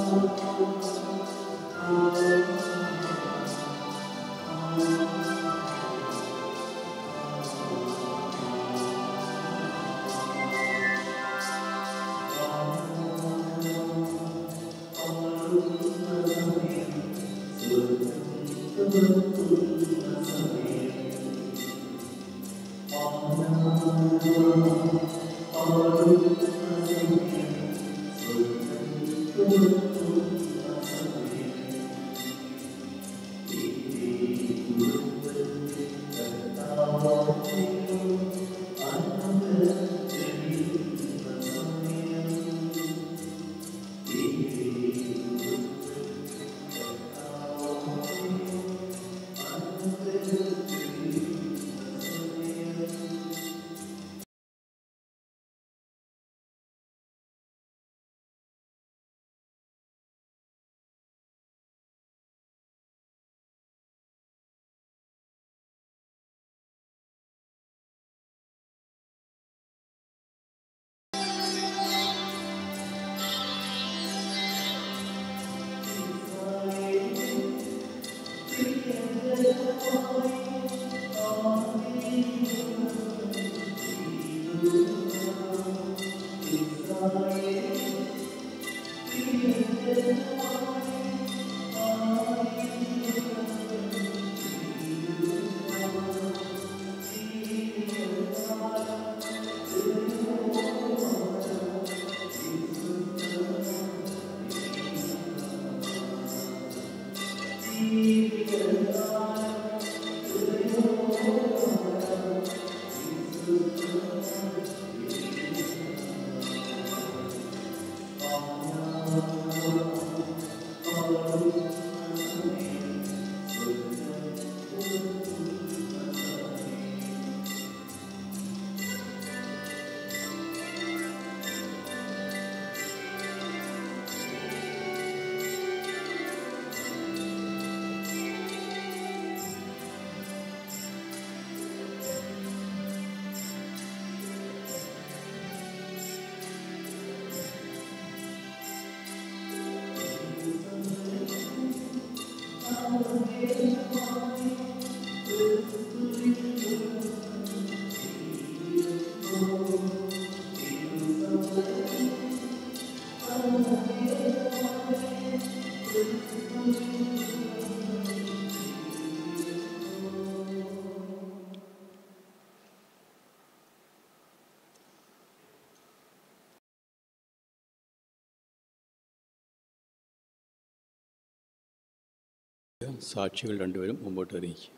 സാക്ഷികൾ രണ്ടുപേരും മുമ്പോട്ട് അറിയിക്കും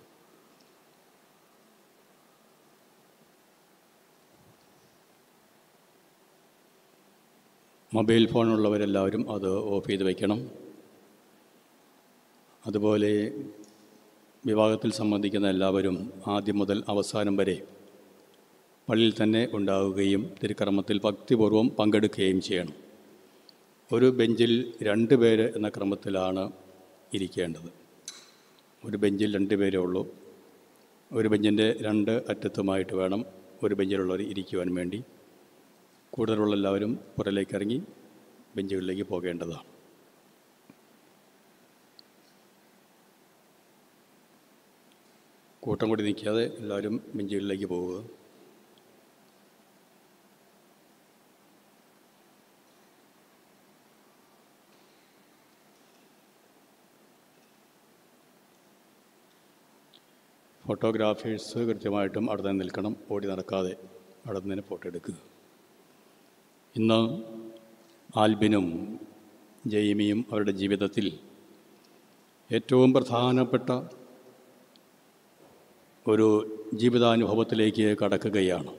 മൊബൈൽ ഫോണുള്ളവരെല്ലാവരും അത് ഓഫ് ചെയ്ത് വയ്ക്കണം അതുപോലെ വിവാഹത്തിൽ സംബന്ധിക്കുന്ന എല്ലാവരും ആദ്യം മുതൽ അവസാനം വരെ പള്ളിയിൽ തന്നെ ഉണ്ടാവുകയും തിരുക്കർമ്മത്തിൽ ഭക്തിപൂർവ്വം പങ്കെടുക്കുകയും ചെയ്യണം ഒരു ബെഞ്ചിൽ രണ്ട് പേര് എന്ന ക്രമത്തിലാണ് ഇരിക്കേണ്ടത് ഒരു ബെഞ്ചിൽ രണ്ട് പേരേ ഉള്ളൂ ഒരു ബെഞ്ചിൻ്റെ രണ്ട് അറ്റത്തുമായിട്ട് വേണം ഒരു ബെഞ്ചിലുള്ളവർ ഇരിക്കുവാൻ വേണ്ടി കൂടുതലുള്ള എല്ലാവരും പുറയിലേക്ക് ഇറങ്ങി ബെഞ്ചുകളിലേക്ക് പോകേണ്ടതാണ് കൂട്ടം കൂടി നിൽക്കാതെ എല്ലാവരും ബെഞ്ചുകളിലേക്ക് പോവുക ഫോട്ടോഗ്രാഫേഴ്സ് കൃത്യമായിട്ടും അവിടെ തന്നെ നിൽക്കണം ഓടി നടക്കാതെ അവിടെ നിന്ന് തന്നെ ഫോട്ടോ എടുക്കുക ഇന്ന് ആൽബിനും ജെയ്മിയും അവരുടെ ജീവിതത്തിൽ ഏറ്റവും പ്രധാനപ്പെട്ട ഒരു ജീവിതാനുഭവത്തിലേക്ക് കടക്കുകയാണ്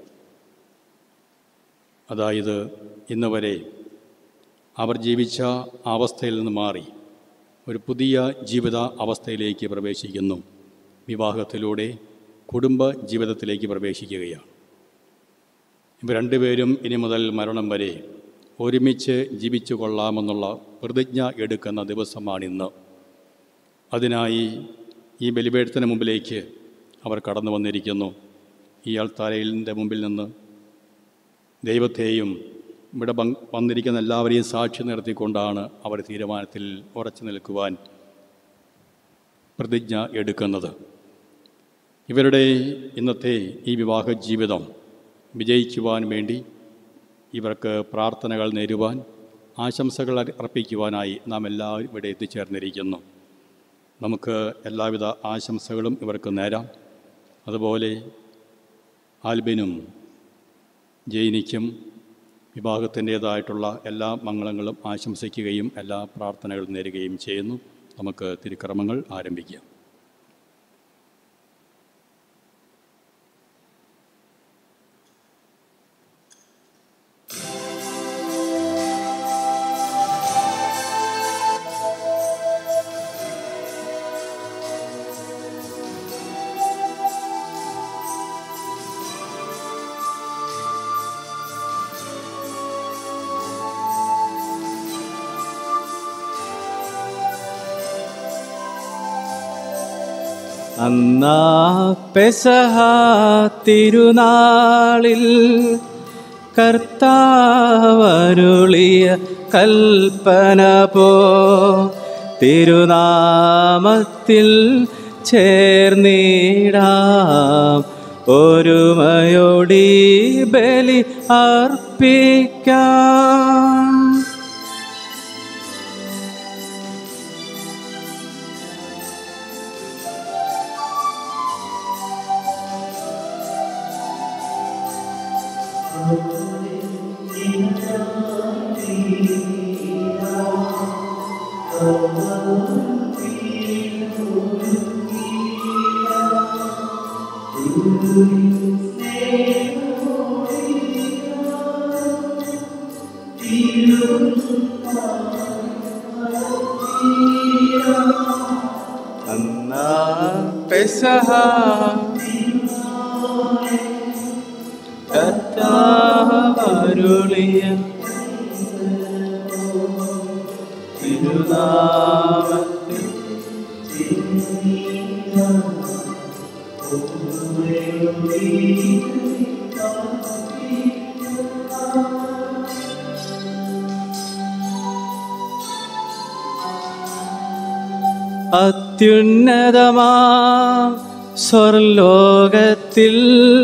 അതായത് ഇന്ന് വരെ അവർ ജീവിച്ച അവസ്ഥയിൽ നിന്ന് മാറി ഒരു പുതിയ ജീവിത അവസ്ഥയിലേക്ക് പ്രവേശിക്കുന്നു വിവാഹത്തിലൂടെ കുടുംബ ജീവിതത്തിലേക്ക് പ്രവേശിക്കുകയാണ് ഇവർ രണ്ടുപേരും ഇനി മുതൽ മരണം വരെ ഒരുമിച്ച് ജീവിച്ചു കൊള്ളാമെന്നുള്ള പ്രതിജ്ഞ എടുക്കുന്ന ദിവസമാണിന്ന് അതിനായി ഈ ബലിപീഠത്തിന് മുമ്പിലേക്ക് അവർ കടന്നു വന്നിരിക്കുന്നു ഈ ആൾത്താരയിലിൻ്റെ മുമ്പിൽ നിന്ന് ദൈവത്തെയും ഇവിടെ പങ്ക് വന്നിരിക്കുന്ന എല്ലാവരെയും സാക്ഷി നിർത്തിക്കൊണ്ടാണ് അവർ തീരുമാനത്തിൽ ഉറച്ചു നിൽക്കുവാൻ പ്രതിജ്ഞ എടുക്കുന്നത് ഇവരുടെ ഇന്നത്തെ ഈ വിവാഹ ജീവിതം വിജയിക്കുവാൻ വേണ്ടി ഇവർക്ക് പ്രാർത്ഥനകൾ നേരുവാൻ ആശംസകൾ അർപ്പിക്കുവാനായി നാം എല്ലാവരും ഇവിടെ എത്തിച്ചേർന്നിരിക്കുന്നു നമുക്ക് എല്ലാവിധ ആശംസകളും ഇവർക്ക് നേരാം അതുപോലെ ആൽബിനും ജെയിനിക്കും വിവാഹത്തിൻ്റേതായിട്ടുള്ള എല്ലാ മംഗളങ്ങളും ആശംസിക്കുകയും എല്ലാ പ്രാർത്ഥനകളും നേരുകയും ചെയ്യുന്നു നമുക്ക് തിരുക്കർമ്മങ്ങൾ ആരംഭിക്കാം അന്നാ പെസഹ തിരുനാളിൽ കർത്താവരുളിയ കൽപ്പന പോ തിരുനാമത്തിൽ ചേർന്നിടാം ഒരുമയോടി ബലി അർപ്പിക്കാം അന്നാ പെസഹ കർത്താവരുളിയ തിരുനാമത്തിൽ അത്യുന്നതമാ സ്വർലോകത്തിൽ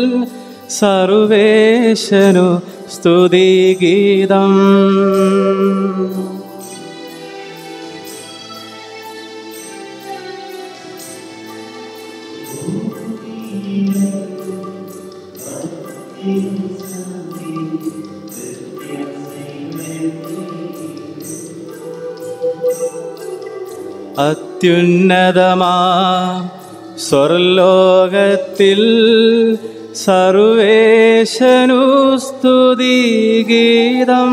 സർവേശനു സ്തുതിഗീതം അത്യുന്നതമാ സ്വർലോകത്തിൽ സർവേശനു സ്തുതിഗീതം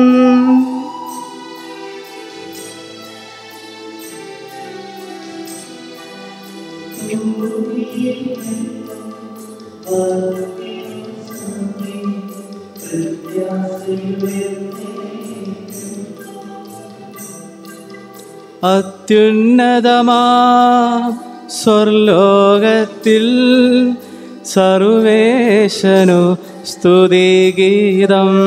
അത്യുന്നതമാ സ്വർലോകത്തിൽ സർവേശനു സ്തുതിഗീതം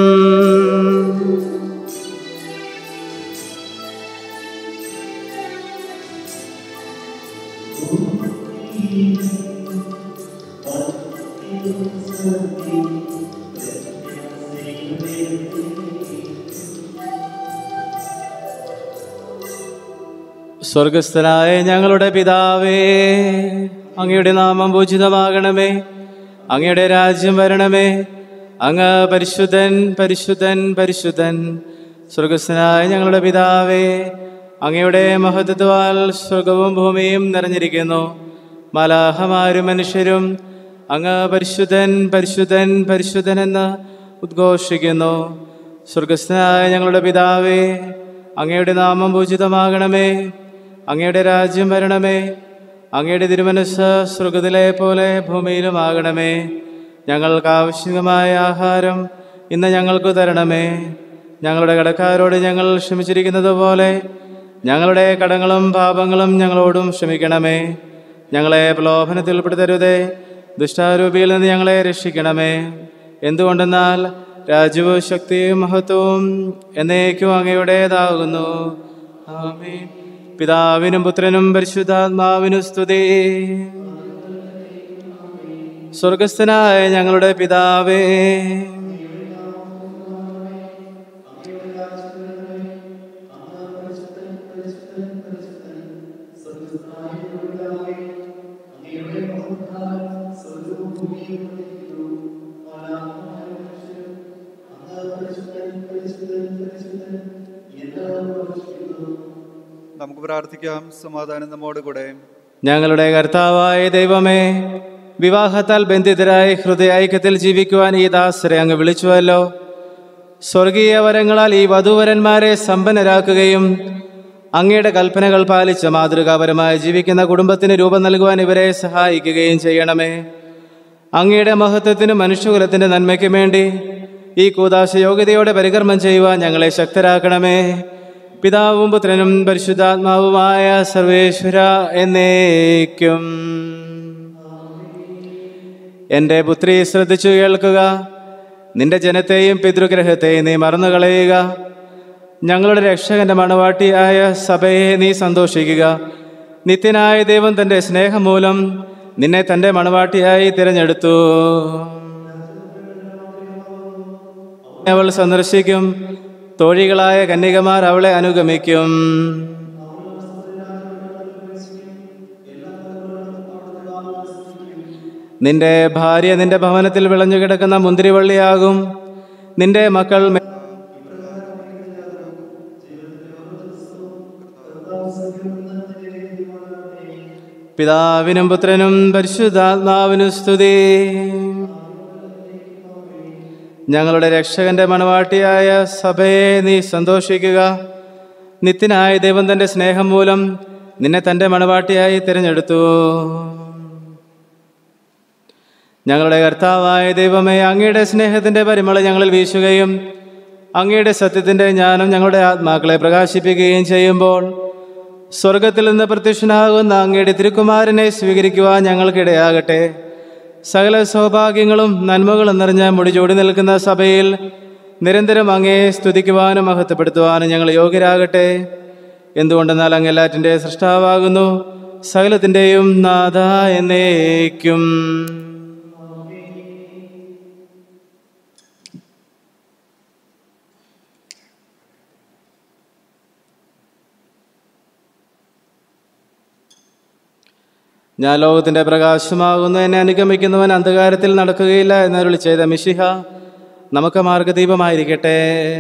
സ്വർഗസ്ഥനായ ഞങ്ങളുടെ പിതാവേ അങ്ങയുടെ നാമം പൂജിതമാകണമേ അങ്ങയുടെ രാജ്യം വരണമേ അങ്ങ് പരിശുദ്ധൻ പരിശുദ്ധൻ പരിശുദ്ധൻ സ്വർഗസ്ഥനായ ഞങ്ങളുടെ പിതാവേ അങ്ങയുടെ മഹത്വത്താൽ സ്വർഗവും ഭൂമിയും നിറഞ്ഞിരിക്കുന്നു മലാഹമാരും മനുഷ്യരും അങ്ങ് പരിശുദ്ധൻ പരിശുദ്ധൻ പരിശുദ്ധൻ എന്ന് ഉദ്ഘോഷിക്കുന്നു സ്വർഗസ്ഥനായ ഞങ്ങളുടെ പിതാവേ അങ്ങയുടെ നാമം പൂജിതമാകണമേ അങ്ങയുടെ രാജ്യം വരണമേ അങ്ങയുടെ തിരുമനസ് സ്വർഗത്തിലെ പോലെ ഭൂമിയിലുമാകണമേ ഞങ്ങൾക്ക് ആവശ്യമായ ആഹാരം ഇന്ന് ഞങ്ങൾക്ക് തരണമേ ഞങ്ങളുടെ കടക്കാരോട് ഞങ്ങൾ ക്ഷമിച്ചിരിക്കുന്നത് പോലെ ഞങ്ങളുടെ കടങ്ങളും പാപങ്ങളും ഞങ്ങളോടും ക്ഷമിക്കണമേ ഞങ്ങളെ പ്രലോഭനത്തിൽ ഉൾപ്പെടുത്തരുതേ ദുഷ്ടാരൂപിയിൽ നിന്ന് ഞങ്ങളെ രക്ഷിക്കണമേ എന്തുകൊണ്ടെന്നാൽ രാജ്യവും ശക്തിയും മഹത്വവും എന്നേക്കും അങ്ങയുടേതാകുന്നു ആമേൻ പിതാവിനും പുത്രനും പരിശുദ്ധാത്മാവിനും സ്തുതി സ്വർഗസ്ഥനായ ഞങ്ങളുടെ പിതാവേ നമുക്ക് പ്രാർത്ഥിക്കാം സമാധാനം നമ്മോട് കൂടെ ഞങ്ങളുടെ കർത്താവായ ദൈവമേ വിവാഹത്താൽ ബന്ധിതരായി ഹൃദയ ഐക്യത്തിൽ ജീവിക്കുവാൻ ഈ ദാസരെ അങ്ങ് വിളിച്ചുവല്ലോ സ്വർഗീയ വരങ്ങളാൽ ഈ വധുവരന്മാരെ സമ്പന്നരാക്കുകയും അങ്ങയുടെ കൽപ്പനകൾ പാലിച്ച് മാതൃകാപരമായി ജീവിക്കുന്ന കുടുംബത്തിന് രൂപം നൽകുവാൻ ഇവരെ സഹായിക്കുകയും ചെയ്യണമേ അങ്ങയുടെ മഹത്വത്തിനും മനുഷ്യകുലത്തിന്റെ നന്മയ്ക്കും വേണ്ടി ഈ കൂതാശ യോഗ്യതയോടെ പരികർമ്മം ചെയ്യുവാൻ ഞങ്ങളെ ശക്തരാക്കണമേ പിതാവും പുത്രനും പരിശുദ്ധാത്മാവുമായ സർവേശ്വര എന്നേക്കും എൻ്റെ പുത്രി ശ്രദ്ധിച്ചു കേൾക്കുക നിന്റെ ജനത്തെയും പിതൃഗ്രഹത്തെയും നീ മറന്നു കളയുക ഞങ്ങളുടെ രക്ഷകന്റെ മണവാട്ടിയായ സഭയെ നീ സന്തോഷിക്കുക നിത്യനായ ദൈവം തൻ്റെ സ്നേഹം മൂലം നിന്നെ തൻ്റെ മണവാട്ടിയായി തിരഞ്ഞെടുത്തു അവൾ സന്ദർശിക്കും തോഴികളായ കന്യകമാർ അവളെ അനുഗമിക്കും നിന്റെ ഭാര്യ നിന്റെ ഭവനത്തിൽ വിളഞ്ഞു കിടക്കുന്ന മുന്തിരിവള്ളിയാകും നിന്റെ മക്കൾ മെ- പിതാവിനും പുത്രനും പരിശുദ്ധാത്മാവിനും സ്തുതി ഞങ്ങളുടെ രക്ഷകന്റെ മണവാട്ടിയായ സഭയെ നീ സന്തോഷിക്കുക നിത്യനായ ദൈവം തന്റെ സ്നേഹം മൂലം നിന്നെ തന്റെ മണവാട്ടിയായി തിരഞ്ഞെടുത്തു ഞങ്ങളുടെ കർത്താവായ ദൈവമേ അങ്ങയുടെ സ്നേഹത്തിന്റെ പരിമള ഞങ്ങളിൽ വീശുകയും അങ്ങയുടെ സത്യത്തിന്റെ ജ്ഞാനം ഞങ്ങളുടെ ആത്മാക്കളെ പ്രകാശിപ്പിക്കുകയും ചെയ്യുമ്പോൾ സ്വർഗത്തിൽ നിന്ന് പ്രത്യക്ഷനാകുന്ന അങ്ങയുടെ തിരുക്കുമാരനെ സ്വീകരിക്കുവാൻ ഞങ്ങൾക്കിടയാകട്ടെ സകല സൗഭാഗ്യങ്ങളും നന്മകളും നിറഞ്ഞ മുടിചൂടി നിൽക്കുന്ന സഭയിൽ നിരന്തരം അങ്ങയെ സ്തുതിക്കുവാനും മഹത്വപ്പെടുത്തുവാനും ഞങ്ങൾ യോഗ്യരാകട്ടെ എന്തുകൊണ്ടെന്നാൽ അങ്ങ് എല്ലാറ്റിൻ്റെ സൃഷ്ടാവാകുന്നു സകലത്തിൻ്റെയും നാഥ എന്നേക്കും ഞാൻ ലോകത്തിന്റെ പ്രകാശമാകുന്നു എന്നെ അനുഗമിക്കുന്നവൻ അന്ധകാരത്തിൽ നടക്കുകയില്ല എന്നരുളി ചെയ്ത മിഷിഹ നമുക്ക് മാർഗദീപമായിരിക്കട്ടെ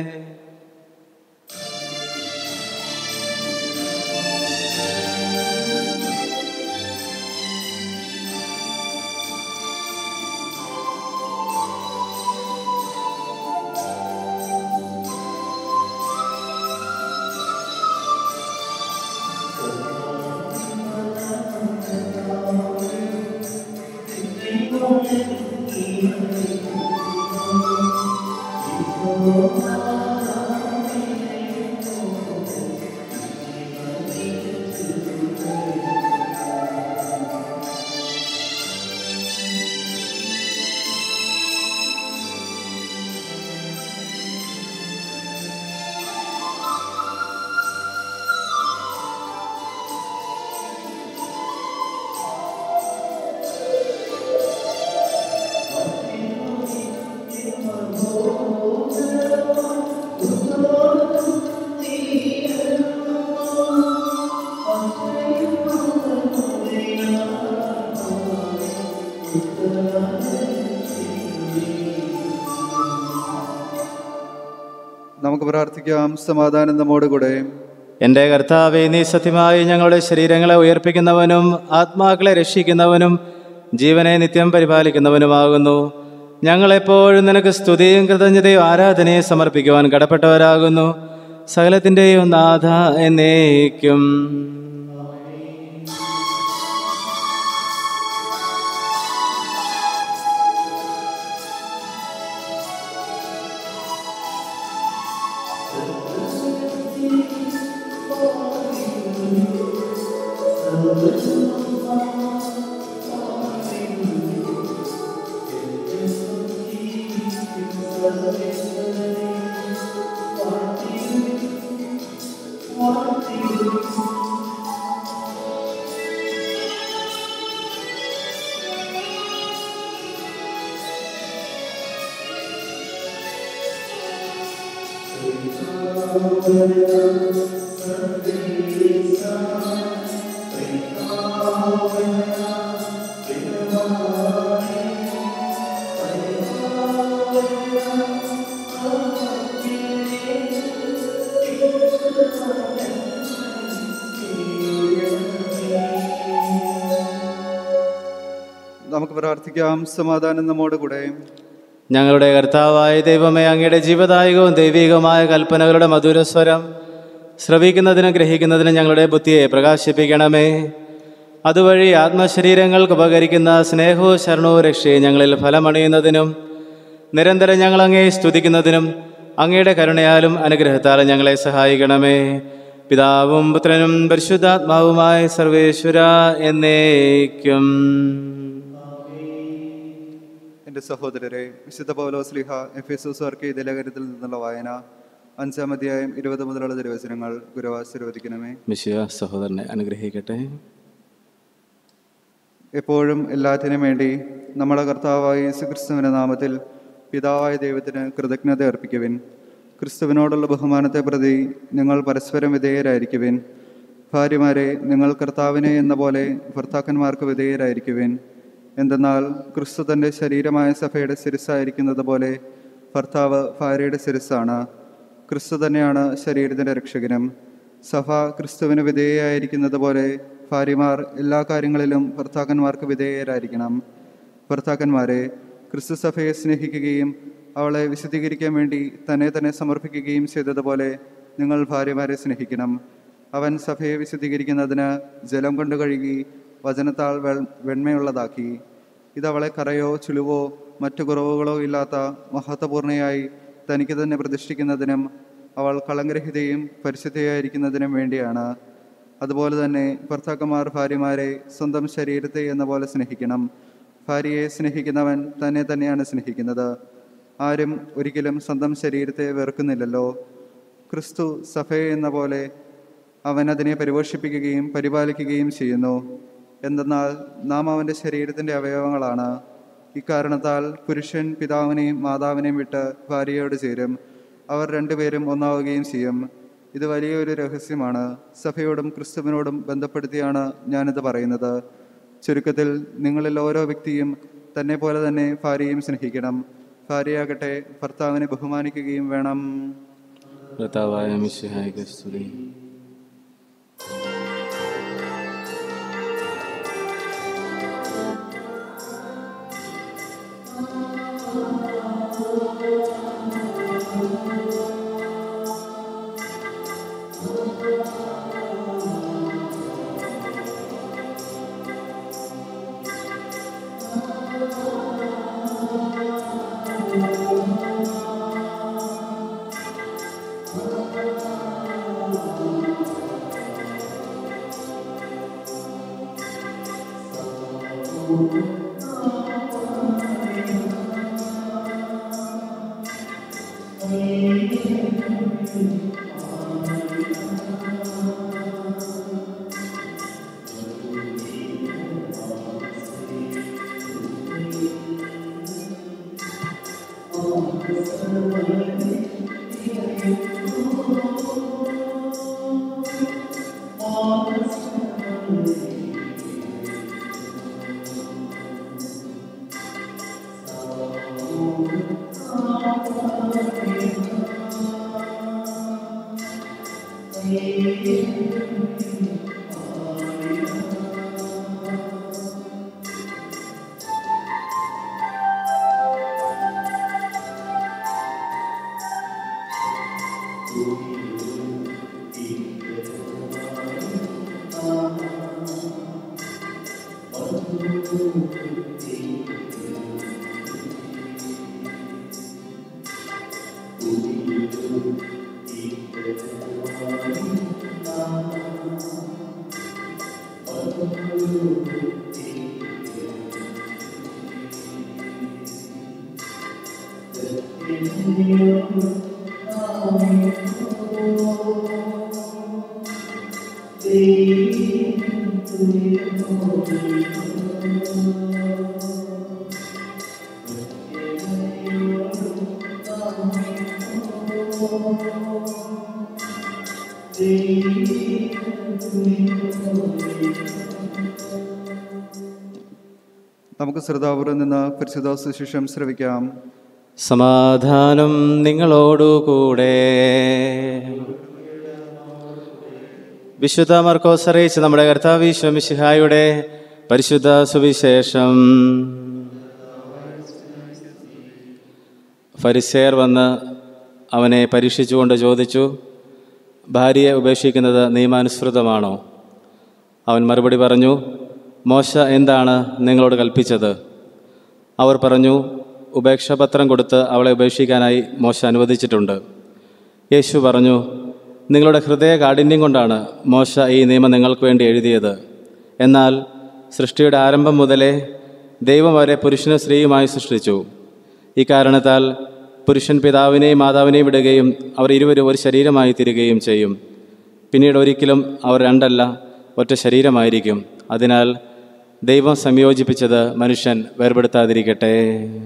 നമുക്ക് പ്രാർത്ഥിക്കാം സമാധാനം നമ്മോട് കൂടെ എൻ്റെ കർത്താവെ നീ സത്യമായി ഞങ്ങളുടെ ശരീരങ്ങളെ ഉയർപ്പിക്കുന്നവനും ആത്മാക്കളെ രക്ഷിക്കുന്നവനും ജീവനെ നിത്യം പരിപാലിക്കുന്നവനുമാകുന്നു ഞങ്ങളെപ്പോഴും നിനക്ക് സ്തുതിയും കൃതജ്ഞതയും ആരാധനയും സമർപ്പിക്കുവാൻ കടപ്പെട്ടവരാകുന്നു സകലത്തിൻ്റെയും നാഥ എന്നേക്കും നമുക്ക് പ്രാർത്ഥിക്കാം സമാധാനം നമ്മോട് കൂടെ ഞങ്ങളുടെ കർത്താവായ ദൈവമേ അങ്ങയുടെ ജീവദായകവും ദൈവികവുമായ കൽപ്പനകളുടെ മധുരസ്വരം ശ്രവിക്കുന്നതിനും ഗ്രഹിക്കുന്നതിനും ഞങ്ങളുടെ ബുദ്ധിയെ പ്രകാശിപ്പിക്കണമേ അതുവഴി ആത്മശരീരങ്ങൾക്ക് ഉപകരിക്കുന്ന സ്നേഹവും ശരണവും രക്ഷയും ഞങ്ങളിൽ ഫലമണിയുന്നതിനും നിരന്തരം ഞങ്ങൾ അങ്ങയെ സ്തുതിക്കുന്നതിനും അങ്ങയുടെ കരുണയാലും അനുഗ്രഹത്താലും ഞങ്ങളെ സഹായിക്കണമേ പിതാവും പുത്രനും പരിശുദ്ധാത്മാവുമായ സർവേശ്വര എന്നേക്കും എൻ്റെ സഹോദരരെ വിശുദ്ധ പൗലോസ്ലിഹ എഫ് എസ് എസുകാർക്ക് ഈ ലേഖനത്തിൽ നിന്നുള്ള വായന അഞ്ചാം അധ്യായം ഇരുപത് മുതലുള്ള തിരുവചനങ്ങൾ ഗുരുവാശീർവദിക്കണമേ മിശിയ സഹോദരനെ അനുഗ്രഹിക്കട്ടെ എപ്പോഴും എല്ലാറ്റിനും വേണ്ടി നമ്മുടെ കർത്താവായ യേശുക്രിസ്തുവിൻ്റെ നാമത്തിൽ പിതാവായ ദൈവത്തിന് കൃതജ്ഞത അർപ്പിക്കുവിൻ ക്രിസ്തുവിനോടുള്ള ബഹുമാനത്തെ പ്രതി നിങ്ങൾ പരസ്പരം വിധേയരായിരിക്കുവിൻ ഭാര്യമാരെ നിങ്ങൾ കർത്താവിനെ എന്ന പോലെ ഭർത്താക്കന്മാർക്ക് വിധേയരായിരിക്കുവിൻ എന്തെന്നാൽ ക്രിസ്തു തൻ്റെ ശരീരമായ സഭയുടെ ശിരസ്സായിരിക്കുന്നത് പോലെ ഭർത്താവ് ഭാര്യയുടെ ശിരസ്സാണ് ക്രിസ്തു തന്നെയാണ് ശരീരത്തിൻ്റെ രക്ഷകനും സഭ ക്രിസ്തുവിന് വിധേയയായിരിക്കുന്നത് പോലെ ഭാര്യമാർ എല്ലാ കാര്യങ്ങളിലും ഭർത്താക്കന്മാർക്ക് വിധേയരായിരിക്കണം ഭർത്താക്കന്മാരെ ക്രിസ്തു സഭയെ സ്നേഹിക്കുകയും അവളെ വിശദീകരിക്കാൻ വേണ്ടി തന്നെ തന്നെ സമർപ്പിക്കുകയും ചെയ്തതുപോലെ നിങ്ങൾ ഭാര്യമാരെ സ്നേഹിക്കണം അവൻ സഭയെ വിശദീകരിക്കുന്നതിന് ജലം കൊണ്ട് കഴുകി വചനത്താൽ വെൾ വെണ്മയുള്ളതാക്കി ഇത് അവളെ കറയോ ചുളിവോ മറ്റു കുറവുകളോ ഇല്ലാത്ത മഹത്വപൂർണയായി തനിക്ക് തന്നെ പ്രതിഷ്ഠിക്കുന്നതിനും അവൾ കളങ്കരഹിതയും പരിശുദ്ധയായിരിക്കുന്നതിനും വേണ്ടിയാണ് അതുപോലെ തന്നെ ഭർത്താക്കന്മാർ ഭാര്യമാരെ സ്വന്തം ശരീരത്തെ എന്ന പോലെ സ്നേഹിക്കണം ഭാര്യയെ സ്നേഹിക്കുന്നവൻ തന്നെ തന്നെയാണ് സ്നേഹിക്കുന്നത് ആരും ഒരിക്കലും സ്വന്തം ശരീരത്തെ വെറുക്കുന്നില്ലല്ലോ ക്രിസ്തു സഭയെ എന്ന പോലെ അവൻ അതിനെ പരിപോഷിപ്പിക്കുകയും പരിപാലിക്കുകയും ചെയ്യുന്നു എന്തെന്നാൽ നാം അവൻ്റെ ശരീരത്തിൻ്റെ അവയവങ്ങളാണ് ഇക്കാരണത്താൽ പുരുഷൻ പിതാവിനെയും മാതാവിനെയും വിട്ട് ഭാര്യയോട് ചേരും അവർ രണ്ടുപേരും ഒന്നാവുകയും ചെയ്യും ഇത് വലിയൊരു രഹസ്യമാണ് സഭയോടും ക്രിസ്തുവിനോടും ബന്ധപ്പെടുത്തിയാണ് ഞാനിത് പറയുന്നത് ചുരുക്കത്തിൽ നിങ്ങളിൽ ഓരോ വ്യക്തിയും തന്നെ പോലെ തന്നെ ഭാര്യയും സ്നേഹിക്കണം ഭാര്യയാകട്ടെ ഭർത്താവിനെ ബഹുമാനിക്കുകയും വേണം കർത്താവായ മിശിഹായിക്ക് സ്തുതി നമുക്ക് ശ്രദ്ധാപൂർവം നിന്ന് പരിശുദ്ധ സുശിഷം ശ്രവിക്കാം സമാധാനം നിങ്ങളോടുകൂടെ വിശുദ്ധ മർക്കോസ് അറിയിച്ച് നമ്മുടെ കർത്താവ് ശമിഷിഹായുടെ പരിശുദ്ധ സുവിശേഷം ഫരിസേർ വന്ന് അവനെ പരീക്ഷിച്ചുകൊണ്ട് ചോദിച്ചു ഭാര്യയെ ഉപേക്ഷിക്കുന്നത് നിയമാനുസൃതമാണോ അവൻ മറുപടി പറഞ്ഞു മോശ എന്താണ് നിങ്ങളോട് കൽപ്പിച്ചത് അവർ പറഞ്ഞു ഉപേക്ഷാപത്രം കൊടുത്ത് അവളെ ഉപേക്ഷിക്കാനായി മോശ അനുവദിച്ചിട്ടുണ്ട് യേശു പറഞ്ഞു നിങ്ങളുടെ ഹൃദയ കാഠിന്യം കൊണ്ടാണ് മോശ ഈ നിയമം നിങ്ങൾക്ക് വേണ്ടി എഴുതിയത് എന്നാൽ സൃഷ്ടിയുടെ ആരംഭം മുതലേ ദൈവം അവരെ പുരുഷനും സ്ത്രീയുമായി സൃഷ്ടിച്ചു ഇക്കാരണത്താൽ പുരുഷൻ പിതാവിനെയും മാതാവിനെയും വിടുകയും അവർ ഇരുവരും ഒരു ശരീരമായി തീരുകയും ചെയ്യും പിന്നീട് ഒരിക്കലും അവർ രണ്ടല്ല ഒറ്റ ശരീരമായിരിക്കും അതിനാൽ ദൈവം സംയോജിപ്പിച്ചത് മനുഷ്യൻ വേർപെടുത്താതിരിക്കട്ടെ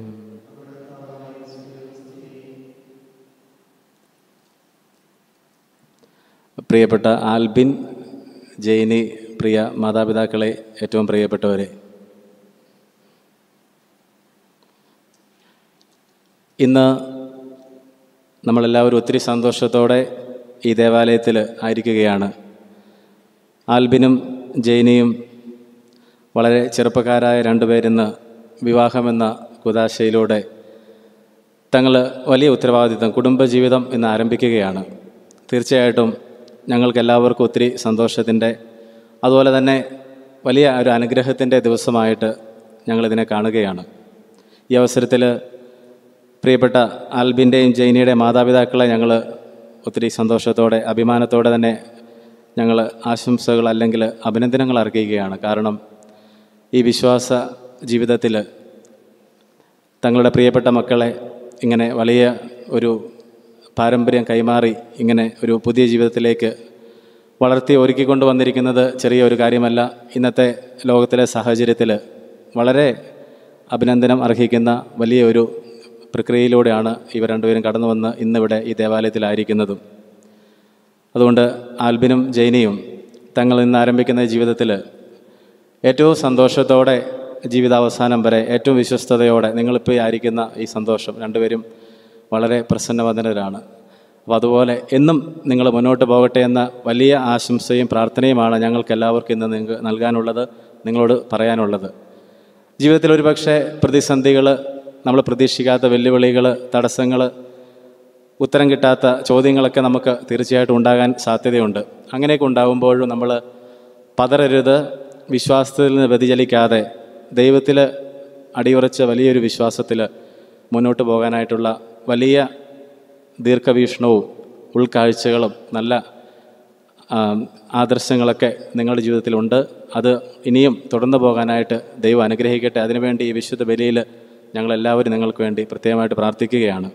പ്രിയപ്പെട്ട ആൽബിൻ ജെയിനി പ്രിയ മാതാപിതാക്കളെ ഏറ്റവും പ്രിയപ്പെട്ടവരെ ഇന്ന് നമ്മളെല്ലാവരും ഒത്തിരി സന്തോഷത്തോടെ ഈ ദേവാലയത്തിൽ ആയിരിക്കുകയാണ് ആൽബിനും ജെയിനിയും വളരെ ചെറുപ്പക്കാരായ രണ്ടുപേരിന്ന് വിവാഹമെന്ന കുതാശയിലൂടെ തങ്ങൾ വലിയ ഉത്തരവാദിത്തം കുടുംബജീവിതം ഇന്ന് ആരംഭിക്കുകയാണ് തീർച്ചയായിട്ടും ഞങ്ങൾക്കെല്ലാവർക്കും ഒത്തിരി സന്തോഷത്തിൻ്റെ അതുപോലെ തന്നെ വലിയ ഒരു അനുഗ്രഹത്തിൻ്റെ ദിവസമായിട്ട് ഞങ്ങളിതിനെ കാണുകയാണ് ഈ അവസരത്തിൽ പ്രിയപ്പെട്ട ആൽബിൻ്റെയും ജൈനിയുടെയും മാതാപിതാക്കളെ ഞങ്ങൾ ഒത്തിരി സന്തോഷത്തോടെ അഭിമാനത്തോടെ തന്നെ ഞങ്ങൾ ആശംസകൾ അല്ലെങ്കിൽ അഭിനന്ദനങ്ങൾ അർപ്പിക്കുകയാണ് കാരണം ഈ വിശ്വാസ ജീവിതത്തിൽ തങ്ങളുടെ പ്രിയപ്പെട്ട മക്കളെ ഇങ്ങനെ വലിയ ഒരു പാരമ്പര്യം കൈമാറി ഇങ്ങനെ ഒരു പുതിയ ജീവിതത്തിലേക്ക് വളർത്തി ഒരുക്കിക്കൊണ്ട് വന്നിരിക്കുന്നത് ചെറിയ ഒരു കാര്യമല്ല ഇന്നത്തെ ലോകത്തിലെ സാഹചര്യത്തിൽ വളരെ അഭിനന്ദനം അർഹിക്കുന്ന വലിയ ഒരു പ്രക്രിയയിലൂടെയാണ് ഇവർ രണ്ടുപേരും കടന്നു വന്ന് ഇന്നിവിടെ ഈ ദേവാലയത്തിലായിരിക്കുന്നതും അതുകൊണ്ട് ആൽബിനും ജൈനിയും തങ്ങൾ ഇന്ന് ആരംഭിക്കുന്ന ജീവിതത്തിൽ ഏറ്റവും സന്തോഷത്തോടെ ജീവിതാവസാനം വരെ ഏറ്റവും വിശ്വസ്തയോടെ നിങ്ങളിപ്പോൾ ആയിരിക്കുന്ന ഈ സന്തോഷം രണ്ടുപേരും വളരെ പ്രസന്നവദനരാണ് അപ്പോൾ അതുപോലെ എന്നും നിങ്ങൾ മുന്നോട്ട് പോകട്ടെ എന്ന വലിയ ആശംസയും പ്രാർത്ഥനയുമാണ് ഞങ്ങൾക്ക് എല്ലാവർക്കും ഇന്ന് നിങ്ങൾക്ക് നൽകാനുള്ളത് നിങ്ങളോട് പറയാനുള്ളത് ജീവിതത്തിൽ ഒരു പക്ഷേ പ്രതിസന്ധികൾ നമ്മൾ പ്രതീക്ഷിക്കാത്ത വെല്ലുവിളികൾ തടസ്സങ്ങൾ ഉത്തരം കിട്ടാത്ത ചോദ്യങ്ങളൊക്കെ നമുക്ക് തീർച്ചയായിട്ടും ഉണ്ടാകാൻ സാധ്യതയുണ്ട് അങ്ങനെയൊക്കെ ഉണ്ടാകുമ്പോഴും നമ്മൾ പതറരുത് വിശ്വാസത്തിൽ നിന്ന് വ്യതിചലിക്കാതെ ദൈവത്തിൽ അടിയുറച്ച വലിയൊരു വിശ്വാസത്തിൽ മുന്നോട്ട് പോകാനായിട്ടുള്ള വലിയ ദീർഘവീക്ഷണവും ഉൾക്കാഴ്ചകളും നല്ല ആ, ആദർശങ്ങളൊക്കെ നിങ്ങളുടെ ജീവിതത്തിലുണ്ട് അത് ഇനിയും തുടർന്നു പോകാനായിട്ട് ദൈവം അനുഗ്രഹിക്കട്ടെ അതിനുവേണ്ടി ഈ വിശുദ്ധ ബലിയിൽ ഞങ്ങളെല്ലാവരും നിങ്ങൾക്ക് വേണ്ടി പ്രത്യേകമായിട്ട് പ്രാർത്ഥിക്കുകയാണ്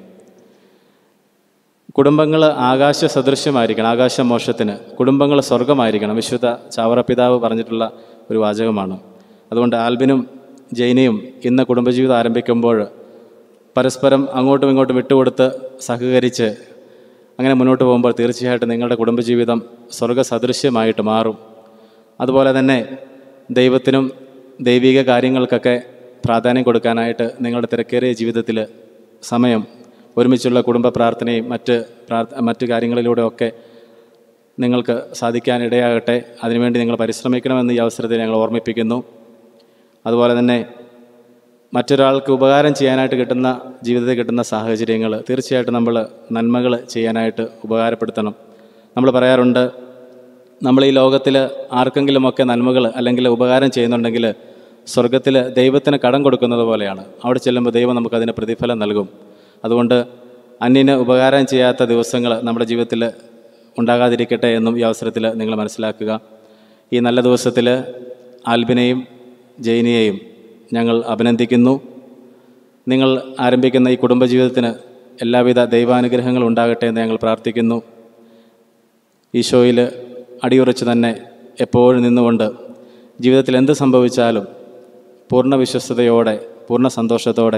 കുടുംബങ്ങൾ ആകാശ സദൃശ്യമായിരിക്കണം ആകാശമോക്ഷത്തിന് കുടുംബങ്ങൾ സ്വർഗമായിരിക്കണം വിശുദ്ധ ചാവറ പിതാവ് പറഞ്ഞിട്ടുള്ള ഒരു വാചകമാണ് അതുകൊണ്ട് ആൽബിനും ജൈനയും ഇന്ന് കുടുംബജീവിതം ആരംഭിക്കുമ്പോൾ പരസ്പരം അങ്ങോട്ടും ഇങ്ങോട്ടും വിട്ടുകൊടുത്ത് സഹകരിച്ച് അങ്ങനെ മുന്നോട്ട് പോകുമ്പോൾ തീർച്ചയായിട്ടും നിങ്ങളുടെ കുടുംബജീവിതം സ്വർഗസദൃശ്യമായിട്ട് മാറും അതുപോലെ തന്നെ ദൈവത്തിനും ദൈവിക കാര്യങ്ങൾക്കൊക്കെ പ്രാധാന്യം കൊടുക്കാനായിട്ട് നിങ്ങളുടെ തിരക്കേറിയ ജീവിതത്തിൽ സമയം ഒരുമിച്ചുള്ള കുടുംബ പ്രാർത്ഥനയും മറ്റ് പ്രാർത്ഥ മറ്റ് കാര്യങ്ങളിലൂടെയൊക്കെ നിങ്ങൾക്ക് സാധിക്കാൻ ഇടയാകട്ടെ അതിനുവേണ്ടി നിങ്ങൾ പരിശ്രമിക്കണമെന്ന് ഈ അവസരത്തിൽ ഞങ്ങൾ ഓർമ്മിപ്പിക്കുന്നു അതുപോലെ തന്നെ മറ്റൊരാൾക്ക് ഉപകാരം ചെയ്യാനായിട്ട് കിട്ടുന്ന ജീവിതത്തിൽ കിട്ടുന്ന സാഹചര്യങ്ങൾ തീർച്ചയായിട്ടും നമ്മൾ നന്മകൾ ചെയ്യാനായിട്ട് ഉപകാരപ്പെടുത്തണം നമ്മൾ പറയാറുണ്ട് നമ്മൾ ഈ ലോകത്തിൽ ആർക്കെങ്കിലുമൊക്കെ നന്മകൾ അല്ലെങ്കിൽ ഉപകാരം ചെയ്യുന്നുണ്ടെങ്കിൽ സ്വർഗത്തിൽ ദൈവത്തിന് കടം കൊടുക്കുന്നത് പോലെയാണ് അവിടെ ചെല്ലുമ്പോൾ ദൈവം നമുക്കതിന് പ്രതിഫലം നൽകും അതുകൊണ്ട് അന്യന് ഉപകാരം ചെയ്യാത്ത ദിവസങ്ങൾ നമ്മുടെ ജീവിതത്തിൽ ഉണ്ടാകാതിരിക്കട്ടെ എന്നും ഈ അവസരത്തിൽ നിങ്ങൾ മനസ്സിലാക്കുക ഈ നല്ല ദിവസത്തിൽ ആൽബിനെയും ജൈനിയെയും ഞങ്ങൾ അഭിനന്ദിക്കുന്നു നിങ്ങൾ ആരംഭിക്കുന്ന ഈ കുടുംബജീവിതത്തിന് എല്ലാവിധ ദൈവാനുഗ്രഹങ്ങളും ഉണ്ടാകട്ടെ എന്ന് ഞങ്ങൾ പ്രാർത്ഥിക്കുന്നു ഈശോയിൽ അടിയുറച്ച് തന്നെ എപ്പോഴും നിന്നുകൊണ്ട് ജീവിതത്തിൽ എന്ത് സംഭവിച്ചാലും പൂർണ്ണ വിശ്വസ്തയോടെ പൂർണ്ണ സന്തോഷത്തോടെ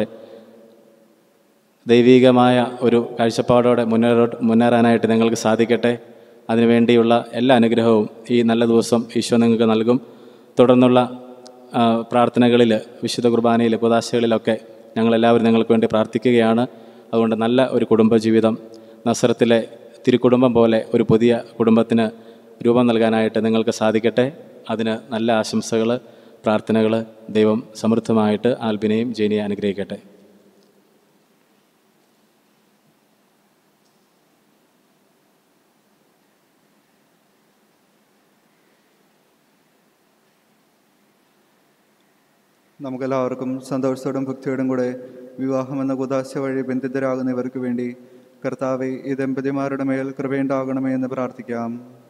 ദൈവീകമായ ഒരു കാഴ്ചപ്പാടോടെ മുന്നേറോട്ട് മുന്നേറാനായിട്ട് നിങ്ങൾക്ക് സാധിക്കട്ടെ അതിനുവേണ്ടിയുള്ള എല്ലാ അനുഗ്രഹവും ഈ നല്ല ദിവസം ഈശോ നിങ്ങൾക്ക് നൽകും തുടർന്നുള്ള ആ, പ്രാർത്ഥനകളിൽ വിശുദ്ധ കുർബാനയിൽ കുദാശകളിലൊക്കെ ഞങ്ങളെല്ലാവരും നിങ്ങൾക്ക് വേണ്ടി പ്രാർത്ഥിക്കുകയാണ് അതുകൊണ്ട് നല്ല ഒരു കുടുംബജീവിതം നസറത്തിലെ തിരുക്കുടുംബം പോലെ ഒരു പുതിയ കുടുംബത്തിന് രൂപം നൽകാനായിട്ട് നിങ്ങൾക്ക് സാധിക്കട്ടെ അതിന് നല്ല ആശംസകൾ പ്രാർത്ഥനകൾ ദൈവം സമൃദ്ധമായിട്ട് ആൽബിനെയും ജെനിയെ അനുഗ്രഹിക്കട്ടെ നമുക്കെല്ലാവർക്കും സന്തോഷത്തോടും ഭക്തിയോടും കൂടെ വിവാഹം എന്ന കുദാശ വഴി ബന്ധിതരാകുന്നവർക്ക് വേണ്ടി കർത്താവെ ഈ ദമ്പതിമാരുടെ മേൽ കൃപയുണ്ടാകണമേ എന്ന് പ്രാർത്ഥിക്കാം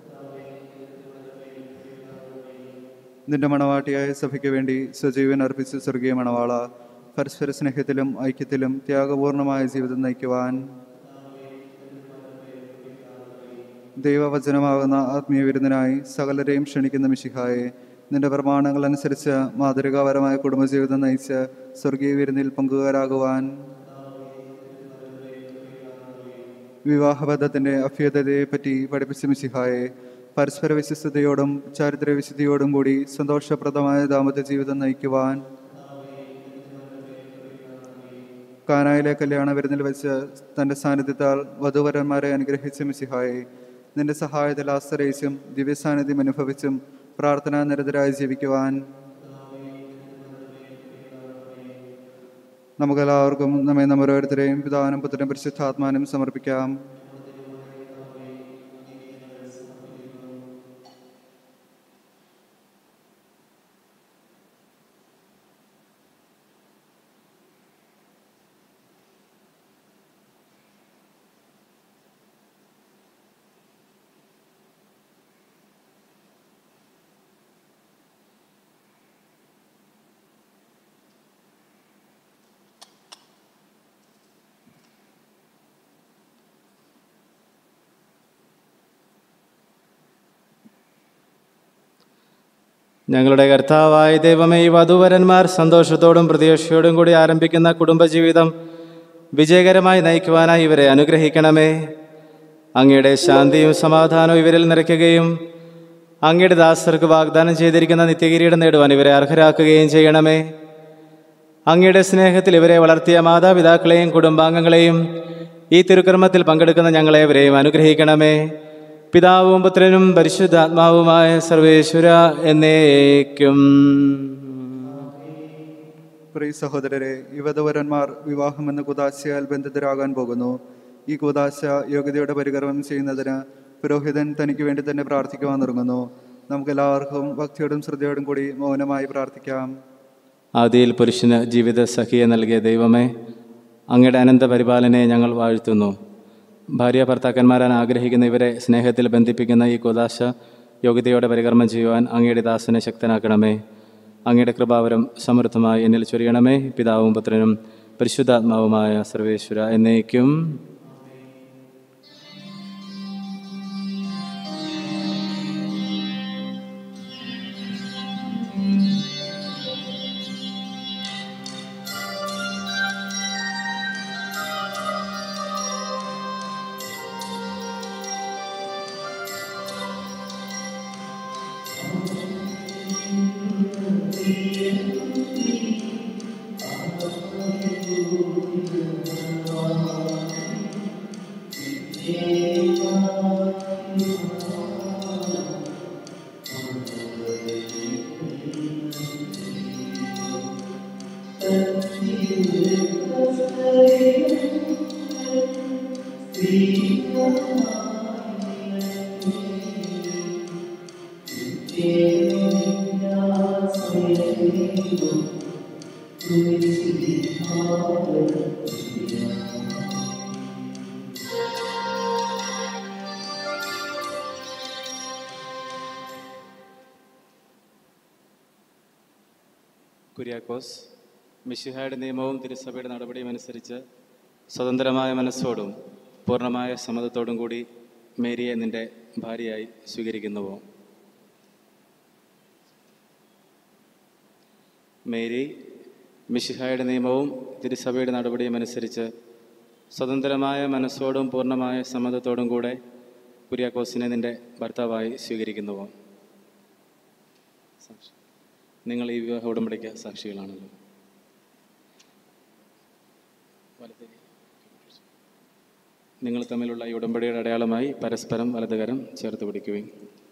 നിന്റെ മണവാട്ടിയായ സഭയ്ക്ക് വേണ്ടി സജീവൻ അർപ്പിച്ച സ്വർഗീയ മണവാള പരസ്പര സ്നേഹത്തിലും ഐക്യത്തിലും ത്യാഗപൂർണമായ ജീവിതം നയിക്കുവാൻ ദൈവവചനമാകുന്ന ആത്മീയ വിരുദ്ധനായി സകലരെയും ക്ഷണിക്കുന്ന മിശിഹായെ നിന്റെ പ്രമാണങ്ങൾ അനുസരിച്ച് മാതൃകാപരമായ കുടുംബജീവിതം നയിച്ച് സ്വർഗീയ വിരുന്നിൽ പങ്കുകാരാകുവാൻ വിവാഹബദ്ധത്തിന്റെ അഭ്യതയെപ്പറ്റി പഠിപ്പിച്ച മിശിഹായെ പരസ്പര വിശ്വസ്തയോടും ചാരിത്ര വിശുദ്ധിയോടും കൂടി സന്തോഷപ്രദമായ ദാമ്പത്യ ജീവിതം നയിക്കുവാൻ കാനായിലെ കല്യാണ വിരുന്നിൽ വെച്ച് തന്റെ സാന്നിധ്യത്താൽ വധുവരന്മാരെ അനുഗ്രഹിച്ച മിശിഹായെ നിന്റെ സഹായത്തിൽ ആശ്രയിച്ചും ദിവ്യസാന്നിധ്യം അനുഭവിച്ചും പ്രാർത്ഥനാ നിരതരായി ജീവിക്കുവാൻ നമുക്കെല്ലാവർക്കും നമ്മെ നമ്മൾ ഓരോരുത്തരെയും പിതാവിനും പുത്രനും പരിശുദ്ധാത്മാനും സമർപ്പിക്കാം ഞങ്ങളുടെ കർത്താവായ ദൈവമേ ഈ വധുവരന്മാർ സന്തോഷത്തോടും പ്രതീക്ഷയോടും കൂടി ആരംഭിക്കുന്ന കുടുംബജീവിതം വിജയകരമായി നയിക്കുവാനായി ഇവരെ അനുഗ്രഹിക്കണമേ അങ്ങയുടെ ശാന്തിയും സമാധാനവും ഇവരിൽ നിറയ്ക്കുകയും അങ്ങയുടെ ദാസർക്ക് വാഗ്ദാനം ചെയ്തിരിക്കുന്ന നിത്യകിരീടം നേടുവാൻ ഇവരെ അർഹരാക്കുകയും ചെയ്യണമേ അങ്ങയുടെ സ്നേഹത്തിൽ ഇവരെ വളർത്തിയ മാതാപിതാക്കളെയും കുടുംബാംഗങ്ങളെയും ഈ തിരുക്കർമ്മത്തിൽ പങ്കെടുക്കുന്ന ഞങ്ങളെവരെയും അനുഗ്രഹിക്കണമേ പിതാവും പുത്രനും പരിശുദ്ധാത്മാവുമായ സർവേശ്വര എന്നേക്കും പ്രിയ സഹോദരരെ യുവതവരന്മാർ വിവാഹം എന്ന കുദാശയാൽ ബന്ധിതരാകാൻ പോകുന്നു ഈ കുദാശ യോഗ്യതയുടെ പരികർമ്മം ചെയ്യുന്നതിന് പുരോഹിതൻ തനിക്ക് വേണ്ടി തന്നെ പ്രാർത്ഥിക്കുവാൻ തുടങ്ങുന്നു നമുക്കെല്ലാവർക്കും ഭക്തിയോടും ശ്രദ്ധയോടും കൂടി മൗനമായി പ്രാർത്ഥിക്കാം ആദിയിൽ പുരുഷന് ജീവിത സഖിയെ നൽകിയ ദൈവമേ അങ്ങയുടെ അനന്ത പരിപാലനയെ ഞങ്ങൾ വാഴ്ത്തുന്നു ഭാര്യ ഭർത്താക്കന്മാരാൻ ആഗ്രഹിക്കുന്ന ഇവരെ സ്നേഹത്തിൽ ബന്ധിപ്പിക്കുന്ന ഈ കുദാശ യോഗ്യതയോടെ പരികർമ്മം ചെയ്യുവാൻ അങ്ങയുടെ ദാസനെ ശക്തനാക്കണമേ അങ്ങയുടെ കൃപാവരം സമൃദ്ധമായി എന്നിൽ ചൊരിയണമേ പിതാവും പുത്രനും പരിശുദ്ധാത്മാവുമായ സർവേശ്വര എന്നേക്കും കുര്യാക്കോസ് മിശിഹായുടെ നിയമവും തിരുസഭയുടെ നടപടിയും അനുസരിച്ച് സ്വതന്ത്രമായ മനസ്സോടും പൂർണ്ണമായ സമ്മതത്തോടും കൂടി മേരിയെ നിന്റെ ഭാര്യയായി സ്വീകരിക്കുന്നുവോ മേരി മിഷിഹായുടെ നിയമവും തിരുസഭയുടെ നടപടിയും അനുസരിച്ച് സ്വതന്ത്രമായ മനസ്സോടും പൂർണ്ണമായ സമ്മതത്തോടും കൂടെ കുര്യാക്കോസിനെ നിന്റെ ഭർത്താവായി സ്വീകരിക്കുന്നുവോ സാക്ഷി നിങ്ങൾ ഈ വിവാഹ ഉടമ്പടിക്ക് സാക്ഷികളാണല്ലോ വലത് കൈ. നിങ്ങൾ തമ്മിലുള്ള ഈ ഉടമ്പടിയുടെ അടയാളമായി പരസ്പരം വലതുകരം ചേർത്ത് പിടിക്കുകയും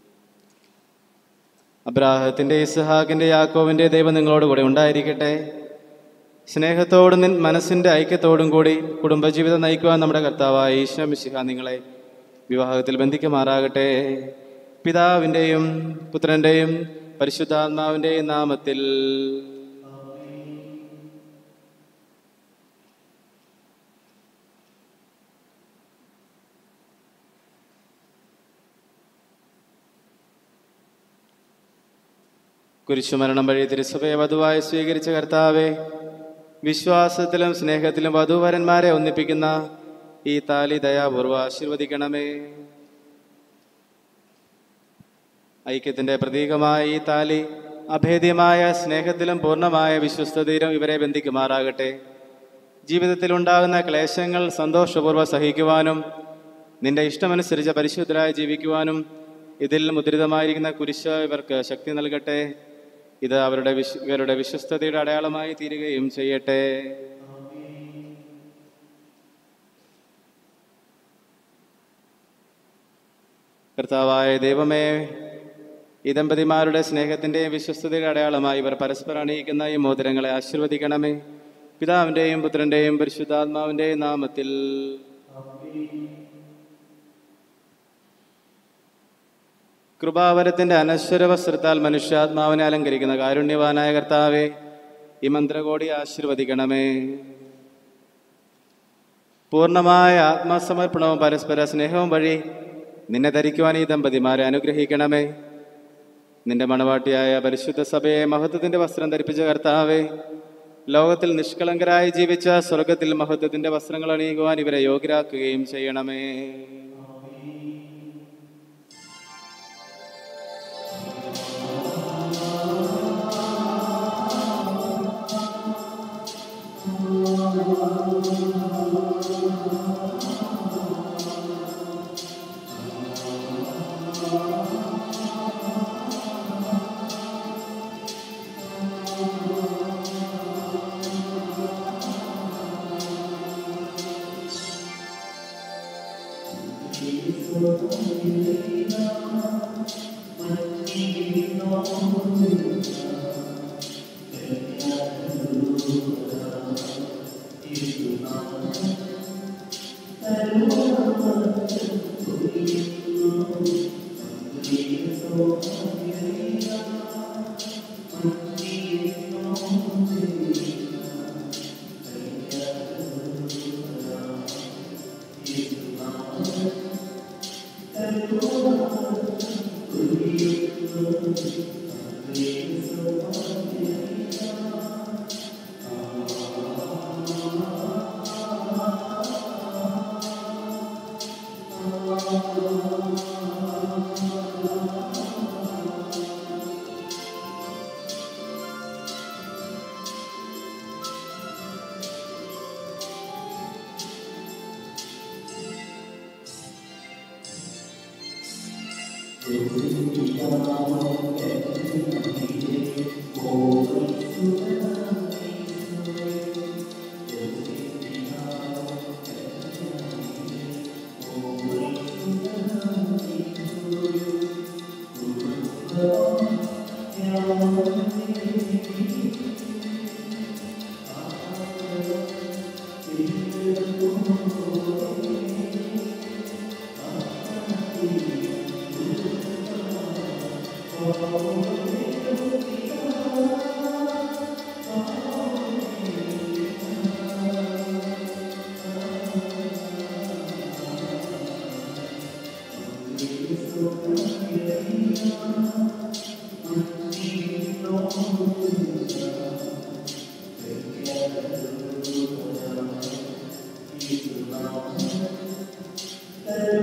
അബ്രാഹത്തിന്റെ ഇസ്ഹാക്കിന്റെ യാക്കോവിന്റെ ദൈവം നിങ്ങളോട് കൂടെ ഉണ്ടായിരിക്കട്ടെ സ്നേഹത്തോടും നിൻ മനസ്സിന്റെ ഐക്യത്തോടും കൂടി കുടുംബജീവിതം നയിക്കുവാൻ നമ്മുടെ കർത്താവായ ഈശോ മിശിഹ നിങ്ങളെ വിവാഹത്തിൽ ബന്ധിക്കുമാറാകട്ടെ പിതാവിൻ്റെയും പുത്രൻ്റെയും പരിശുദ്ധാത്മാവിൻ്റെയും നാമത്തിൽ കുരിശുമരണം വഴി തിരുസഭയെ വധുവായി സ്വീകരിച്ച കർത്താവെ വിശ്വാസത്തിലും സ്നേഹത്തിലും വധുവരന്മാരെ ഒന്നിപ്പിക്കുന്ന ഈ താലി ദയാപൂർവ്വം ആശീർവദിക്കണമേ ഐക്യത്തിന്റെ പ്രതീകമായ ഈ താലി അഭേദ്യമായ സ്നേഹത്തിലും പൂർണ്ണമായ വിശ്വസ്തതയിലും ഇവരെ ബന്ധിക്കുമാറാകട്ടെ ജീവിതത്തിൽ ഉണ്ടാകുന്ന ക്ലേശങ്ങൾ സന്തോഷപൂർവ്വം സഹിക്കുവാനും നിന്റെ ഇഷ്ടമനുസരിച്ച് പരിശുദ്ധരായി ജീവിക്കുവാനും ഇതിൽ മുദ്രിതമായിരിക്കുന്ന കുരിശ് ഇവർക്ക് ശക്തി നൽകട്ടെ ഇത് അവരുടെ വിശ് ഇവരുടെ വിശ്വസ്തതയുടെ അടയാളമായി തീരുകയും ചെയ്യട്ടെ കർത്താവായ ദൈവമേ ഈ ദമ്പതിമാരുടെ സ്നേഹത്തിൻ്റെയും വിശ്വസ്തതയുടെ അടയാളമായി ഇവർ പരസ്പരം അണിയിക്കുന്ന ഈ മോതിരങ്ങളെ ആശീർവദിക്കണമേ പിതാവിൻ്റെയും പുത്രൻ്റെയും പരിശുദ്ധാത്മാവിൻ്റെയും നാമത്തിൽ കൃപാവരത്തിന്റെ അനശ്വര വസ്ത്രത്താൽ മനുഷ്യാത്മാവിനെ അലങ്കരിക്കുന്ന കാരുണ്യവാനായ കർത്താവെ ഈ മന്ത്രകോടി ആശീർവദിക്കണമേ പൂർണ്ണമായ ആത്മസമർപ്പണവും പരസ്പര സ്നേഹവും വഴി നിന്നെ ധരിക്കുവാൻ ഈ ദമ്പതിമാരെ അനുഗ്രഹിക്കണമേ നിന്റെ മണവാട്ടിയായ പരിശുദ്ധ സഭയെ മഹത്വത്തിന്റെ വസ്ത്രം ധരിപ്പിച്ച കർത്താവെ ലോകത്തിൽ നിഷ്കളങ്കരായി ജീവിച്ച സ്വർഗത്തിൽ മഹത്വത്തിന്റെ വസ്ത്രങ്ങൾ അണിയുവാൻ ഇവരെ യോഗ്യരാക്കുകയും ചെയ്യണമേ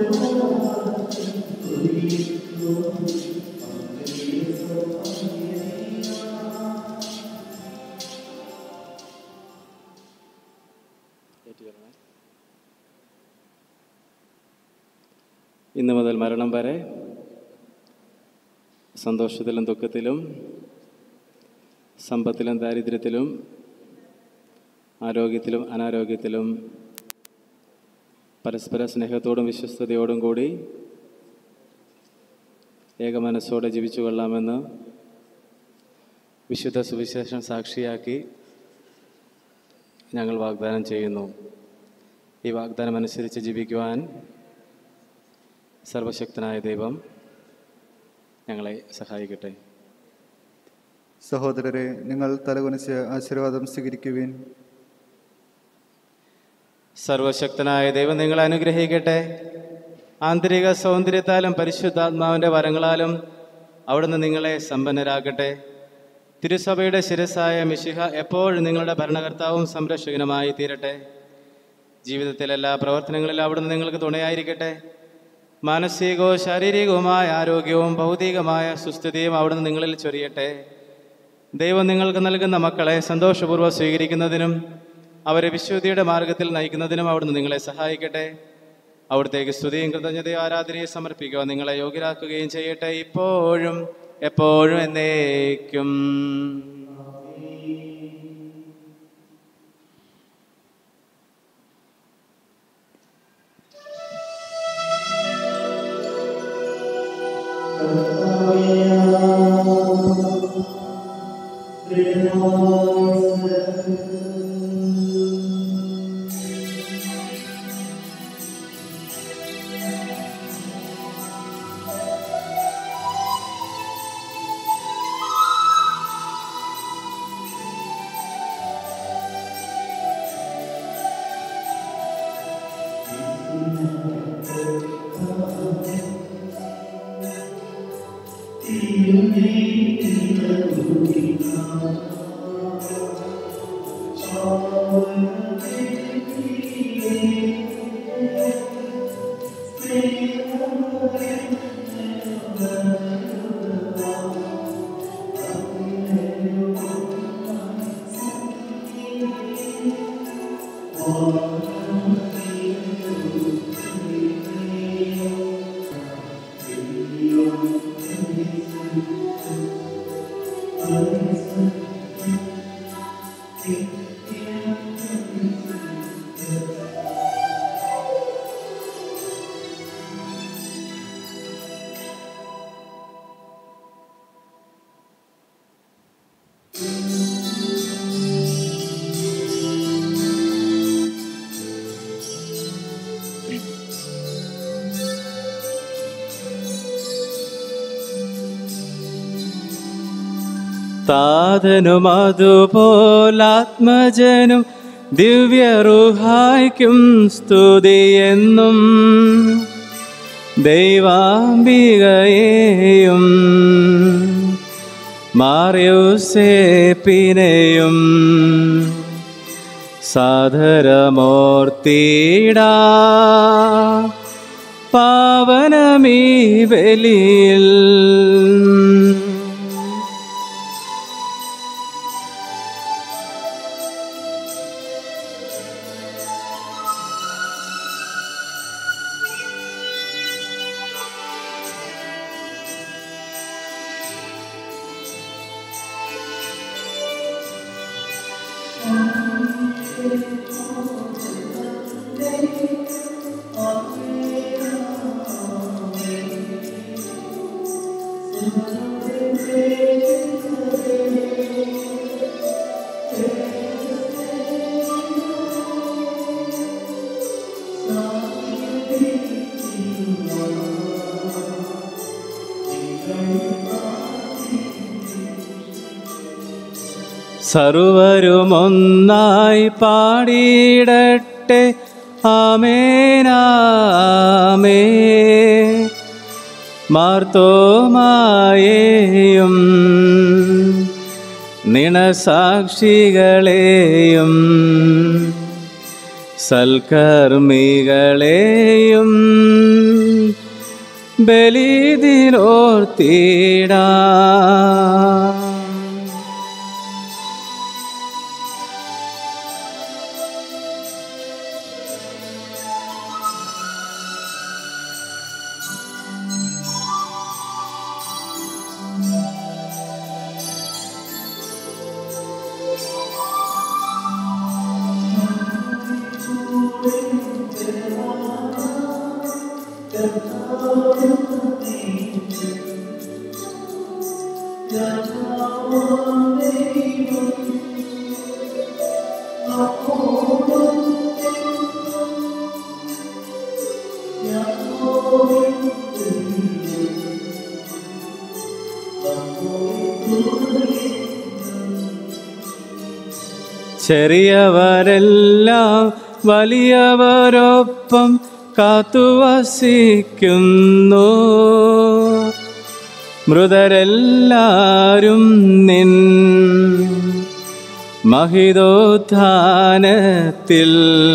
ഇന്ന് മുതൽ മരണം വരെ സന്തോഷത്തിലും ദുഃഖത്തിലും സമ്പത്തിലും ദാരിദ്ര്യത്തിലും ആരോഗ്യത്തിലും അനാരോഗ്യത്തിലും പരസ്പര സ്നേഹത്തോടും വിശ്വസ്തയോടും കൂടി ഏകമനസ്സോടെ ജീവിച്ചു കൊള്ളാമെന്ന് വിശുദ്ധ സുവിശേഷം സാക്ഷിയാക്കി ഞങ്ങൾ വാഗ്ദാനം ചെയ്യുന്നു ഈ വാഗ്ദാനം അനുസരിച്ച് ജീവിക്കുവാൻ സർവശക്തനായ ദൈവം ഞങ്ങളെ സഹായിക്കട്ടെ സഹോദരരെ നിങ്ങൾ തലകുനിച്ച് ആശീർവാദം സ്വീകരിക്കുവിൻ സർവശക്തനായ ദൈവം നിങ്ങളെ അനുഗ്രഹിക്കട്ടെ ആന്തരിക സൗന്ദര്യത്താലും പരിശുദ്ധാത്മാവിൻ്റെ വരങ്ങളാലും അവിടുന്ന് നിങ്ങളെ സമ്പന്നരാക്കട്ടെ തിരുസഭയുടെ ശിരസായ മിശിഹ എപ്പോഴും നിങ്ങളുടെ ഭരണകർത്താവും സംരക്ഷകനുമായി തീരട്ടെ ജീവിതത്തിലെ എല്ലാ പ്രവർത്തനങ്ങളിലും അവിടുന്ന് നിങ്ങൾക്ക് തുണയായിരിക്കട്ടെ മാനസികവും ശാരീരികവുമായ ആരോഗ്യവും ഭൗതികമായ സുസ്ഥിതിയും അവിടുന്ന് നിങ്ങളിൽ ചൊരിയട്ടെ ദൈവം നിങ്ങൾക്ക് നൽകുന്ന മക്കളെ സന്തോഷപൂർവ്വം സ്വീകരിക്കുന്നതിനും അവരെ വിശുദ്ധിയുടെ മാർഗത്തിൽ നയിക്കുന്നതിനും അവിടുന്ന് നിങ്ങളെ സഹായിക്കട്ടെ അവിടത്തേക്ക് സ്തുതിയും കൃതജ്ഞതയും ആരാധനയും സമർപ്പിക്കുക നിങ്ങളെ യോഗ്യരാക്കുകയും ചെയ്യട്ടെ ഇപ്പോഴും എപ്പോഴും എന്നേക്കും താതനും അതുപോലാത്മജനും ദിവ്യറുഹായ്ക്കും സ്തുതിയെന്നും ദൈവാംബികയെയും മാറിയുസേപ്പിനെയും സാധരമോർത്തിടാ പാവനമീ ബലിയിൽ സർവരുമൊന്നായി പാടിയിടട്ടെ ആമേനാമേ മാർത്തോമായേയും നിണസാക്ഷികളെയും സൽക്കർമ്മികളെയും ബലിതിനോർത്തിടാം ചെറിയവരെല്ലാം വലിയവരൊപ്പം കാത്തുവസിക്കുന്നു മൃതരെല്ലാരും നിൻ മഹിതോത്ഥാനത്തിൽ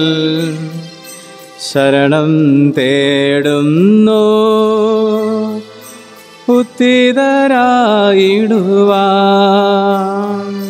ശരണം തേടുന്നു ഉത്തിതരായിടുവാൻ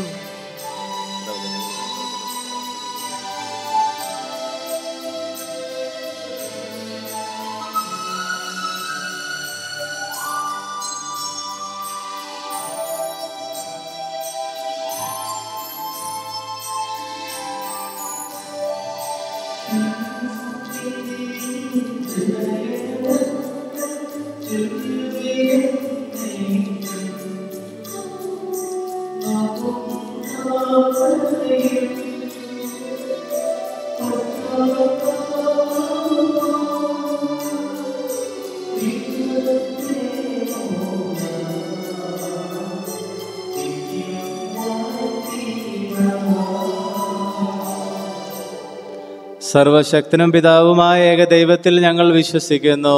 സർവശക്തനും പിതാവുമായ ഏകദൈവത്തിൽ ഞങ്ങൾ വിശ്വസിക്കുന്നു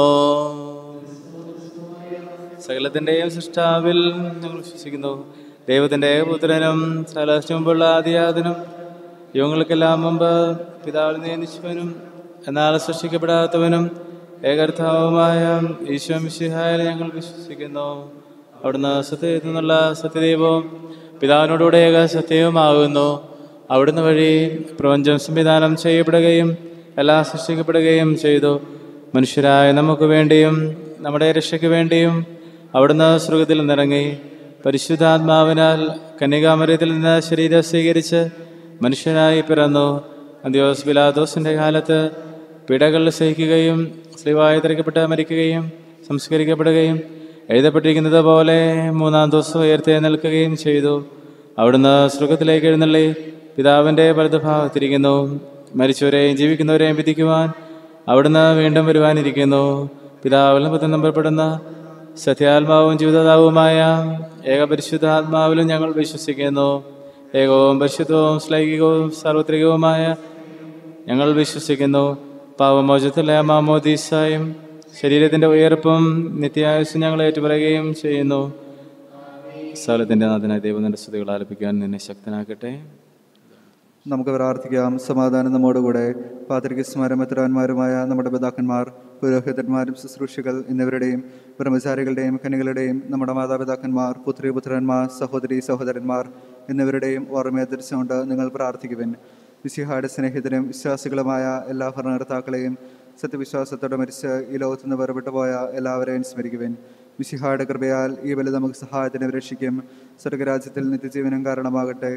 സകലത്തിൻ്റെയും സൃഷ്ടാവിൽ ഞങ്ങൾ വിശ്വസിക്കുന്നു ദൈവത്തിൻ്റെ ഏകപുത്രനും സകലത്തിനു മുമ്പുള്ള ആദിയാതനും യുവങ്ങൾക്കെല്ലാം മുമ്പ് പിതാവിൽ നിയമിച്ചവനും എന്നാൽ സൃഷ്ടിക്കപ്പെടാത്തവനും ഏകർത്താവുമായ ഈശോ മിശിഹായിൽ ഞങ്ങൾ വിശ്വസിക്കുന്നു അവിടുന്ന് സത്യത്തിൽ നിന്നുള്ള സത്യദൈവവും പിതാവിനോടുകൂടെ ഏക സത്യവുമാകുന്നു അവിടുന്ന് വഴി പ്രപഞ്ചം സംവിധാനം ചെയ്യപ്പെടുകയും എല്ലാം സൃഷ്ടിക്കപ്പെടുകയും ചെയ്തു മനുഷ്യരായ നമുക്ക് വേണ്ടിയും നമ്മുടെ രക്ഷയ്ക്ക് വേണ്ടിയും അവിടുന്ന് സ്വർഗത്തിൽ നിന്നിറങ്ങി പരിശുദ്ധാത്മാവിനാൽ കന്യകാമരത്തിൽ നിന്ന് ശരീരം സ്വീകരിച്ച് മനുഷ്യനായി പിറന്നു അന്ത്യോസ് പിലാദോസിൻ്റെ കാലത്ത് പിടകൾ സഹിക്കുകയും സ്ലീവായി തിരക്കപ്പെട്ട് മരിക്കുകയും സംസ്കരിക്കപ്പെടുകയും എഴുതപ്പെട്ടിരിക്കുന്നത് പോലെ മൂന്നാം ദിവസം ഉയർത്തി നിൽക്കുകയും ചെയ്തു അവിടുന്ന് സ്വർഗത്തിലേക്ക് എഴുന്നള്ളി പിതാവിൻ്റെ വലതുഭാഗത്തിരിക്കുന്നു മരിച്ചവരെയും ജീവിക്കുന്നവരെയും വിധിക്കുവാൻ അവിടുന്ന് വീണ്ടും വരുവാനിരിക്കുന്നു പിതാവിൽ നിന്ന് നമ്പപ്പെടുന്ന സത്യാത്മാവും ജീവിതതാവുമായ ഏകപരിശുദ്ധാത്മാവിലും ഞങ്ങൾ വിശ്വസിക്കുന്നു ഏകവും പരിശുദ്ധവും ശ്ലൈകികവും സാർവത്രികവുമായ ഞങ്ങൾ വിശ്വസിക്കുന്നു പാവമോചത്തിലെ മാമോദീസായും ശരീരത്തിൻ്റെ ഉയർപ്പും നിത്യായുസ് ഞങ്ങൾ ഏറ്റുപറയുകയും ചെയ്യുന്നു സ്ഥലത്തിൻ്റെ നാഥനായ ദൈവത്തിൻ്റെ സ്തുതികൾ ആലപിക്കാൻ നിന്നെ ശക്തനാക്കട്ടെ നമുക്ക് പ്രാർത്ഥിക്കാം സമാധാനം നമ്മോടുകൂടെ പാത്രികസ്മാരും മെത്രാന്മാരുമായ നമ്മുടെ പിതാക്കന്മാർ പുരോഹിതന്മാരും ശുശ്രൂഷകൾ എന്നിവരുടെയും ബ്രഹ്മചാരികളുടെയും കനികളുടെയും നമ്മുടെ മാതാപിതാക്കന്മാർ പുത്രിപുത്രന്മാർ സഹോദരി സഹോദരന്മാർ എന്നിവരുടെയും ഓർമ്മയെ ധരിച്ചുകൊണ്ട് നിങ്ങൾ പ്രാർത്ഥിക്കുവിൻ വിശിഹായുടെ സ്നേഹിതരും വിശ്വാസികളുമായ എല്ലാ ഭരണകർത്താക്കളെയും സത്യവിശ്വാസത്തോടെ മരിച്ച് ഈ ലോകത്തു നിന്ന് വേർപെട്ടു പോയ എല്ലാവരെയും സ്മരിക്കുവിൻ വിശിഹായുടെ കൃപയാൽ ഈ ബലി നമുക്ക് സഹായത്തിന് രക്ഷിക്കും സ്വർഗരാജ്യത്തിൽ നിത്യജീവനം കാരണമാകട്ടെ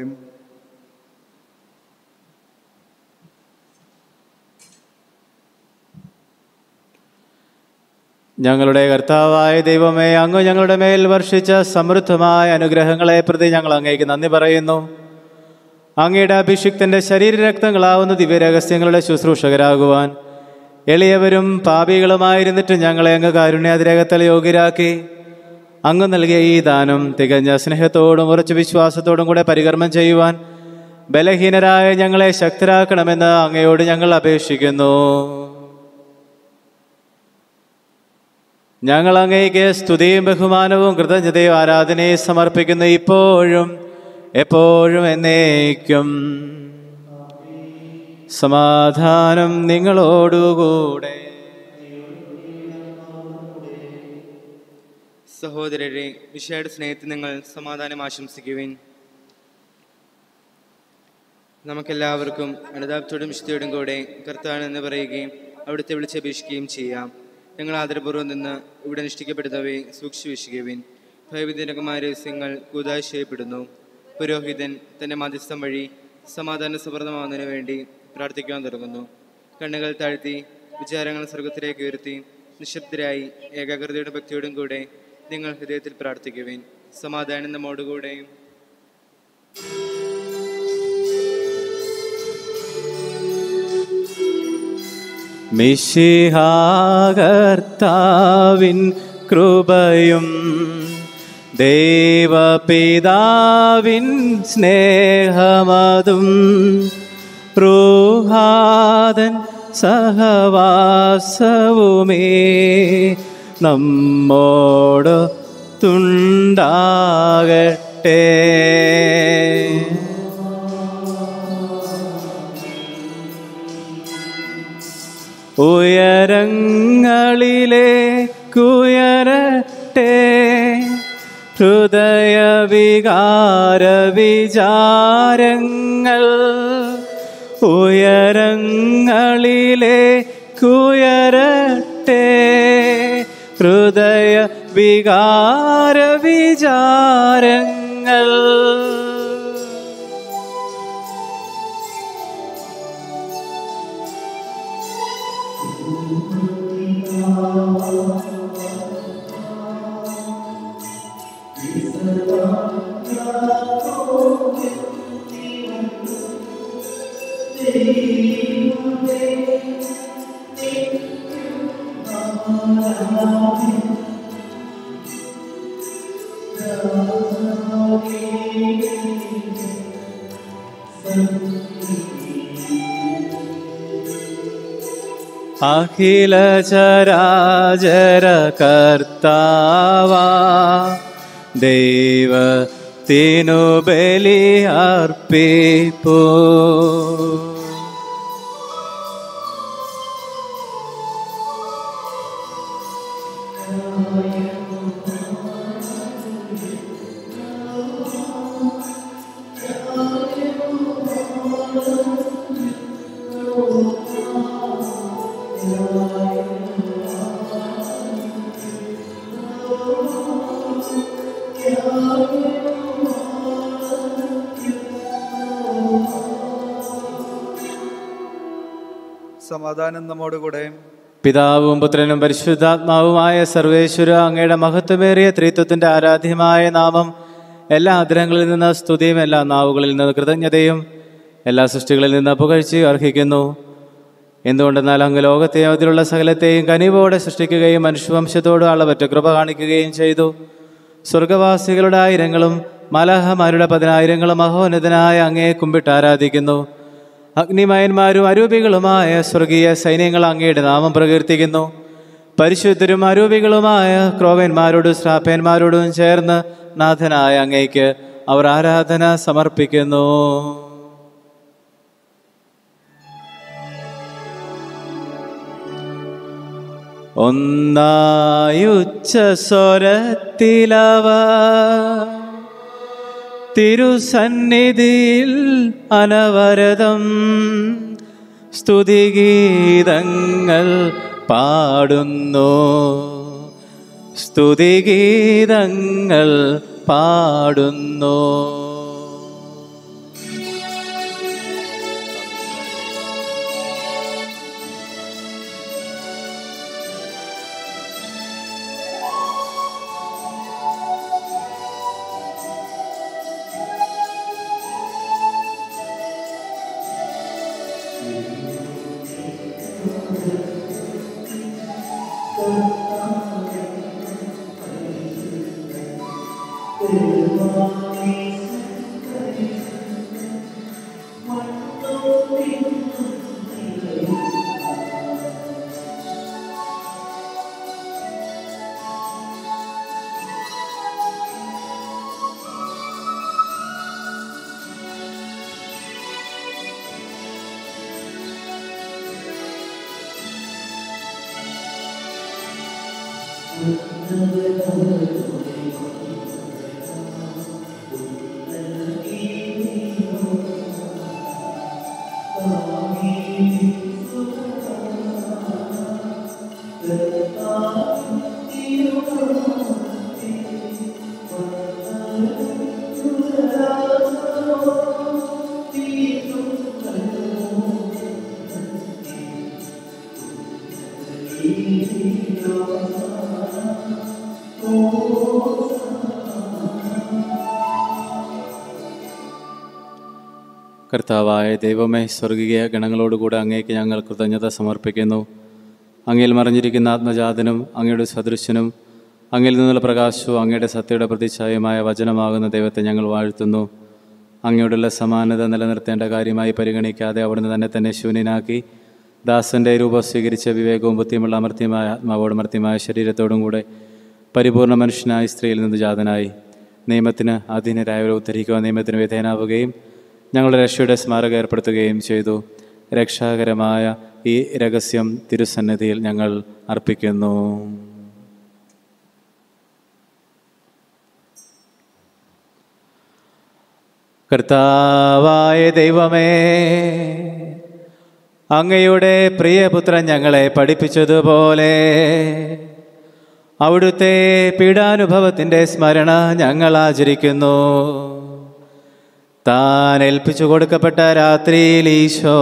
ഞങ്ങളുടെ കർത്താവായ ദൈവമേ അങ്ങ് ഞങ്ങളുടെ മേൽ വർഷിച്ച സമൃദ്ധമായ അനുഗ്രഹങ്ങളെ പ്രതി ഞങ്ങൾ അങ്ങേക്ക് നന്ദി പറയുന്നു അങ്ങയുടെ അഭിഷിക്തന്റെ ശരീരരക്തങ്ങളാവുന്ന ദിവ്യരഹസ്യങ്ങളുടെ ശുശ്രൂഷകരാകുവാൻ എളിയവരും പാപികളുമായിരുന്നിട്ട് ഞങ്ങളെ അങ്ങ് കാരുണ്യാതിരകത്തിൽ യോഗ്യരാക്കി അങ്ങ് നൽകിയ ഈ ദാനം തികഞ്ഞ സ്നേഹത്തോടും ഉറച്ച വിശ്വാസത്തോടും കൂടെ പരികർമ്മം ചെയ്യുവാൻ ബലഹീനരായ ഞങ്ങളെ ശക്തരാക്കണമെന്ന് അങ്ങയോട് ഞങ്ങൾ അപേക്ഷിക്കുന്നു ഞങ്ങൾ അങ്ങേക്ക് സ്തുതിയും ബഹുമാനവും കൃതജ്ഞതയും ആരാധനയും സമർപ്പിക്കുന്നു ഇപ്പോഴും എപ്പോഴും എന്നേക്കും സമാധാനം നിങ്ങളോടുകൂടെ സഹോദരരെ വിഷയുടെ സ്നേഹത്തിൽ നിങ്ങൾ സമാധാനം ആശംസിക്കുവിൻ നമുക്കെല്ലാവർക്കും അനുതാപത്തോടും വിശുദ്ധിയോടും കൂടെ കർത്താൻ എന്ന് പറയുകയും അവിടുത്തെ വിളിച്ചപേക്ഷിക്കുകയും ചെയ്യാം ഞങ്ങൾ ആദരപൂർവ്വം നിന്ന് ഇവിടെ അനുഷ്ഠിക്കപ്പെടുന്നവയെ സൂക്ഷിച്ചു വീക്ഷിക്കുവിൻ ഭയവിധനകമായ രഹസ്യങ്ങൾ കൂതായി ചെയ്യപ്പെടുന്നു പുരോഹിതൻ തന്റെ മധ്യസ്ഥം വഴി സമാധാന സമൃദ്ധമാവുന്നതിന് വേണ്ടി പ്രാർത്ഥിക്കാൻ തുടങ്ങുന്നു കണ്ണുകൾ താഴ്ത്തി വിചാരങ്ങൾ സ്വർഗത്തിലേക്ക് ഉയർത്തി നിശബ്ദരായി ഏകാഗ്രതയുടെ ഭക്തിയോടും കൂടെ നിങ്ങൾ ഹൃദയത്തിൽ പ്രാർത്ഥിക്കുവിൻ സമാധാനം നമ്മോടുകൂടെയും മിശിഹാകർത്താവിൻ കൃപയും ദേവപിതാവിൻ സ്നേഹമതും റൂഹാദൻ സഹവാസവുമേ നമ്മോട് തുണ്ടാകട്ടെ ഉയരങ്ങളിലേക്കുയരട്ടെ ഹൃദയവികാര വിചാരങ്ങൾ ഉയരങ്ങളിലേക്കുയരട്ടെ ഹൃദയ വികാര വിചാരങ്ങൾ അഖില ചരാചര കർത്താവാ ദൈവത്തിനു ബലി അർപ്പിപ്പൂ സമാധാനം നമ്മോടുകൂടെ പിതാവും പുത്രനും പരിശുദ്ധാത്മാവുമായ സർവേശ്വര അങ്ങയുടെ മഹത്വമേറിയ ത്രിത്വത്തിന്റെ ആരാധ്യമായ നാമം എല്ലാ ആദരങ്ങളിൽ നിന്ന് സ്തുതിയും എല്ലാ നാവുകളിൽ നിന്ന് കൃതജ്ഞതയും എല്ലാ സൃഷ്ടികളിൽ നിന്ന് പുകഴ്ചയും അർഹിക്കുന്നു എന്തുകൊണ്ടെന്നാൽ അങ്ങ് ലോകത്തെയും അതിലുള്ള സകലത്തെയും കനിവോടെ സൃഷ്ടിക്കുകയും മനുഷ്യവംശത്തോട് അളവറ്റ കൃപ കാണിക്കുകയും ചെയ്തു സ്വർഗവാസികളുടെ ആയിരങ്ങളും മലഹമാരുടെ പതിനായിരങ്ങളും മഹോന്നതനായ അങ്ങയെ കുമ്പിട്ട് ആരാധിക്കുന്നു അഗ്നിമയന്മാരും അരൂപികളുമായ സ്വർഗീയ സൈന്യങ്ങൾ അങ്ങയുടെ നാമം പ്രകീർത്തിക്കുന്നു പരിശുദ്ധരും അരൂപികളുമായ ക്രോവന്മാരോടും ശ്രാപ്പന്മാരോടും ചേർന്ന് നാഥനായ അങ്ങയ്ക്ക് അവർ ആരാധന സമർപ്പിക്കുന്നു ഒന്നായുച്ച സ്വരത്തിലവ തിരുസന്നിധിയിൽ അനവരതം സ്തുതിഗീതങ്ങൾ പാടുന്നു സ്തുതിഗീതങ്ങൾ പാടുന്നു കർത്താവായ ദൈവമേ സ്വർഗീയ ഗണങ്ങളോടുകൂടെ അങ്ങേക്ക് ഞങ്ങൾ കൃതജ്ഞത സമർപ്പിക്കുന്നു അങ്ങയിൽ മറിഞ്ഞിരിക്കുന്ന ആത്മജാതനും അങ്ങയുടെ സദൃശനും അങ്ങിൽ നിന്നുള്ള പ്രകാശവും അങ്ങയുടെ സത്യയുടെ പ്രതിച്ഛായമായ വചനമാകുന്ന ദൈവത്തെ ഞങ്ങൾ വാഴ്ത്തുന്നു അങ്ങയോടുള്ള സമാനത നിലനിർത്തേണ്ട കാര്യമായി പരിഗണിക്കാതെ അവിടുന്ന് തന്നെ തന്നെ ശൂന്യനാക്കി ദാസന്റെ രൂപം സ്വീകരിച്ച വിവേകവും ബുദ്ധിയുമുള്ള അമർത്യമായ ആത്മാവോടും അമർത്യമായ ശരീരത്തോടും കൂടെ പരിപൂർണ മനുഷ്യനായി സ്ത്രീയിൽ നിന്ന് ജാതനായി നിയമത്തിന് അധീനരായവരെ ഉദ്ധരിക്കുവാൻ നിയമത്തിന് വിധേയനാവുകയും ഞങ്ങളുടെ രക്ഷയുടെ സ്മാരകം ഏർപ്പെടുത്തുകയും ചെയ്തു രക്ഷാകരമായ ഈ രഹസ്യം തിരുസന്നിധിയിൽ ഞങ്ങൾ അർപ്പിക്കുന്നു കർത്താവായ ദൈവമേ അങ്ങയുടെ പ്രിയപുത്രൻ ഞങ്ങളെ പഠിപ്പിച്ചതുപോലെ അവിടുത്തെ പീഡാനുഭവത്തിൻ്റെ സ്മരണ ഞങ്ങൾ ആചരിക്കുന്നു താൻ ഏൽപ്പിച്ചു കൊടുക്കപ്പെട്ട രാത്രിയിൽ ഈശോ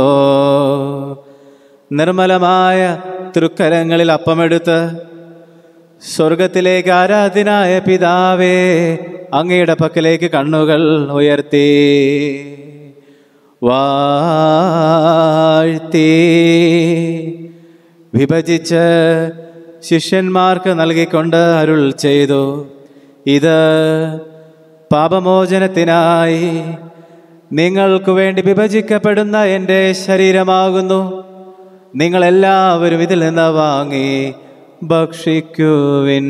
നിർമ്മലമായ തൃക്കരങ്ങളിൽ അപ്പമെടുത്ത് സ്വർഗത്തിലേക്ക് ആരാധനായ പിതാവേ അങ്ങയുടെ പക്കലേക്ക് കണ്ണുകൾ ഉയർത്തി വാഴ്ത്തി വിഭജിച്ച് ശിഷ്യന്മാർക്ക് നൽകിക്കൊണ്ട് അരുൾ ചെയ്തു ഇത് പാപമോചനത്തിനായി നിങ്ങൾക്ക് വേണ്ടി വിഭജിക്കപ്പെടുന്ന എൻ്റെ ശരീരമാകുന്നു നിങ്ങളെല്ലാവരും ഇതിൽ നിന്ന് വാങ്ങി ഭക്ഷിക്കുവിൻ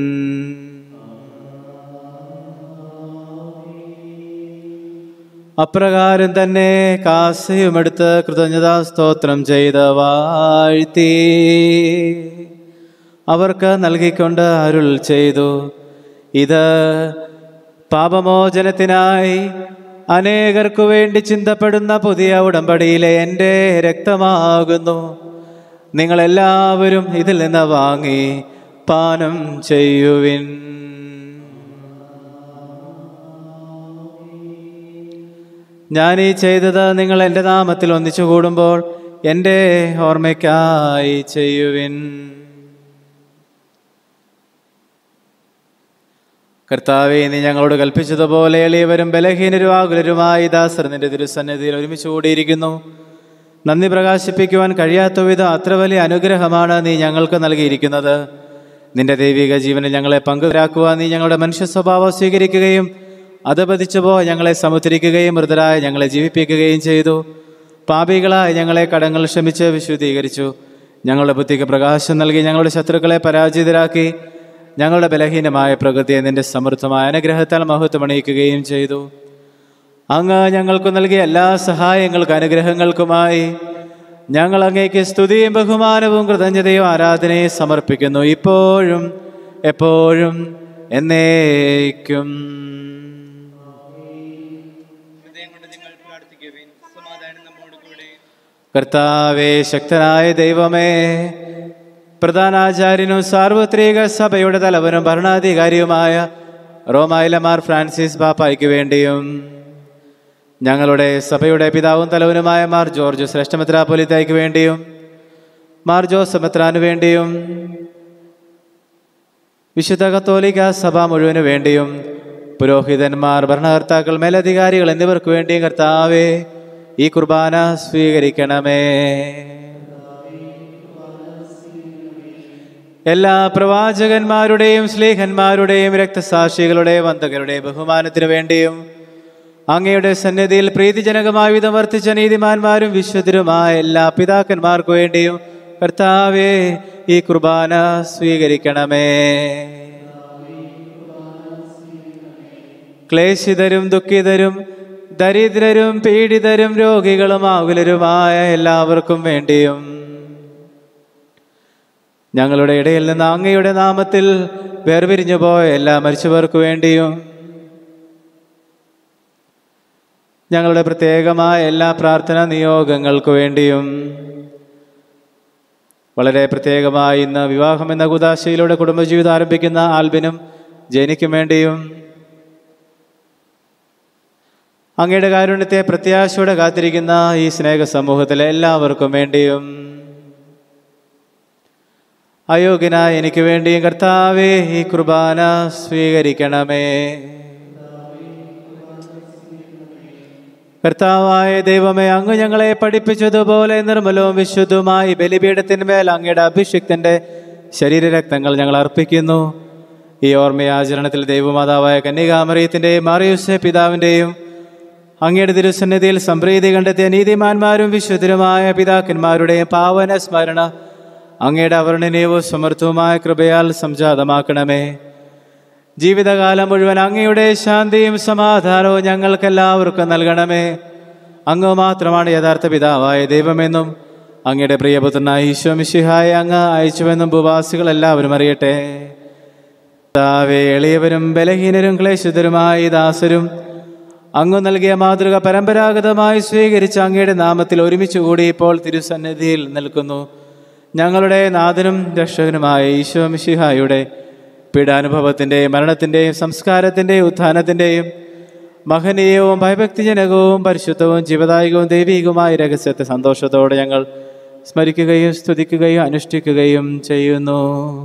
അപ്രകാരം തന്നെ കാസയുമെടുത്ത് കൃതജ്ഞതാ സ്തോത്രം ചെയ്ത് വാഴ്ത്തി അവർക്ക് നൽകിക്കൊണ്ട് അരുൾ ചെയ്തു ഇത് പാപമോചനത്തിനായി അനേകർക്കു വേണ്ടി ചിന്തപ്പെടുന്ന പുതിയ ഉടമ്പടിയിലെ എൻ്റെ രക്തമാകുന്നു നിങ്ങളെല്ലാവരും ഇതിൽ നിന്ന് വാങ്ങി പാനം ചെയ്യുവിൻ ഞാൻ ഈ ചെയ്തത് നിങ്ങൾ എൻ്റെ നാമത്തിൽ ഒന്നിച്ചു കൂടുമ്പോൾ എൻ്റെ ഓർമ്മയ്ക്കായി ചെയ്യുവിൻ കർത്താവെ നീ ഞങ്ങളോട് കൽപ്പിച്ചതുപോലെ എളിയവരും ബലഹീനരും ആകുലരുമായി ദാസർ നിന്റെ തിരുസന്നിധിയിൽ ഒരുമിച്ച് കൂടിയിരിക്കുന്നു നന്ദി പ്രകാശിപ്പിക്കുവാൻ കഴിയാത്ത വിധം അത്ര വലിയ അനുഗ്രഹമാണ് നീ ഞങ്ങൾക്ക് നൽകിയിരിക്കുന്നത് നിന്റെ ദൈവിക ജീവനിൽ ഞങ്ങളെ പങ്കുരാക്കുവാൻ നീ ഞങ്ങളുടെ മനുഷ്യ സ്വഭാവം സ്വീകരിക്കുകയും അധപതിച്ചുപോ ഞങ്ങളെ സമുദ്രിക്കുകയും മൃതരായ ഞങ്ങളെ ജീവിപ്പിക്കുകയും ചെയ്തു പാപികളായ ഞങ്ങളെ കടങ്ങൾ ക്ഷമിച്ച് വിശുദ്ധീകരിച്ചു ഞങ്ങളുടെ ബുദ്ധിക്ക് പ്രകാശം നൽകി ഞങ്ങളുടെ ശത്രുക്കളെ പരാജിതരാക്കി ഞങ്ങളുടെ ബലഹീനമായ പ്രകൃതിയെ നിന്റെ സമൃദ്ധമായ അനുഗ്രഹത്താൽ മഹത്വമണിയിക്കുകയും ചെയ്തു അങ്ങ് ഞങ്ങൾക്ക് നൽകിയ എല്ലാ സഹായങ്ങൾക്കും അനുഗ്രഹങ്ങൾക്കുമായി ഞങ്ങൾ അങ്ങേക്ക് സ്തുതിയും ബഹുമാനവും കൃതജ്ഞതയും ആരാധനയും സമർപ്പിക്കുന്നു ഇപ്പോഴും എപ്പോഴും എന്നേക്കും ഹൃദയം കൊണ്ട് നിങ്ങൾ പ്രാർത്ഥിക്കുവിൻ സമാധാനം നമ്മോട് കൂടെ കർത്താവേ ശക്തനായ ദൈവമേ പ്രധാനാചാര്യനും സാർവത്രിക സഭയുടെ തലവനും ഭരണാധികാരിയുമായ റോമായിലെ മാർ ഫ്രാൻസിസ് പാപ്പായ്ക്ക് വേണ്ടിയും ഞങ്ങളുടെ സഭയുടെ പിതാവും തലവനുമായ മാർ ജോർജ് ശ്രേഷ്ഠമെത്രാപൊലിത്തായ്ക്ക് വേണ്ടിയും മാർ ജോസ് മെത്രാനു വേണ്ടിയും വിശുദ്ധ കത്തോലിക്ക സഭ മുഴുവനു വേണ്ടിയും പുരോഹിതന്മാർ ഭരണകർത്താക്കൾ മേലധികാരികൾ എന്നിവർക്ക് വേണ്ടിയും കർത്താവേ ഈ കുർബാന സ്വീകരിക്കണമേ എല്ലാ പ്രവാചകന്മാരുടെയും സ്ലീഹന്മാരുടെയും രക്തസാക്ഷികളുടെയും വന്തകരുടെയും ബഹുമാനത്തിനു വേണ്ടിയും അങ്ങയുടെ സന്നിധിയിൽ പ്രീതിജനകമായ വിധം വർത്തിച്ച നീതിമാന്മാരും വിശുദ്ധരുമായ എല്ലാ പിതാക്കന്മാർക്കു വേണ്ടിയും കർത്താവേ ഈ കുർബാന സ്വീകരിക്കണമേ ക്ലേശിതരും ദുഃഖിതരും ദരിദ്രരും പീഡിതരും രോഗികളും ആകുലരുമായ എല്ലാവർക്കും വേണ്ടിയും ഞങ്ങളുടെ ഇടയിൽ നിന്ന് അങ്ങയുടെ നാമത്തിൽ വേർപിരിഞ്ഞു പോയ എല്ലാ മരിച്ചവർക്ക് വേണ്ടിയും ഞങ്ങളുടെ പ്രത്യേകമായ എല്ലാ പ്രാർത്ഥനാ നിയോഗങ്ങൾക്ക് വേണ്ടിയും വളരെ പ്രത്യേകമായി ഇന്ന് വിവാഹം എന്ന കുതാശയിലൂടെ കുടുംബജീവിതം ആരംഭിക്കുന്ന ആൽബിനും ജനിക്കും വേണ്ടിയും അങ്ങയുടെ കാരുണ്യത്തെ പ്രത്യാശയോടെ കാത്തിരിക്കുന്ന ഈ സ്നേഹ സമൂഹത്തിലെ എല്ലാവർക്കും വേണ്ടിയും അയോഗ്യനായ എനിക്ക് വേണ്ടിയും കർത്താവേ ഈ കുർബാന സ്വീകരിക്കണമേ കർത്താവായ ദൈവമേ അങ്ങ് ഞങ്ങളെ പഠിപ്പിച്ചതുപോലെ നിർമ്മലവും വിശുദ്ധവുമായി ബലിപീഠത്തിന്മേൽ അങ്ങയുടെ അഭിഷിക്തന്റെ ശരീരരക്തങ്ങൾ ഞങ്ങൾ അർപ്പിക്കുന്നു ഈ ഓർമ്മയാചരണത്തിൽ ദൈവമാതാവായ കന്യകാമറിയത്തിൻ്റെയും മാറിയുസ പിതാവിൻ്റെയും അങ്ങയുടെ തിരുസന്നിധിയിൽ സംപ്രീതി കണ്ടെത്തിയ നീതിമാന്മാരും വിശുദ്ധരുമായ പിതാക്കന്മാരുടെയും പാവന സ്മരണ അങ്ങയുടെ അവർണനീയവും സമർത്ഥവുമായ കൃപയാൽ സംജാതമാക്കണമേ ജീവിതകാലം മുഴുവൻ അങ്ങയുടെ ശാന്തിയും സമാധാനവും ഞങ്ങൾക്കെല്ലാവർക്കും നൽകണമേ അങ്ങ് മാത്രമാണ് യഥാർത്ഥ പിതാവായ ദൈവമെന്നും അങ്ങയുടെ പ്രിയപുത്രനായ ഈശോ മിശിഹായ അങ്ങ് അയച്ചുവെന്നും ഭൂവാസികൾ എല്ലാവരും അറിയട്ടെ താവേ എളിയവരും ബലഹീനരും ക്ലേശിതരുമായ ഈ ദാസരും അങ്ങ് നൽകിയ മാതൃക പരമ്പരാഗതമായി സ്വീകരിച്ച അങ്ങയുടെ നാമത്തിൽ ഒരുമിച്ച് കൂടി ഇപ്പോൾ തിരുസന്നിധിയിൽ നിൽക്കുന്നു ഞങ്ങളുടെ നാഥനും രക്ഷകനുമായ ഈശോ മിശിഹായുടെ പീഡാനുഭവത്തിൻ്റെയും മരണത്തിൻ്റെയും സംസ്കാരത്തിൻ്റെയും ഉത്ഥാനത്തിൻ്റെയും മഹനീയവും ഭയഭക്തിജനകവും പരിശുദ്ധവും ജീവദായകവും ദൈവികവുമായ രഹസ്യത്തെ സന്തോഷത്തോടെ ഞങ്ങൾ സ്മരിക്കുകയും സ്തുതിക്കുകയും അനുഷ്ഠിക്കുകയും ചെയ്യുന്നു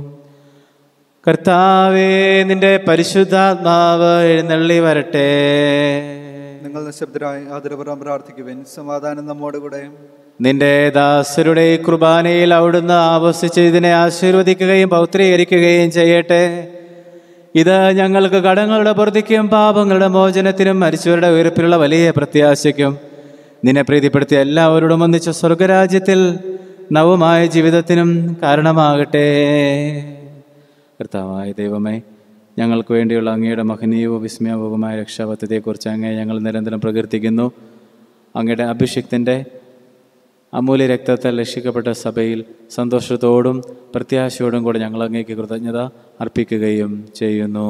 കർത്താവേ നിന്റെ പരിശുദ്ധാത്മാവ് എഴുന്നള്ളി വരട്ടെ നിങ്ങൾ നിശബ്ദരായി ആദരപുറം പ്രാർത്ഥിക്കുവിൻ സമാധാനം നമ്മോടുകൂടെ നിന്റെ ദാസരുടെ ഈ കുർബാനയിൽ അവിടുന്ന് ആവസിച്ച് ഇതിനെ ആശീർവദിക്കുകയും പൗത്രീകരിക്കുകയും ചെയ്യട്ടെ ഇത് ഞങ്ങൾക്ക് കടങ്ങളുടെ പൊറുതിക്കും പാപങ്ങളുടെ മോചനത്തിനും മരിച്ചവരുടെ ഉയർപ്പിലുള്ള വലിയ പ്രത്യാശയ്ക്കും നിന്നെ പ്രീതിപ്പെടുത്തിയ എല്ലാവരോടും ഒന്നിച്ച സ്വർഗരാജ്യത്തിൽ നവമായ ജീവിതത്തിനും കാരണമാകട്ടെ കർത്താവായ ദൈവമേ ഞങ്ങൾക്ക് വേണ്ടിയുള്ള അങ്ങയുടെ മഹനീയവും വിസ്മയവുമായ രക്ഷാപദ്ധതിയെക്കുറിച്ച് അങ്ങേ ഞങ്ങൾ നിരന്തരം പ്രകീർത്തിക്കുന്നു അങ്ങയുടെ അഭിഷിക്തൻ്റെ അമൂല്യ രക്തത്താൽ രക്ഷിക്കപ്പെട്ട സഭയിൽ സന്തോഷത്തോടും പ്രത്യാശയോടും കൂടെ ഞങ്ങൾ അങ്ങേക്ക് കൃതജ്ഞത അർപ്പിക്കുകയും ചെയ്യുന്നു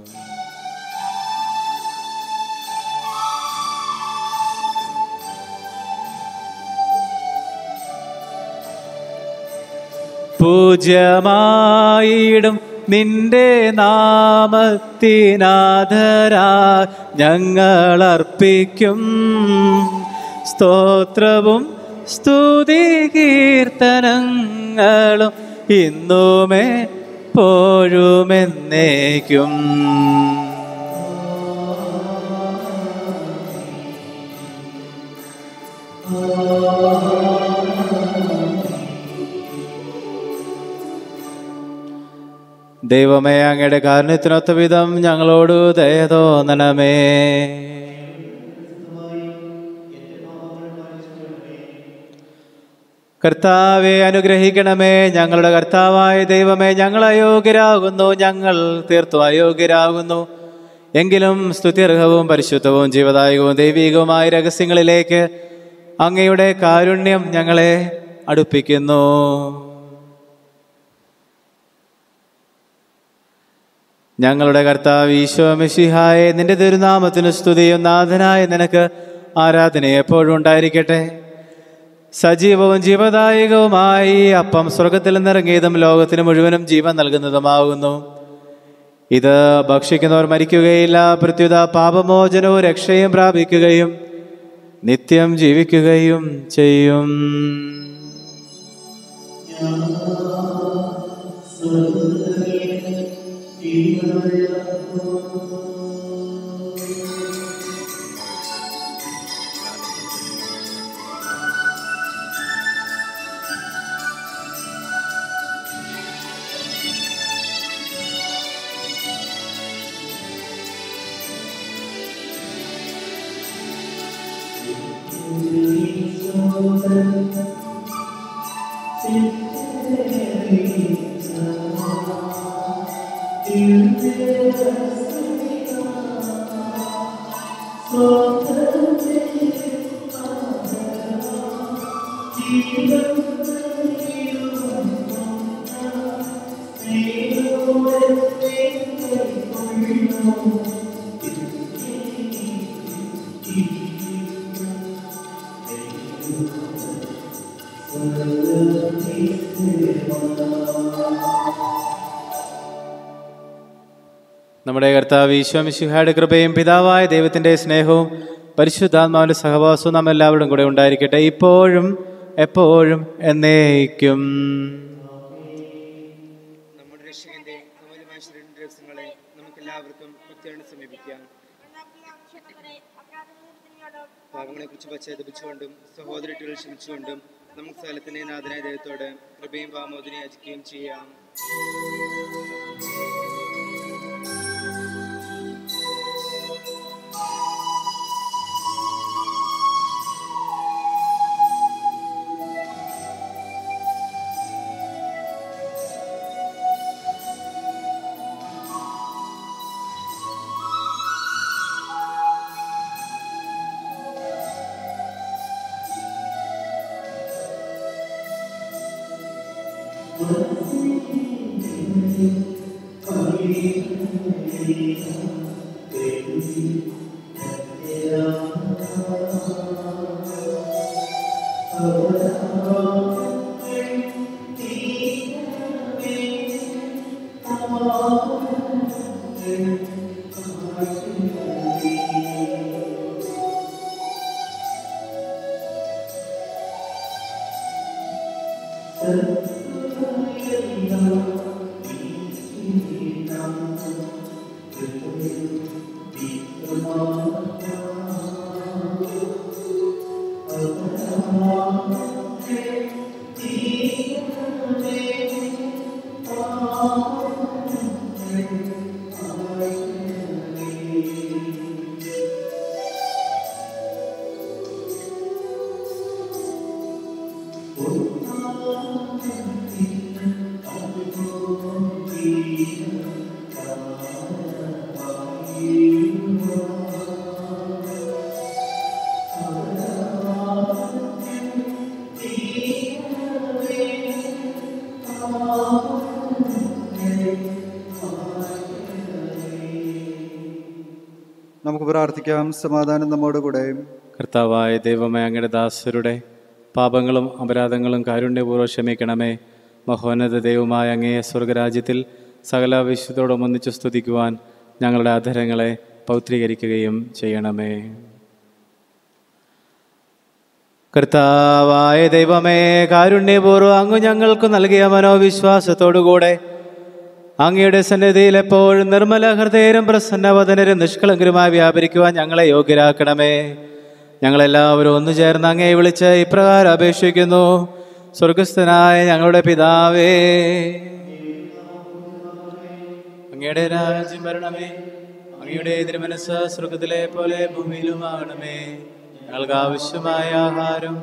പൂജ്യമായിടും നിന്റെ നാമത്തിനാദരാ ഞങ്ങൾ അർപ്പിക്കും സ്തോത്രവും സ്തുതി കീർത്തനങ്ങളും ഇന്നുമേ പോഴുമെന്നേക്കും ദൈവമേ അങ്ങയുടെ കാരുണ്യത്തിനൊത്ത വിധം ഞങ്ങളോട് ദയ തോന്നണമേ കർത്താവെ അനുഗ്രഹിക്കണമേ ഞങ്ങളുടെ കർത്താവായ ദൈവമേ ഞങ്ങൾ അയോഗ്യരാകുന്നു ഞങ്ങൾ തീർത്തും അയോഗ്യരാകുന്നു എങ്കിലും സ്തുത്യർഹവും പരിശുദ്ധവും ജീവദായകവും ദൈവികവുമായ രഹസ്യങ്ങളിലേക്ക് അങ്ങയുടെ കാരുണ്യം ഞങ്ങളെ അടുപ്പിക്കുന്നു ഞങ്ങളുടെ കർത്താവ് ഈശോ മിശിഹായെ നിന്റെ തിരുനാമത്തിന് സ്തുതിയും നാഥനായ നിനക്ക് ആരാധന എപ്പോഴും ഉണ്ടായിരിക്കട്ടെ സജീവവും ജീവദായകവുമായി ഈ അപ്പം സ്വർഗത്തിൽ നിന്നിറങ്ങിയതും ലോകത്തിന് മുഴുവനും ജീവൻ നൽകുന്നതുമാകുന്നു ഇത് ഭക്ഷിക്കുന്നവർ മരിക്കുകയില്ല പ്രത്യുത പാപമോചനവും രക്ഷയും പ്രാപിക്കുകയും നിത്യം ജീവിക്കുകയും ചെയ്യും നമ്മുടെ കർത്താവ് ഈശോമിശിഹായുടെ കൃപയും പിതാവായ ദൈവത്തിൻ്റെ സ്നേഹവും പരിശുദ്ധാത്മാവിൻ്റെ സഹവാസവും നാം എല്ലാവരും കൂടെ ഉണ്ടായിരിക്കട്ടെ ഇപ്പോഴും എപ്പോഴും എന്നേക്കും നമ്മുടെ രക്ഷകന്റെ അമൂല്യമായ ശരീരം ദിവസങ്ങളെ നമുക്ക് എല്ലാവർക്കും ഭക്തിയോടെ സമീപിക്കാം പാപങ്ങളെ കുറിച്ച് പശ്ചാത്തപിച്ചുകൊണ്ടും സഹോദരറ്റുകൾ ക്ഷമിച്ചുകൊണ്ടും നമുക്ക് സ്ഥലത്തിന്റെ നാഥനായ ദൈവത്തോട് കൃപയും പാമോദിനെ യാചിക്കുകയും ചെയ്യാം നമുക്ക് പ്രാർത്ഥിക്കാം സമാധാനം നമ്മോട് കൂടെ കർത്താവായ ദൈവമേ അങ്ങയുടെ ദാസരുടെ പാപങ്ങളും അപരാധങ്ങളും കാരുണ്യപൂർവ്വം ക്ഷമിക്കണമേ മഹോന്നത ദൈവമായ അങ്ങയെ സ്വർഗരാജ്യത്തിൽ സകല വിശുദ്ധോടും ഒന്നിച്ചു സ്തുതിക്കുവാൻ ഞങ്ങളുടെ അധരങ്ങളെ പൗത്രീകരിക്കുകയും ചെയ്യണമേ കർത്താവായ ദൈവമേ കാരുണ്യപൂർവ്വം അങ്ങ് ഞങ്ങൾക്ക് നൽകിയ മനോവിശ്വാസത്തോടുകൂടെ അങ്ങയുടെ സന്നിധിയിൽ എപ്പോഴും നിർമ്മല ഹൃദയരും പ്രസന്നവദനരും നിഷ്കളങ്കരുമായി വ്യാപരിക്കുവാൻ ഞങ്ങളെ യോഗ്യരാക്കണമേ ഞങ്ങളെല്ലാവരും ഒന്നു ചേർന്ന് അങ്ങയെ വിളിച്ച് ഇപ്രകാരം അപേക്ഷിക്കുന്നു സ്വർഗസ്ഥനായ ഞങ്ങളുടെ പിതാവേ അങ്ങയുടെ രാജ്യം വരണമേ അങ്ങയുടെ തിരുമനസ് സ്വർഗത്തിലെ പോലെ ഭൂമിയിലുമാകണമേ ഞങ്ങൾക്ക് ആവശ്യമായ ആഹാരം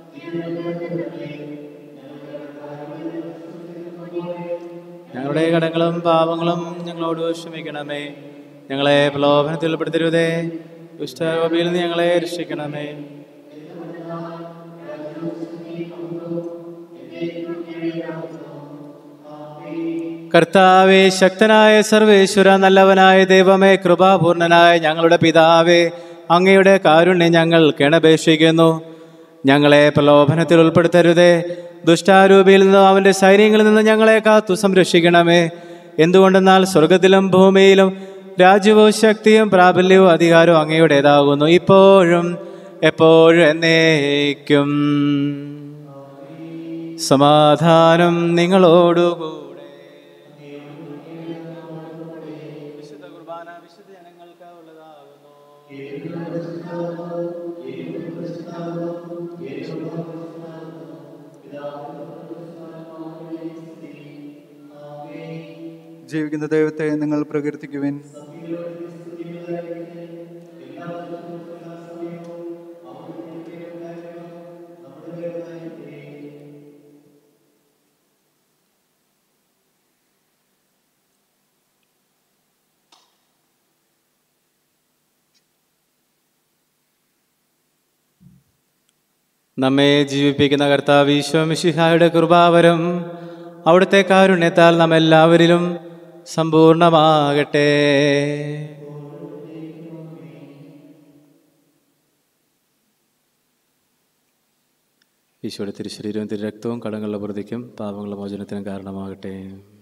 ഞങ്ങളുടെ കടങ്ങളും പാപങ്ങളും ഞങ്ങളോട് ക്ഷമിക്കണമേ ഞങ്ങളെ പ്രലോഭനത്തിൽ ഉൾപ്പെടുത്തരുതേ ദുഷ്ടകോപിയിൽ നിന്ന് ഞങ്ങളെ രക്ഷിക്കണമേ കർത്താവെ ശക്തനായ സർവേശ്വര നല്ലവനായ ദൈവമേ കൃപാപൂർണനായ ഞങ്ങളുടെ പിതാവേ അങ്ങയുടെ കാരുണ്യം ഞങ്ങൾ കിണപേക്ഷിക്കുന്നു ഞങ്ങളെ പ്രലോഭനത്തിൽ ഉൾപ്പെടുത്തരുതേ ദുഷ്ടാരൂപിയിൽ നിന്നും അവൻ്റെ സൈന്യങ്ങളിൽ നിന്ന് ഞങ്ങളെ കാത്തു സംരക്ഷിക്കണമേ എന്തുകൊണ്ടെന്നാൽ സ്വർഗത്തിലും ഭൂമിയിലും രാജ്യവും ശക്തിയും പ്രാബല്യവും അധികാരവും അങ്ങയുടേതാകുന്നു ഇപ്പോഴും എപ്പോഴും എന്നേക്കും സമാധാനം നിങ്ങളോടുകൂടെ വിശുദ്ധ കുർബാന വിശുദ്ധ ജനങ്ങൾക്ക് ഉള്ളതാകുന്നു ജീവിക്കുന്ന ദൈവത്തെ നിങ്ങൾ പ്രകീർത്തിക്കുവിൻ നമ്മെ ജീവിപ്പിക്കുന്ന കർത്താവ് ഈശോ മിശിഹായുടെ കൃപാവരം അവിടുത്തെ കാരുണ്യത്താൽ നാം എല്ലാവരിലും സമ്പൂർണമാകട്ടെ ഈശോയുടെ തിരുശരീരവും തിരുരക്തവും കടങ്ങളുടെ പ്രതിക്കും പാപങ്ങളുടെ മോചനത്തിനും കാരണമാകട്ടെ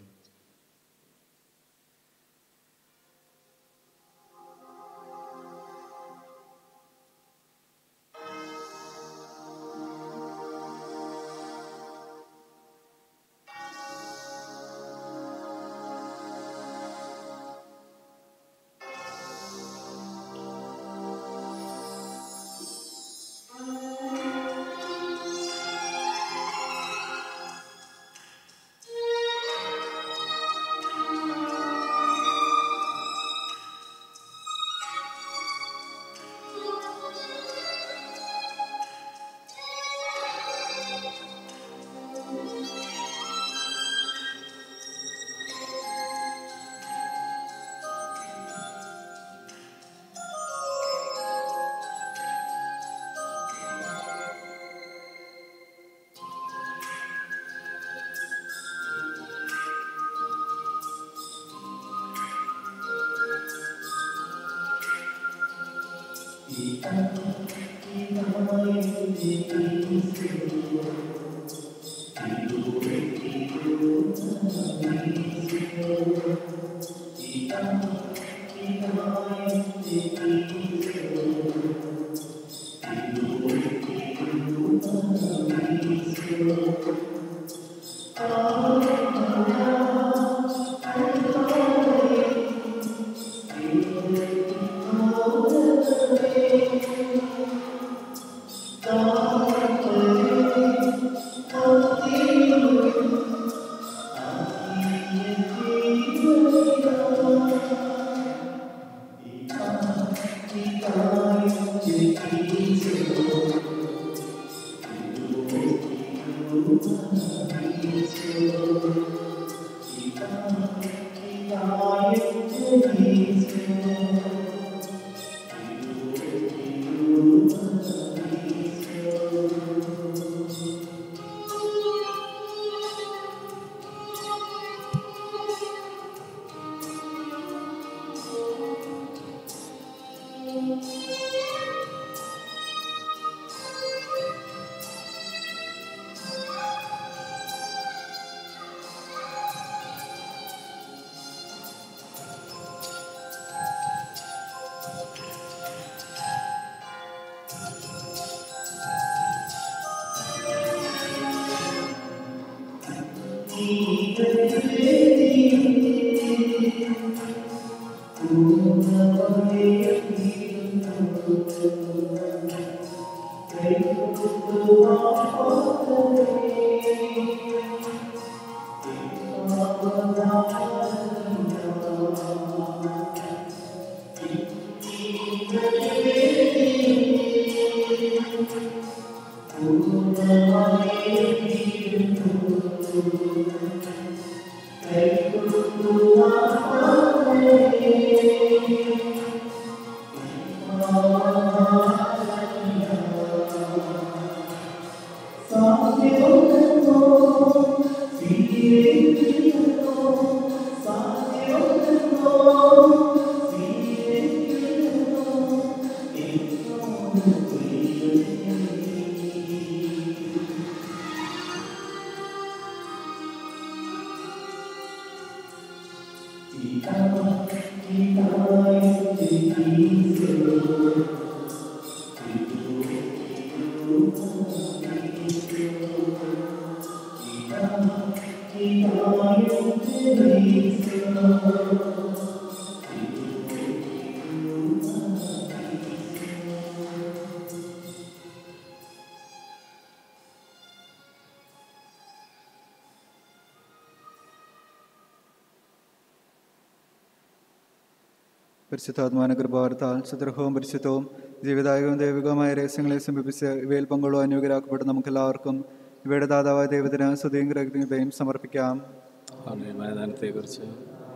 പരിശുദ്ധാത്മാന കൃപാർത്താൽ സുദൃഹവും പരിശുദ്ധവും ജീവിതായകവും ദൈവികവുമായ രഹസ്യങ്ങളെ സമീപിച്ച് ഇവയിൽ പങ്കുള്ള അനുഗ്രഹിക്കപ്പെട്ട നമുക്കെല്ലാവർക്കും ഇവയുടെ ദാതാവായ ദൈവത്തിന് സ്തുതിയും കൃതജ്ഞതയും സമർപ്പിക്കാം സമാധാനത്തെക്കുറിച്ച്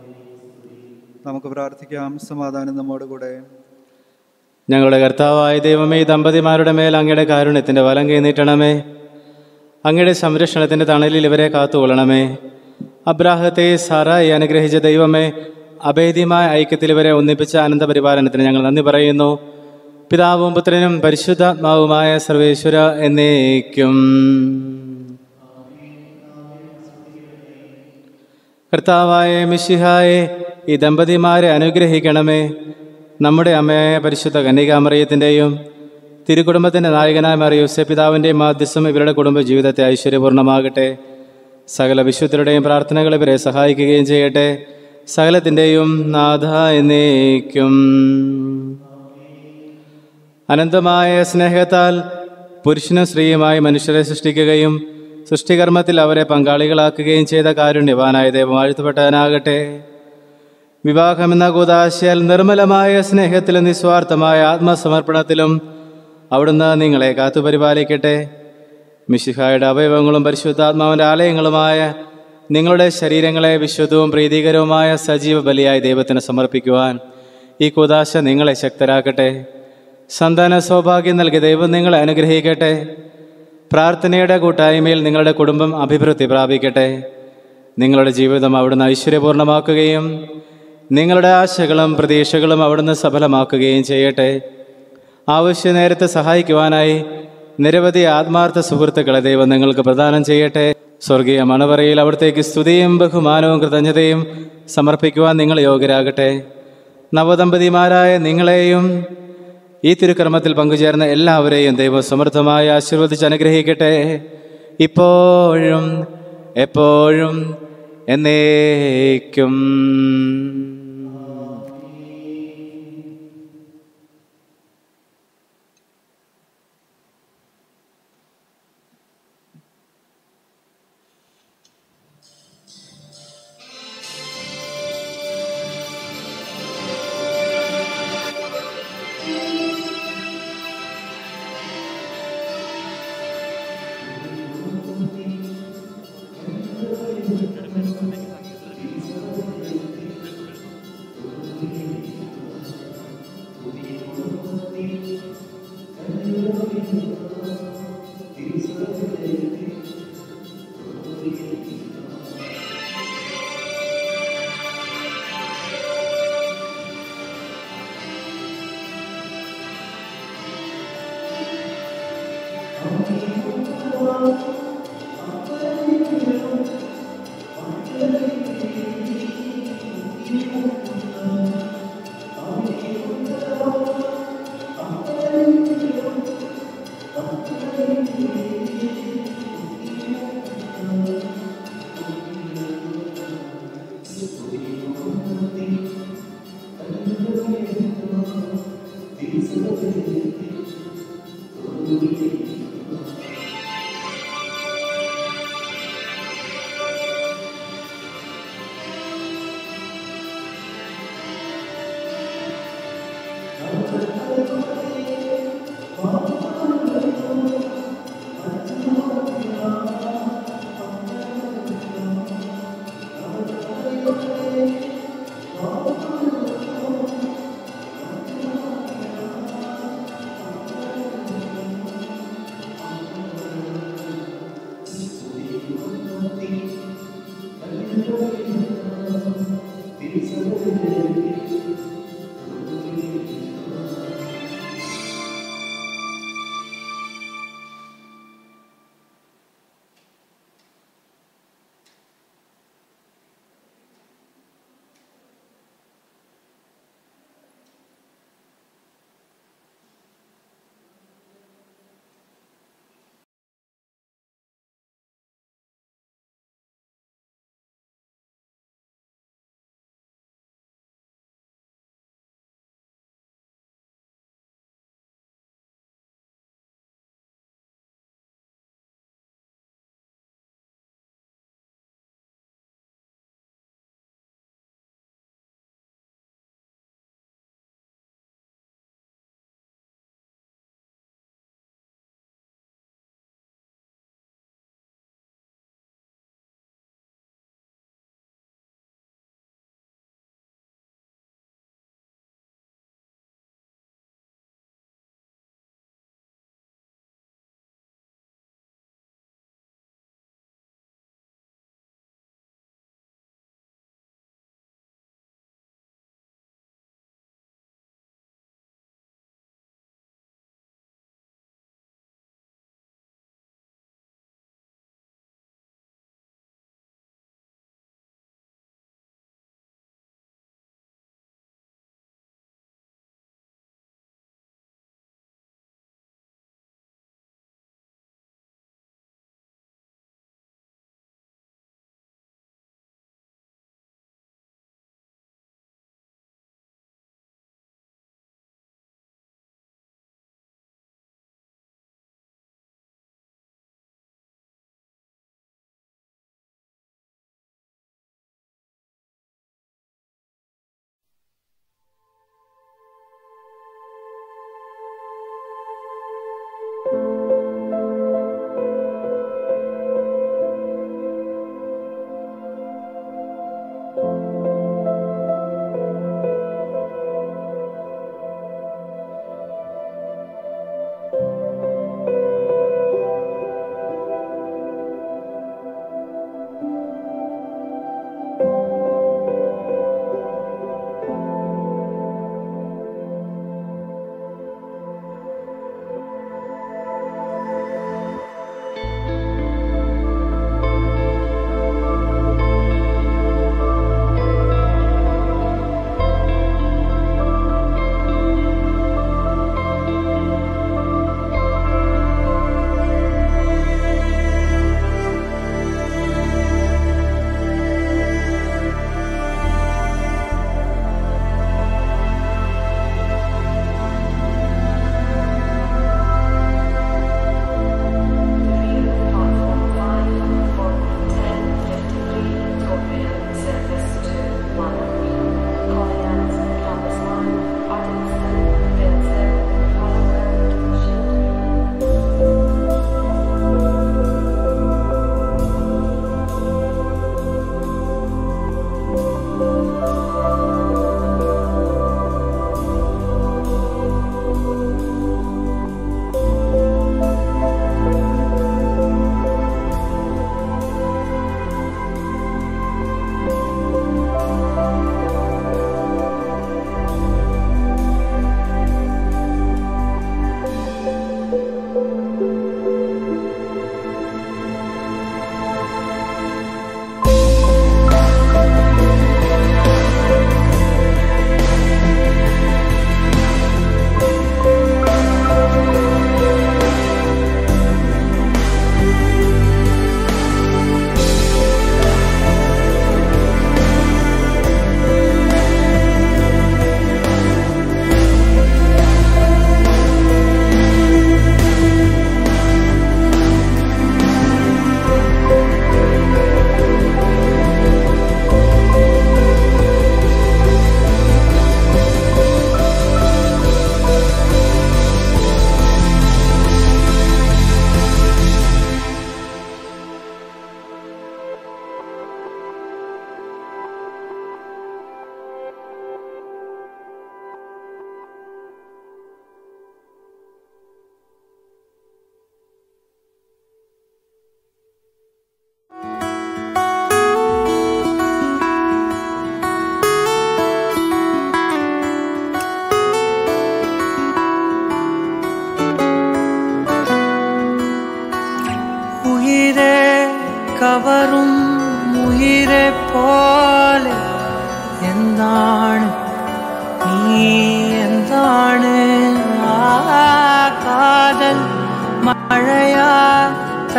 നമുക്ക് പ്രാർത്ഥിക്കാം സമാധാനം നമ്മോട് കൂടെ ഞങ്ങളുടെ കർത്താവായ ദൈവമേ ഈ ദമ്പതിമാരുടെ മേൽ അങ്ങയുടെ കാരുണ്യത്തിൻ്റെ വലം കൈ നീട്ടണമേ അങ്ങയുടെ സംരക്ഷണത്തിൻ്റെ തണലിൽ ഇവരെ കാത്തുകൊള്ളണമേ അബ്രാഹത്തെ സാറായി അനുഗ്രഹിച്ച ദൈവമേ അഭേദ്യമായ ഐക്യത്തിൽ ഇവരെ ഒന്നിപ്പിച്ച അനന്തപരിപാലനത്തിന് ഞങ്ങൾ നന്ദി പറയുന്നു പിതാവും പുത്രനും പരിശുദ്ധാത്മാവുമായ സർവേശ്വര എന്നേക്കും കർത്താവായ മിശിഹായെ ഈ ദമ്പതിമാരെ അനുഗ്രഹിക്കണമേ നമ്മുടെ അമ്മയായ പരിശുദ്ധ കന്യകാമറിയത്തിൻ്റെയും തിരുക്കുടുംബത്തിൻ്റെ നായകനായ മറിയൂസെ പിതാവിൻ്റെയും മാധ്യസ്ഥം ഇവരുടെ കുടുംബ ജീവിതത്തെ ഐശ്വര്യപൂർണ്ണമാകട്ടെ സകല വിശുദ്ധരുടെയും പ്രാർത്ഥനകൾ ഇവരെ സഹായിക്കുകയും ചെയ്യട്ടെ സകലത്തിൻ്റെയും നാഥ എന്നേക്കും അനന്തമായ സ്നേഹത്താൽ പുരുഷനും സ്ത്രീയുമായി മനുഷ്യരെ സൃഷ്ടിക്കുകയും സൃഷ്ടികർമ്മത്തിൽ അവരെ പങ്കാളികളാക്കുകയും ചെയ്ത കാരുണ്യവാനായ ദൈവം വാഴ്ത്തപ്പെട്ടവനാകട്ടെ വിവാഹമെന്ന കൂതാശയാൽ നിർമ്മലമായ സ്നേഹത്തിലും നിസ്വാർത്ഥമായ ആത്മസമർപ്പണത്തിലും അവിടുന്ന് നിങ്ങളെ കാത്തുപരിപാലിക്കട്ടെ മിശിഹായുടെ അവയവങ്ങളും പരിശുദ്ധാത്മാവിൻ്റെ ആലയങ്ങളുമായ നിങ്ങളുടെ ശരീരങ്ങളെ വിശുദ്ധവും പ്രീതികരവുമായ സജീവ ബലിയായി ദൈവത്തിന് സമർപ്പിക്കുവാൻ ഈ കൂതാശ നിങ്ങളെ ശക്തരാക്കട്ടെ സന്താന സൗഭാഗ്യം നൽകി ദൈവം നിങ്ങളെ അനുഗ്രഹിക്കട്ടെ പ്രാർത്ഥനയുടെ കൂട്ടായ്മയിൽ നിങ്ങളുടെ കുടുംബം അഭിവൃദ്ധി പ്രാപിക്കട്ടെ നിങ്ങളുടെ ജീവിതം അവിടുന്ന് ഐശ്വര്യപൂർണ്ണമാക്കുകയും നിങ്ങളുടെ ആശകളും പ്രതീക്ഷകളും അവിടുന്ന് സഫലമാക്കുകയും ചെയ്യട്ടെ ആവശ്യ നേരത്തെ സഹായിക്കുവാനായി നിരവധി ആത്മാർത്ഥ സുഹൃത്തുക്കളെ ദൈവം നിങ്ങൾക്ക് പ്രദാനം ചെയ്യട്ടെ സ്വർഗീയ മണവറയിൽ അവിടത്തേക്ക് സ്തുതിയും ബഹുമാനവും കൃതജ്ഞതയും സമർപ്പിക്കുവാൻ നിങ്ങൾ യോഗ്യരാകട്ടെ നവദമ്പതിമാരായ നിങ്ങളെയും ഈ തിരുക്കർമ്മത്തിൽ പങ്കുചേർന്ന എല്ലാവരെയും ദൈവം സമൃദ്ധമായി ആശീർവദിച്ച് അനുഗ്രഹിക്കട്ടെ ഇപ്പോഴും എപ്പോഴും എന്നേക്കും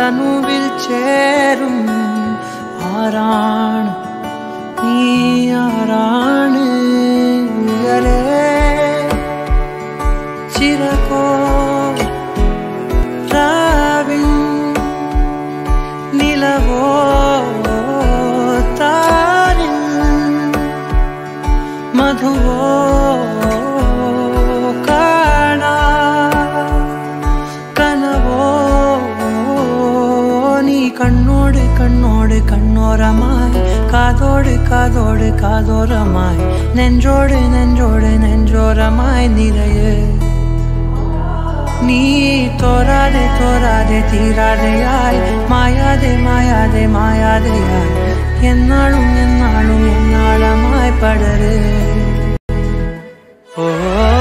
തനുവിൽ ചേരും ആരാണ് നീ ആരാണ് ഉയരേ ചിരകോ രാവിൻ നിലവോ താരിൻ മധുവോ കാണാ കനവോ നീ കണ്ണോട് കണ്ണോട് കണ്ണോരമായി കാതോട് കാതോട് കാതോരമായി നെഞ്ചോട് നെഞ്ചോട് നെഞ്ചോരമായി നിറയെ നീ തോരാതെ തോരാതെ തീരാതെയായി മായാതെ മായാതെ മായാതെയായി എന്നാളും എന്നാളും എന്നാളമായി പടര് ഓ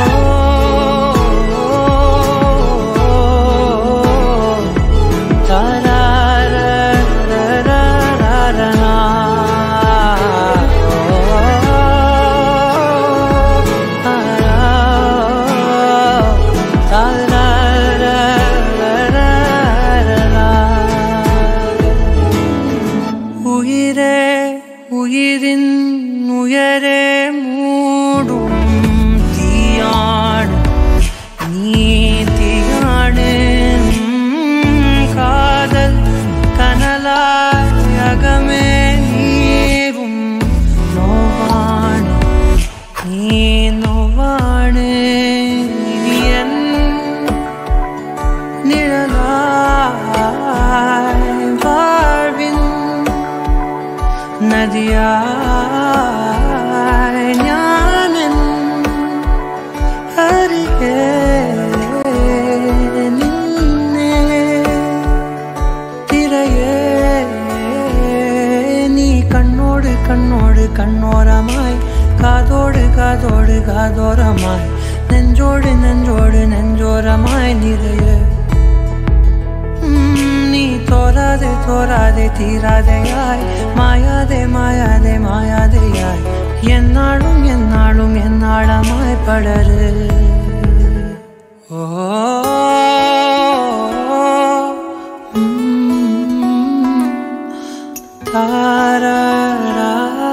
ഉയരെ ഉയിരിൻ ഉയരെ മൂടും തീയാണ് നീ തീയാണ് കാതൽ കനലായി അകമേ നീറും നോവാണ് നീ നോവാണ് ഇനിയൻ നിഴലായി വാഴ്വിൻ നദിയായി ഞാനൻ അരികെ നിന്നെ തിരയേ നീ കണ്ണോട് കണ്ണോട് കണ്ണോരമായി കാതോട് കാതോട് കാതോരമായി നെഞ്ചോട് നെഞ്ചോട് നെഞ്ചോരമായി നിറയെ ഉം, നീ തോരാതെ തോരാതെ തീരാതെയായി മായാതെ മായാതെ മായാതെയായി എന്നാളും എന്നാളും എന്നാളമായി പടര് ഓ ഉം, താരാരാ.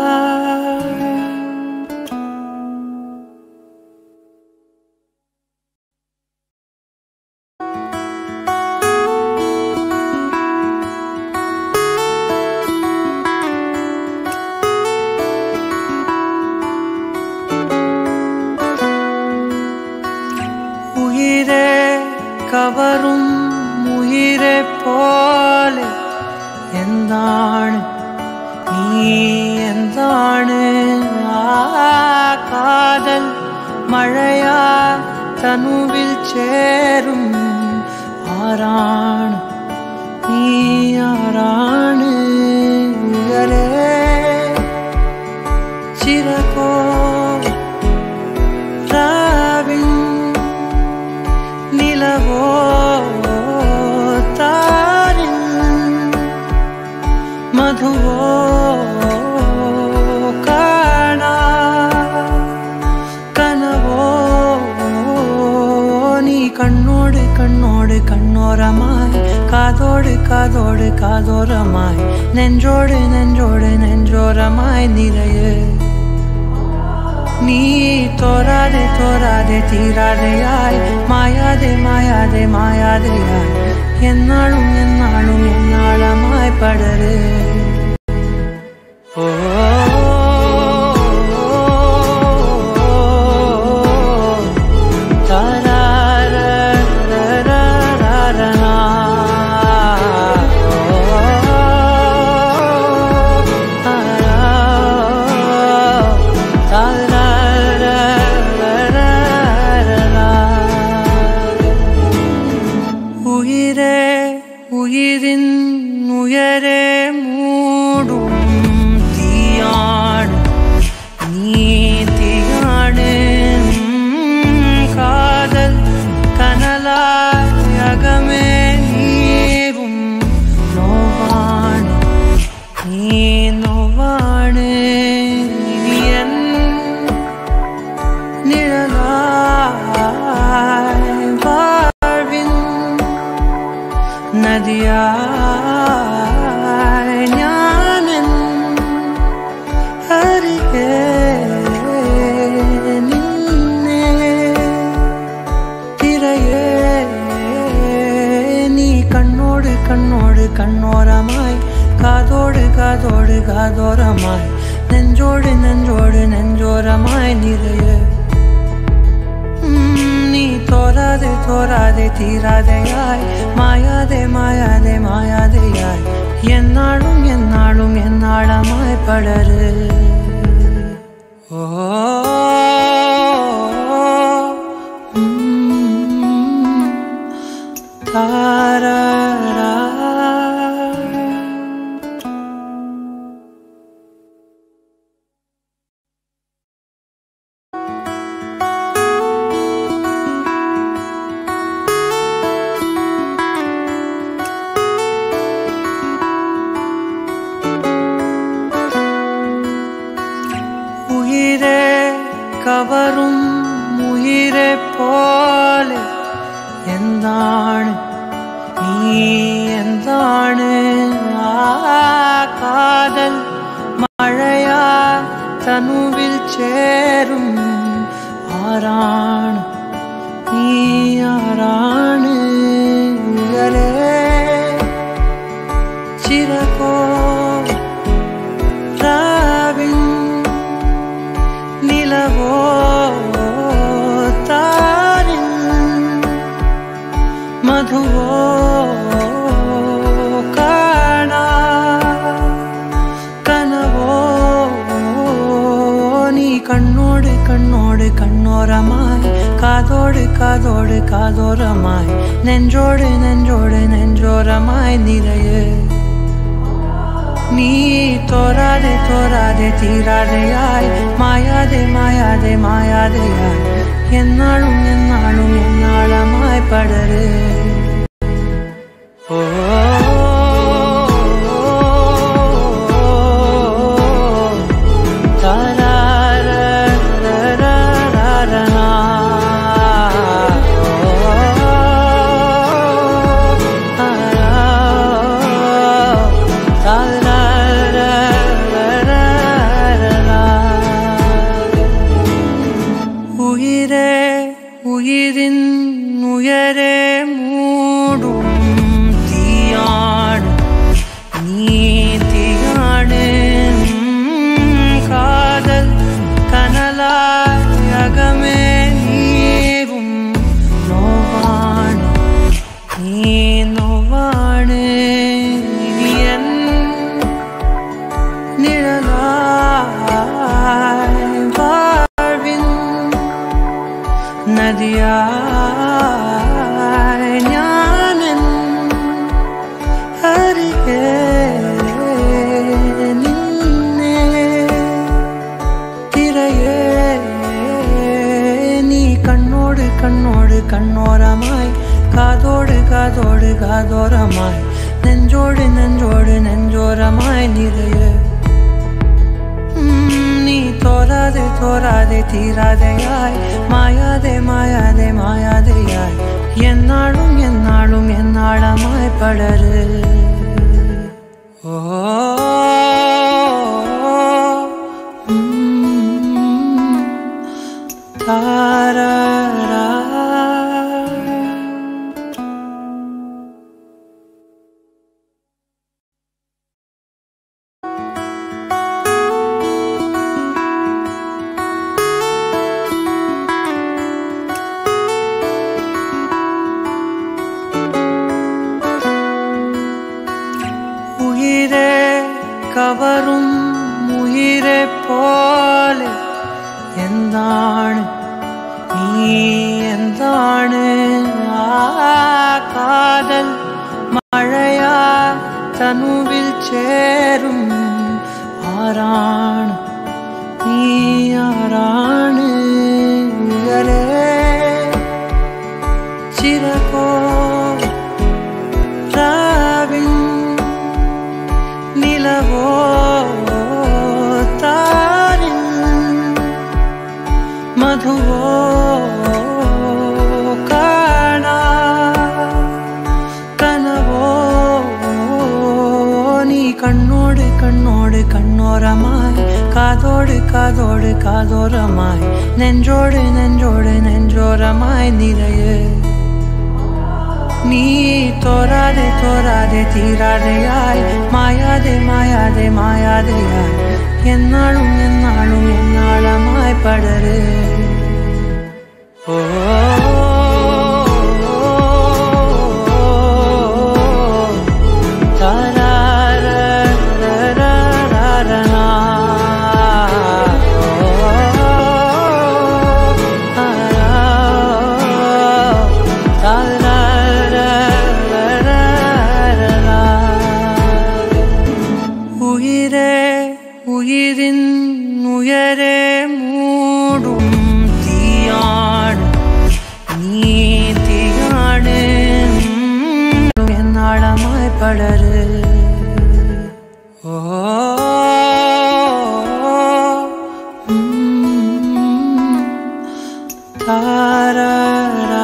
ഉയിരെ കവറും ഉയിരെ പോലെ എന്താണ് നീ എന്താണ് ആ കാതൽ മഴയാ തനുവിൽ ചേരും ആരാണ് നീ ആരാണ് ഉയരേ ചിരകോ രാവിൻ നിലവോ താരിൻ മധുവോ കാണാ കനവോ നീ കണ്ണോട് കണ്ണോട് കണ്ണോരമായി കാതോട് കാതോട് കാതോരമായി നെഞ്ചോട് നെഞ്ചോട് നെഞ്ചോരമായി നിറയെ നീ തോരാതെ തോരാതെ തീരാതെയായി മായാതെ മായാതെ മായാതെയായി എന്നാളും എന്നാളും എന്നാളമായി പടര് ഓ ഉയിരെ ഉയിരിൻ ഉയരെ മൂടും തീയാണ് നീ തീയാണ് കാതൽ കനലായി അകമേ നീറും നോവാണ് നീ നോവാണ് ഇനിയൻ നിഴലായി വാഴ്വിൻ നദിയാ നെഞ്ചോട് നെഞ്ചോട് നെഞ്ചോരമായി നിറയെ ഉം, നീ തോരാതെ തോരാതെ തീരാതെയായി മായാതെ മായാതെ മായാതെയായി എന്നാളും എന്നാളും എന്നാളമായി പടര് ഓ ഉം, താരാരാ. ഉയിരെ കവറും ഉയിരെ പോലെ എന്താണ് നീ എന്താണ് ആ കാതൽ മഴയാ തനുവിൽ ചേരും ആരാണ് നീ ആരാണ് ഉയരെ ചിരകോ രാവിൻ നിലവോ താരിൻ മധുവോ കാണാ കനവോ നീ കണ്ണോട് കണ്ണോട് കണ്ണോരമായി കാതോട് കാതോട് കാതോരമായി നെഞ്ചോട് നെഞ്ചോട് നെഞ്ചോരമായി നിറയെ നീ തോരാതെ തോരാതെ തീരാതെയായി മായാതെ മായാതെ മായാതെയായി എന്നാളും എന്നാളും എന്നാളമായി പടര് ഓ ഉയിരേ ഉയിരിൻ ഉയരെ മൂടും തീയാണ് നീ തീയാണ് കാതൽ കനലായി അകമേ നീവും നോവാണ് നീ നോവാണ് ഇനി എൻ നിഴലായി വാഴ്വിൻ നദിയായി ഞാനൻ അരികെ നിന്നെ തിരയേ നീ കണ്ണോട് കണ്ണോട് കണ്ണോരമായി കാതോട് കാതോട് കാതോരമായി നെഞ്ചോട് നെഞ്ചോട് നെഞ്ചോരമായി നിറയെ ഉം, നീ തോരാതെ തോരാതെ തീരാതെയായി മായാതെ മായാതെ മായാതെയായി എന്നാളും എന്നാളും എന്നാളമായി പടര് ഓ ഉം, താരാരാ. ഉയിരെ കവറും ഉയിരെ പോലെ എന്താണ് നീ എന്താണ് ആ കാതൽ മഴയാ തനുവിൽ ചേരും ആരാണ് നീ ആരാണ് ഉയരെ ചിരകോ രാവിൻ നിലവോ താരിൻ മധുവോ കാണാ കനവോ നീ കണ്ണോട് കണ്ണോട് കണ്ണോരമായി കാതോട് കാതോട് കാതോരമായി നെഞ്ചോട് നെഞ്ചോട് നെഞ്ചോരമായി നിറയെ നീ തോരാതെ തോരാതെ തീരാതെയായി മായാതെ മായാതെ മായാതെയായി എന്നാളും എന്നാളും എന്നാളമായി പടര് ഓ ഉയരെ ഉയിരിൻ ഉയരെ മൂടും തീയാണ് നീ തീയാണ് എന്നാളമായി പടര് ഓ ഉം. താരാരാ.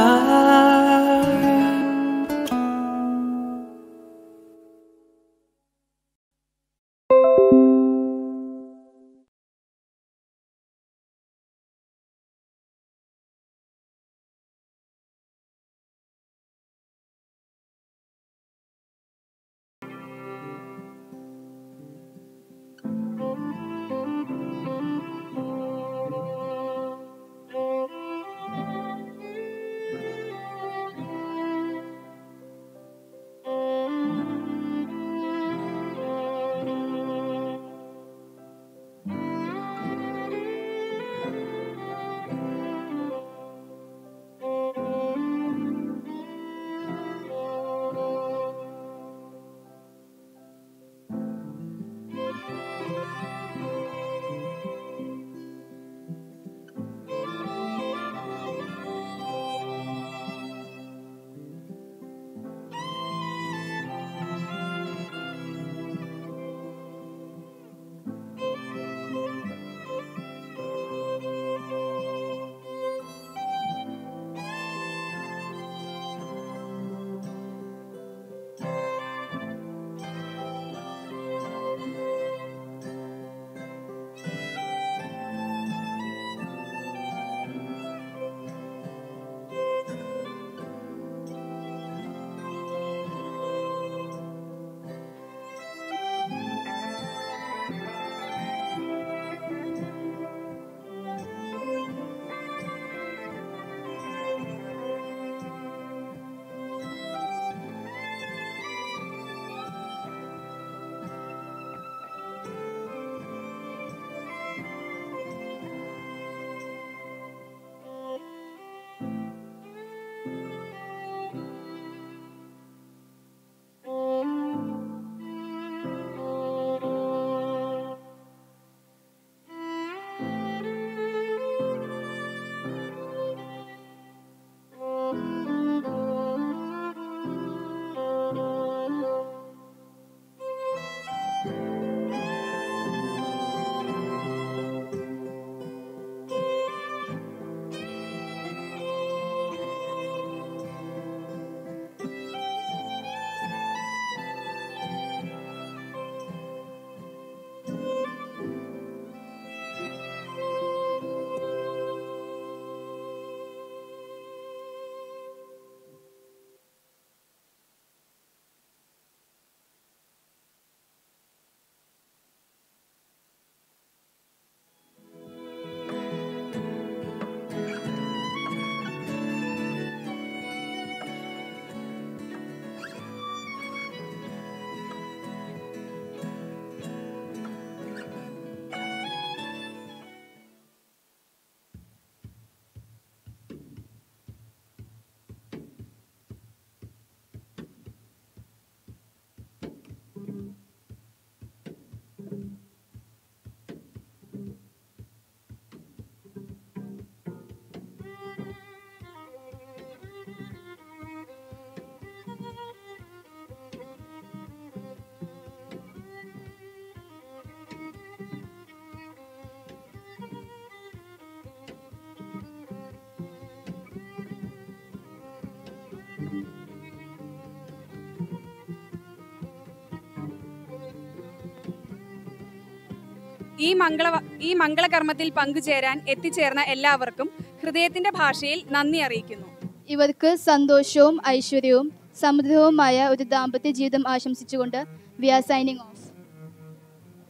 ഈ മംഗള ഈ മംഗളകർമ്മത്തിൽ പങ്കുചേരാൻ എത്തിച്ചേർന്ന എല്ലാവർക്കും ഹൃദയത്തിന്റെ ഭാഷയിൽ നന്ദി അറിയിക്കുന്നു ഇവർക്ക് സന്തോഷവും ഐശ്വര്യവും സമൃദ്ധവുമായ ഒരു ദാമ്പത്യ ജീവിതം ആശംസിച്ചുകൊണ്ട് we are signing off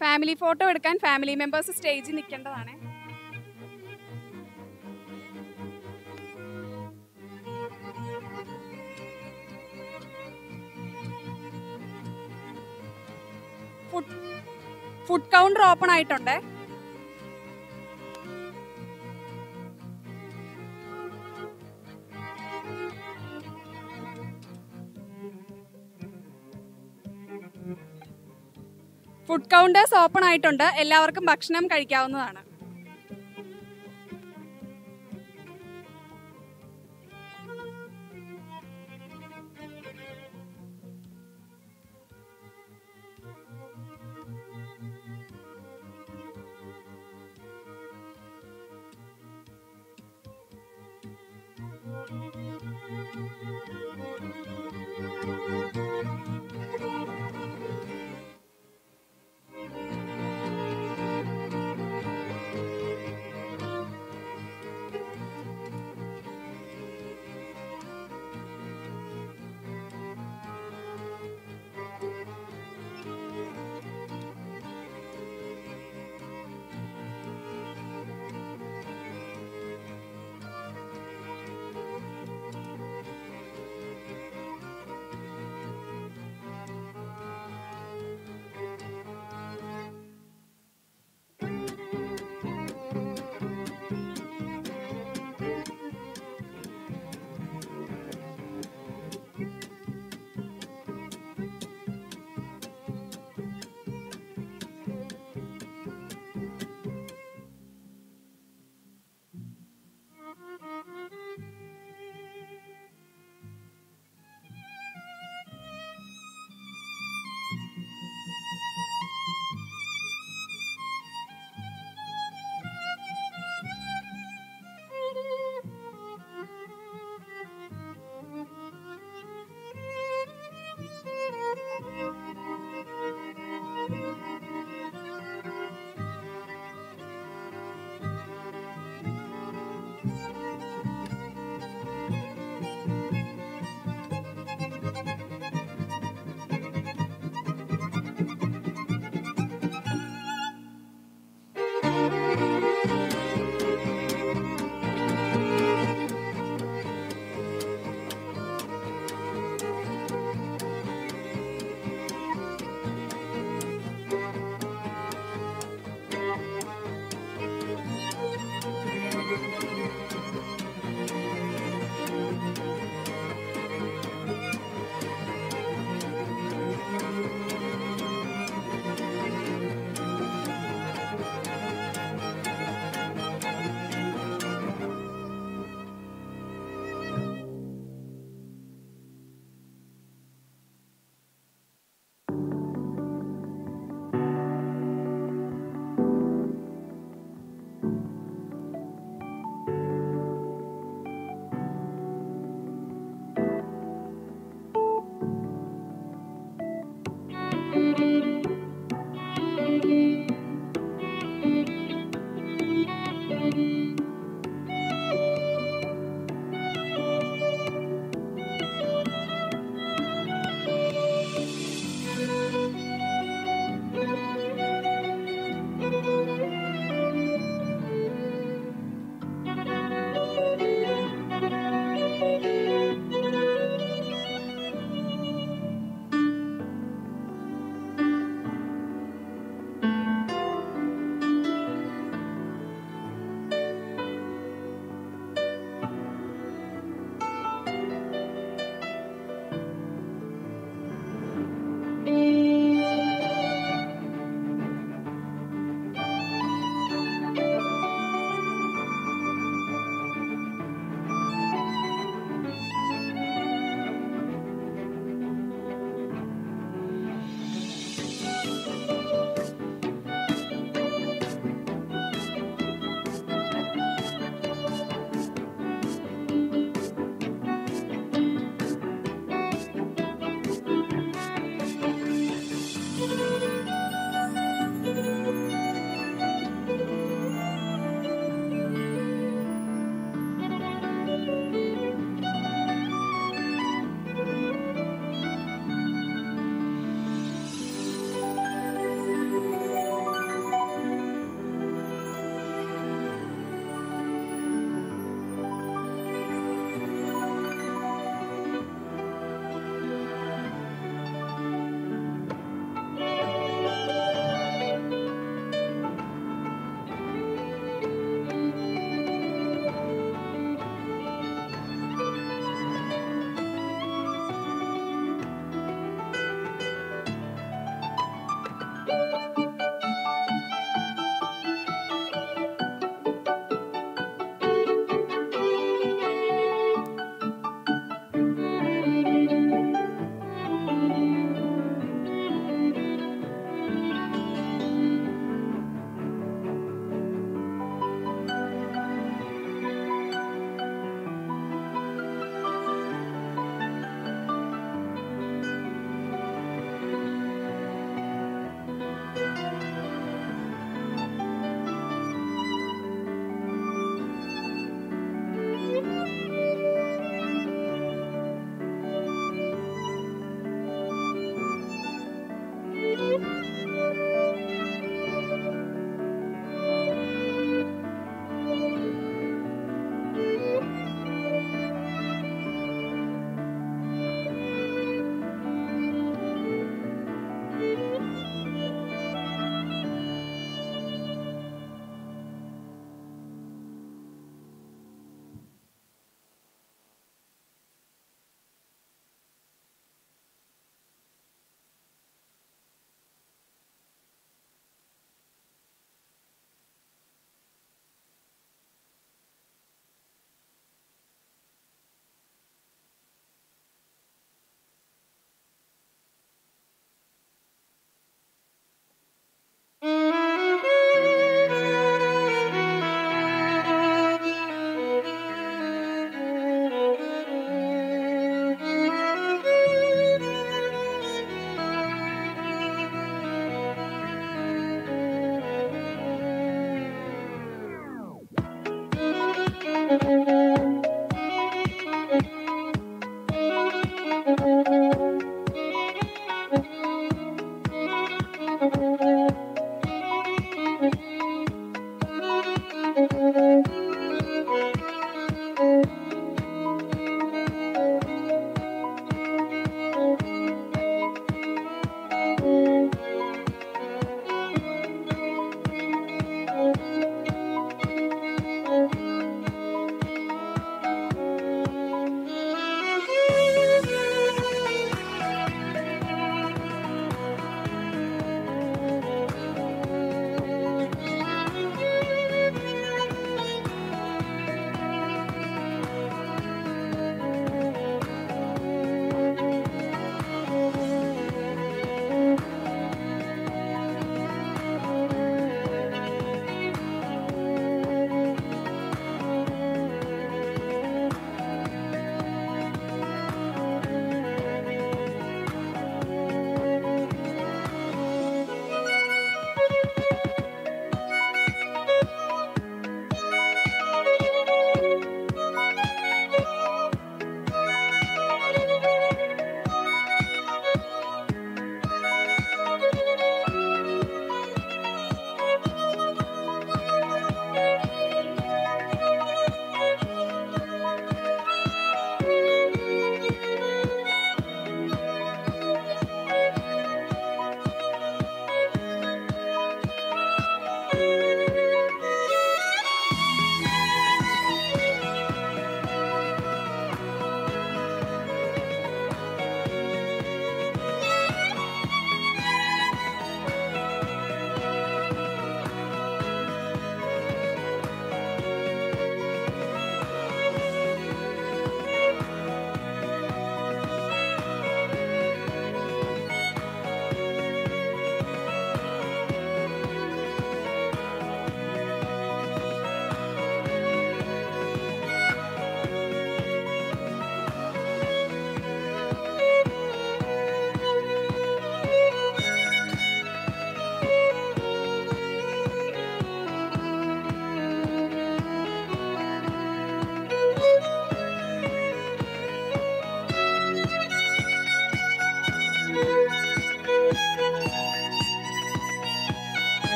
family photo എടുക്കാൻ ഫാമിലി മെമ്പേഴ്സ് സ്റ്റേജിൽ നിൽക്കേണ്ടതാണ് ഫുഡ് ഫുഡ് കൗണ്ടർ ഓപ്പൺ ആയിട്ടുണ്ട് ഫുഡ് കൗണ്ടേഴ്സ് ഓപ്പൺ ആയിട്ടുണ്ട് എല്ലാവർക്കും ഭക്ഷണം കഴിക്കാവുന്നതാണ്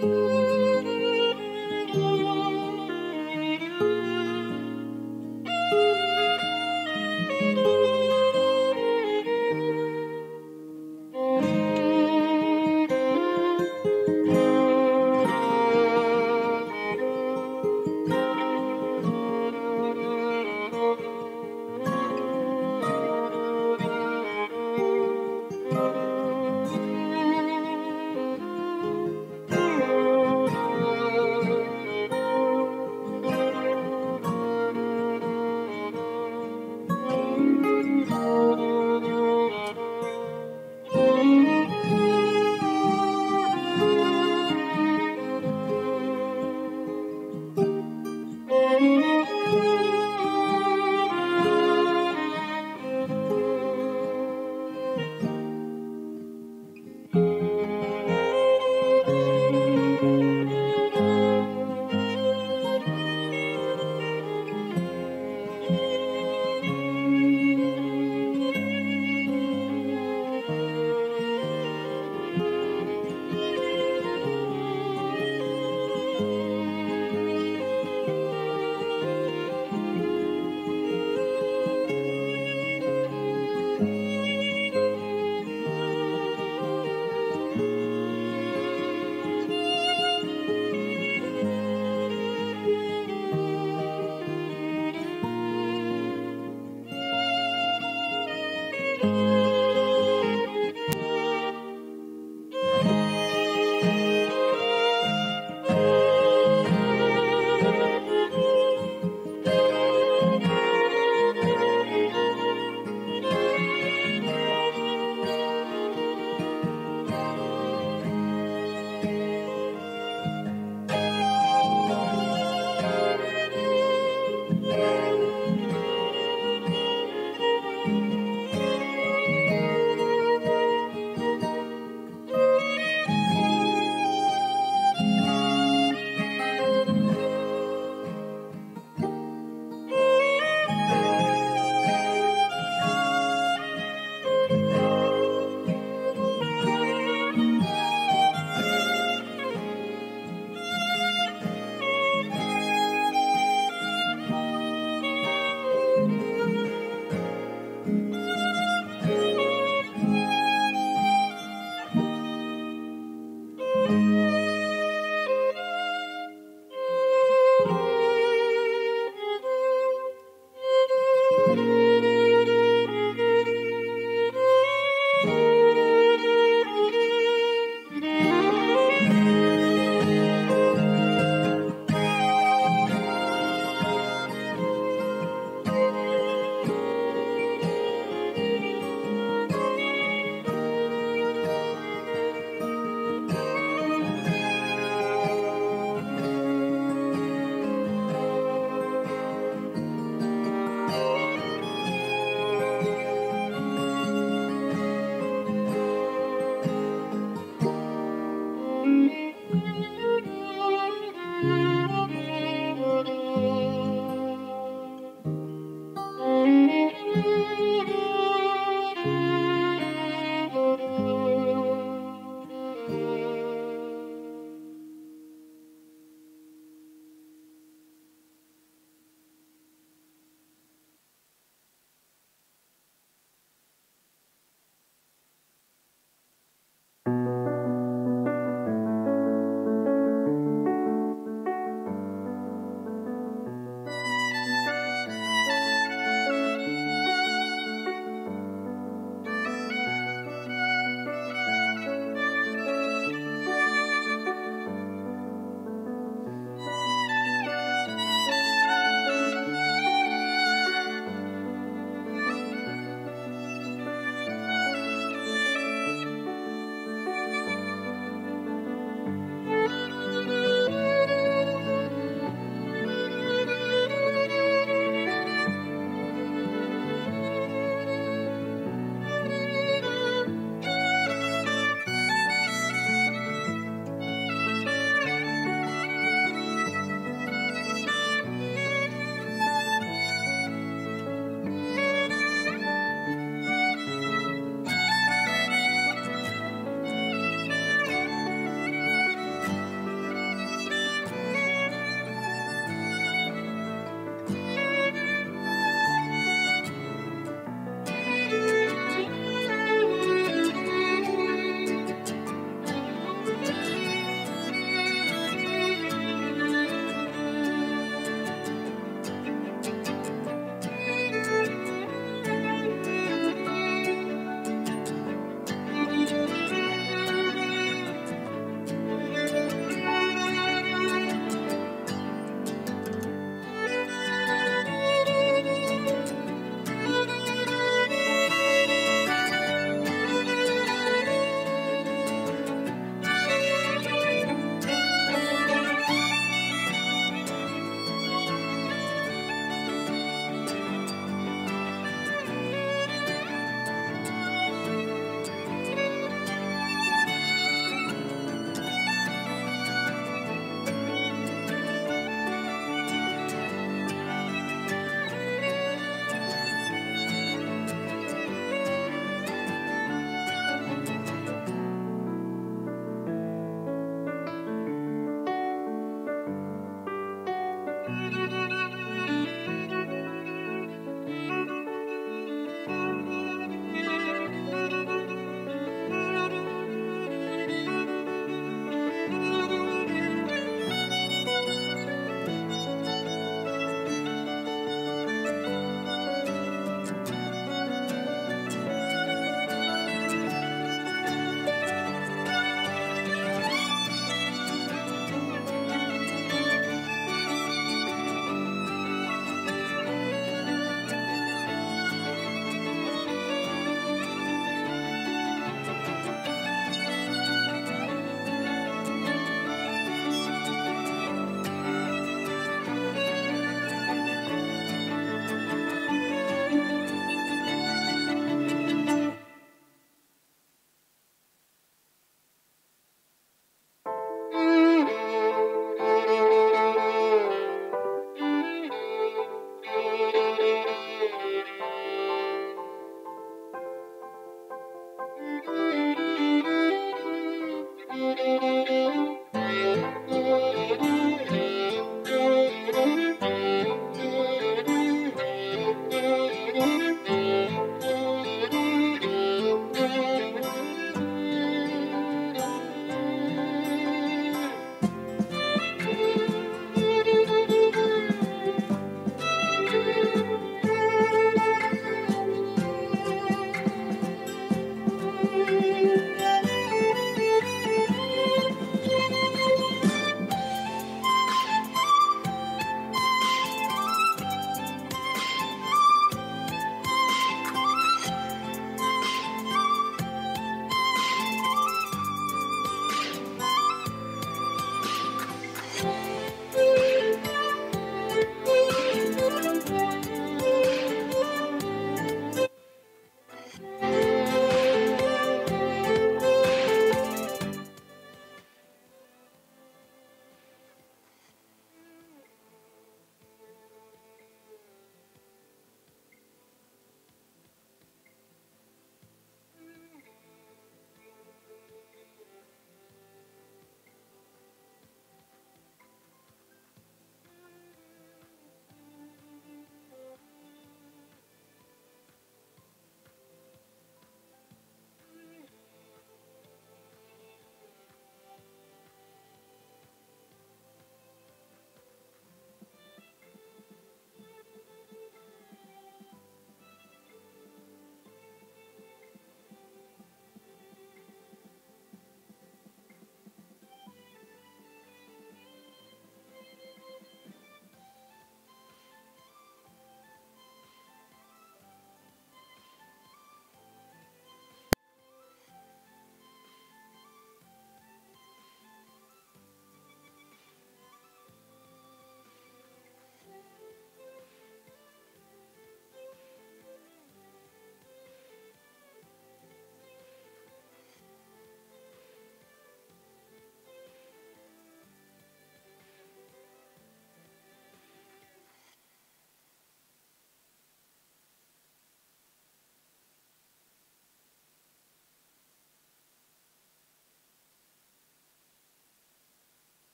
Thank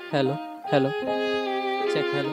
hello hello check hello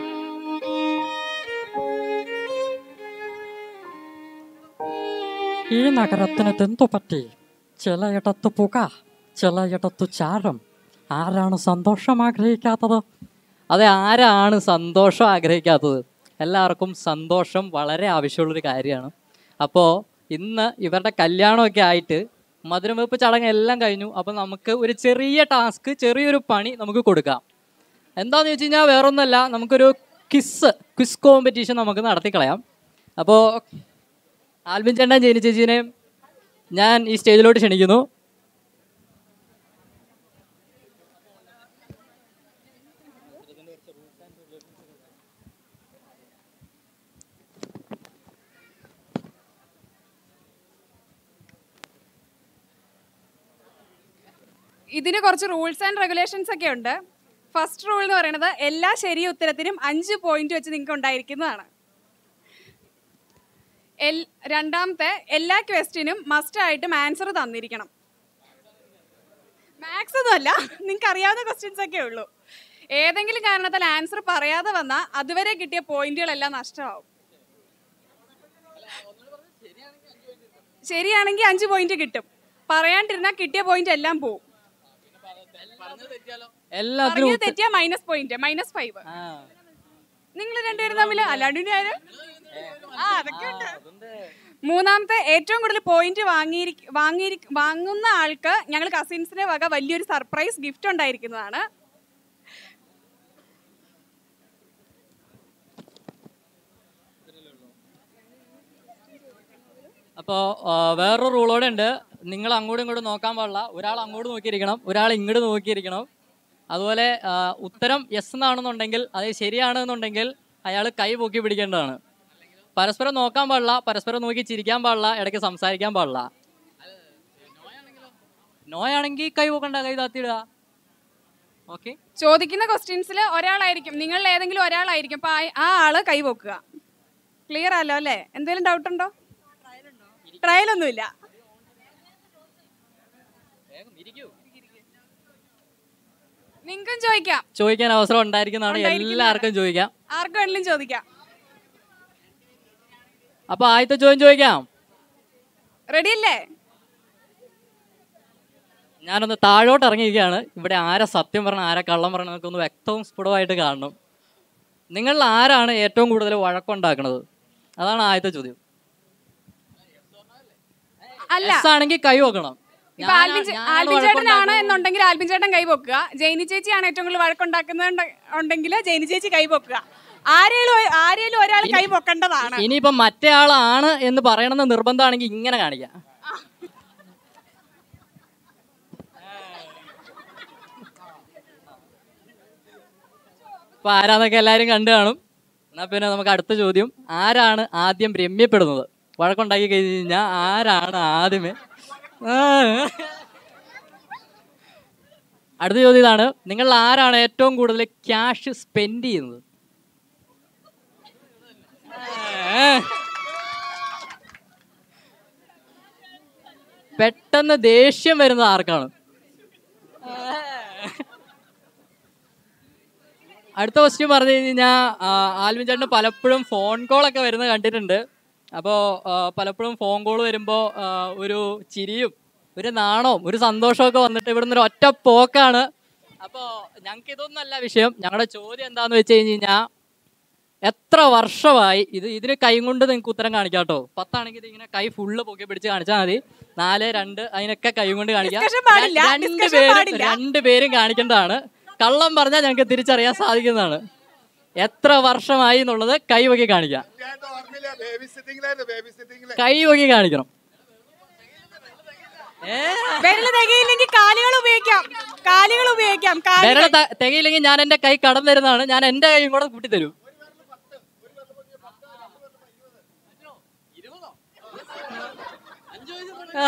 ഈ നഗരത്തിന് എന്തു പറ്റി ചിലയിടത്ത് പുക ചിലയിടത്ത് ചാരം ആരാണ് സന്തോഷം ആഗ്രഹിക്കാത്തത് അതെ ആരാണ് സന്തോഷം ആഗ്രഹിക്കാത്തത് എല്ലാവർക്കും സന്തോഷം വളരെ ആവശ്യമുള്ളൊരു കാര്യമാണ് അപ്പോൾ ഇന്ന് ഇവരുടെ കല്യാണമൊക്കെ ആയിട്ട് മധുരം വെപ്പ് ചടങ്ങ് എല്ലാം കഴിഞ്ഞു അപ്പോൾ നമുക്ക് ഒരു ചെറിയ ടാസ്ക് ചെറിയൊരു പണി നമുക്ക് കൊടുക്കാം എന്താന്ന് വെച്ച് കഴിഞ്ഞാൽ വേറൊന്നല്ല നമുക്കൊരു ക്വിസ് ക്വിസ് കോമ്പറ്റീഷൻ നമുക്ക് നടത്തിക്കളയാം അപ്പോൾ ആൽബിൻ ചേട്ടൻ ജെനി ചേച്ചീനെ ഞാൻ ഈ സ്റ്റേജിലോട്ട് ക്ഷണിക്കുന്നു ഇതിന് കുറച്ച് റൂൾസ് ആൻഡ് റെഗുലേഷൻസ് ഒക്കെ ഉണ്ട് ഫസ്റ്റ് റൂൾ എന്ന് പറയുന്നത് എല്ലാ ശരി ഉത്തരത്തിനും അഞ്ച് പോയിന്റ് വെച്ച് നിങ്ങൾക്ക് ഉണ്ടായിരിക്കുന്നതാണ് എൽ- രണ്ടാമത്തെ എല്ലാ ക്വസ്റ്റിനും മസ്റ്റ് ആയിട്ടും ആൻസർ തന്നിരിക്കണം മാത്സ് ഒന്നുമല്ല നിങ്ങൾക്ക് അറിയാവുന്ന ക്വസ്റ്റ്യൻസ് ഒക്കെ ഉള്ളൂ ഏതെങ്കിലും കാരണത്താൽ ആൻസർ പറയാതെ വന്നാൽ അതുവരെ കിട്ടിയ പോയിന്റുകളെല്ലാം നഷ്ടമാവും ശരിയാണെങ്കിൽ അഞ്ച് പോയിന്റ് കിട്ടും പറയാണ്ടിരുന്നാൽ കിട്ടിയ പോയിന്റ് എല്ലാം പോവും എല്ലാത്തിനും പറഞ്ഞത് തെറ്റിയാ മൈനസ് പോയിന്റ് മൈനസ് ഫൈവ് നിങ്ങൾ രണ്ടുപേരും തമ്മിൽ അല്ലാണ്ട് ഇനി ആര്? ആ അതൊക്കെ ഉണ്ട് മൂന്നാമത്തെ ഏറ്റവും കൂടുതൽ പോയിന്റ് വാങ്ങിയിരി വാങ്ങിയിരി വാങ്ങുന്ന ആൾക്ക് ഞങ്ങൾ കസിൻസിന്റെ വക വലിയൊരു സർപ്രൈസ് ഗിഫ്റ്റ് ഉണ്ടായിരിക്കുന്നതാണ് അപ്പോൾ വേറൊരു റൂളോടെ ഉണ്ട് നിങ്ങൾ അങ്ങോട്ടും ഇങ്ങോട്ടും നോക്കാൻ പാടില്ല ഒരാൾ അങ്ങോട്ട് നോക്കിയിരിക്കണം ഒരാൾ ഇങ്ങോട്ട് നോക്കിയിരിക്കണം അതുപോലെ ആ, ഉത്തരം യെസ് എന്നാണെന്നുണ്ടെങ്കിൽ അത് ശരിയാണെന്നുണ്ടെങ്കിൽ അയാൾ കൈ പൊക്കി പിടിക്കേണ്ടതാണ് പരസ്പരം നോക്കാൻ പാടില്ല പരസ്പരം നോക്കി ചിരിക്കാൻ പാടില്ല ഇടയ്ക്ക് സംസാരിക്കാൻ പാടില്ല നോയാണെങ്കിൽ കൈ പൊക്കണ്ട കൈ താത്തിയിടുക ഓക്കെ ചോദിക്കുന്ന ക്വസ്റ്റ്യൻസിൽ ഒരാളായിരിക്കും നിങ്ങളിൽ ഏതെങ്കിലും ഒരാളായിരിക്കും അപ്പൊ ആ- ആ ആള് കൈവക്കുക ക്ലിയർ ആലോ അല്ലേ എന്തെങ്കിലും ഡൗട്ട് ഉണ്ടോ ട്രയൽ ഒന്നുമില്ല നിങ്ങൾക്കും ചോദിക്കാം ചോദിക്കാൻ അവസരം ഉണ്ടായിരിക്കുന്നതാണ് ഉണ്ടായിരിക്കുന്നതാണ്. എല്ലാവർക്കും ചോദിക്കാം ആർക്ക് വേണമെങ്കിലും ചോദിക്കാം അപ്പൊ ആദ്യത്തെ ചോദ്യം ചോദിക്കാം റെഡി അല്ലേ ഞാനൊന്ന് താഴോട്ട് ഇറങ്ങിയിരിക്കുകയാണ് ഇവിടെ ആരെ സത്യം പറഞ്ഞ ആരെ കള്ളം പറഞ്ഞ നമുക്ക് ഒന്ന് വ്യക്തവും സ്ഫുടമായിട്ട് കാണണം നിങ്ങൾ ആരാണ് ഏറ്റവും കൂടുതൽ വഴക്കുണ്ടാക്കുന്നത് അതാണ് ആദ്യത്തെ ചോദ്യം അല്ല Yes ആണെങ്കിൽ കൈ വെക്കണം ഇപ്പൊ ആൽബിൻ ചേ- ആൽബിൻ ചേട്ടനാണ് എന്നുണ്ടെങ്കിൽ ആൽബിൻ ചേട്ടൻ കൈ പൊക്കുക ജൈനി ചേച്ചിയാണ് ഏറ്റവും കൂടുതൽ വഴക്കുണ്ടാക്കുന്നത് ഉണ്ടെങ്കിൽ ജൈനി ചേച്ചി കൈ പൊക്കുക ആരേലും ഒ- ആരേലും ഒരാൾ കൈ പൊക്കേണ്ടതാണ് ഇനിയിപ്പോ മറ്റേ ആളാണ് എന്ന് പറയണമെന്ന് നിർബന്ധമാണെങ്കിൽ ഇങ്ങനെ കാണിക്കാം അപ്പൊ ആരാന്നൊക്കെ എല്ലാരും കണ്ടു കാണും എന്നാ പിന്നെ നമുക്ക് അടുത്ത ചോദ്യം ആരാണ് ആദ്യം രമ്യപ്പെടുന്നത് വഴക്കുണ്ടാക്കി കഴിഞ്ഞ് കഴിഞ്ഞാൽ ആരാണ് ആദ്യമേ ആ. അടുത്ത ചോദ്യം ഇതാണ് നിങ്ങൾ ആരാണ് ഏറ്റവും കൂടുതൽ ക്യാഷ് സ്പെൻഡ് ചെയ്യുന്നത് ആ. പെട്ടെന്ന് ദേഷ്യം വരുന്നത് ആർക്കാണ് അടുത്ത ക്വസ്റ്റ്യൻ പറഞ്ഞു കഴിഞ്ഞാൽ ആൽവിൻ ചേട്ടന് പലപ്പോഴും ഫോൺ കോളൊക്കെ വരുന്നത് കണ്ടിട്ടുണ്ട് അപ്പോൾ പലപ്പോഴും ഫോൺ കോൾ വരുമ്പോൾ ഒരു ചിരിയും ഒരു നാണവും ഒരു സന്തോഷമൊക്കെ വന്നിട്ട് ഇവിടുന്ന് ഒരു ഒറ്റ പോക്കാണ് അപ്പോൾ ഞങ്ങൾക്ക് ഇതൊന്നല്ല വിഷയം ഞങ്ങളുടെ ചോദ്യം എന്താണെന്ന് വെച്ച് കഴിഞ്ഞ് കഴിഞ്ഞാൽ എത്ര വർഷമായി ഇത് ഇതിന് കൈ കൊണ്ട് നിങ്ങൾക്ക് ഉത്തരം കാണിക്കാം കേട്ടോ പത്താണെങ്കിൽ ഇത് ഇങ്ങനെ കൈ ഫുള്ള് പൊക്കി പിടിച്ച് കാണിച്ചാൽ മതി നാല് രണ്ട് അതിനൊക്കെ കൈ കൊണ്ട് കാണിക്കാം Discussion പാടില്ല, രണ്ട് discussion പേരും പാടില്ല. രണ്ട് പേരും കാണിക്കേണ്ടതാണ് കള്ളം പറഞ്ഞാൽ ഞങ്ങൾക്ക് തിരിച്ചറിയാൻ സാധിക്കുന്നതാണ് എത്ര വർഷമായി എന്നുള്ളത് കൈ പൊക്കി കാണിക്കാം കൈ പൊക്കി കാണിക്കണം വിരല് തികയില്ലെങ്കിൽ കാലുകൾ ഉപയോഗിക്കാം കാലുകൾ ഉപയോഗിക്കാം കാലുകൾ വിരൽ ത- തികയില്ലെങ്കിൽ ഞാൻ എന്റെ കൈ കടം തരുന്നതാണ് ഞാൻ എന്റെ കൈയും കൂടെ കൂട്ടി തരും ആ.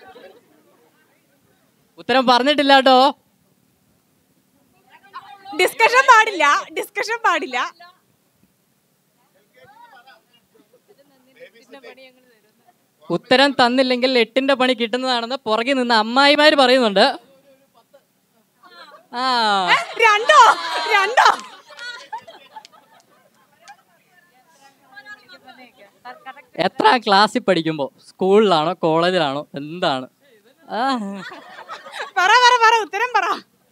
ഉത്തരം പറഞ്ഞിട്ടില്ല കേട്ടോ ഡിസ്കഷൻ പാടില്ല ഡിസ്കഷൻ പാടില്ല ഉത്തരം തന്നില്ലെങ്കിൽ എട്ടിന്റെ പണി കിട്ടുന്നതാണെന്ന് പുറകിൽ നിന്ന് അമ്മായിമാര് പറയുന്നുണ്ട് ആ ഏ, രണ്ടോ രണ്ടോ എത്ര ക്ലാസ്സിൽ പഠിക്കുമ്പോൾ സ്കൂളിലാണോ കോളേജിലാണോ എന്താണ് ആ പറ പറ പറ ഉത്തരം പറ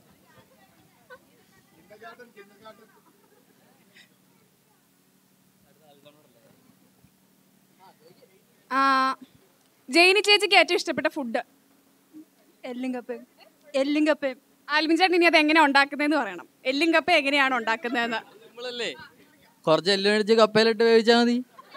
ആ ജെയിനി ചേച്ചിക്ക് ഏറ്റവും ഇഷ്ടപ്പെട്ട ഫുഡ് എല്ലും കപ്പയും എല്ലും കപ്പയും ആൽവിൻ ചേട്ടൻ ഇനി അത് എങ്ങനെയാ ഉണ്ടാക്കുന്നതെന്ന് പറയണം എല്ലും കപ്പ എങ്ങനെയാണ് ഉണ്ടാക്കുന്നതെന്ന് നമ്മളല്ലേ കുറച്ച് എല്ലാം അടിച്ച് കപ്പയിലിട്ട് വേവിച്ചാൽ മതി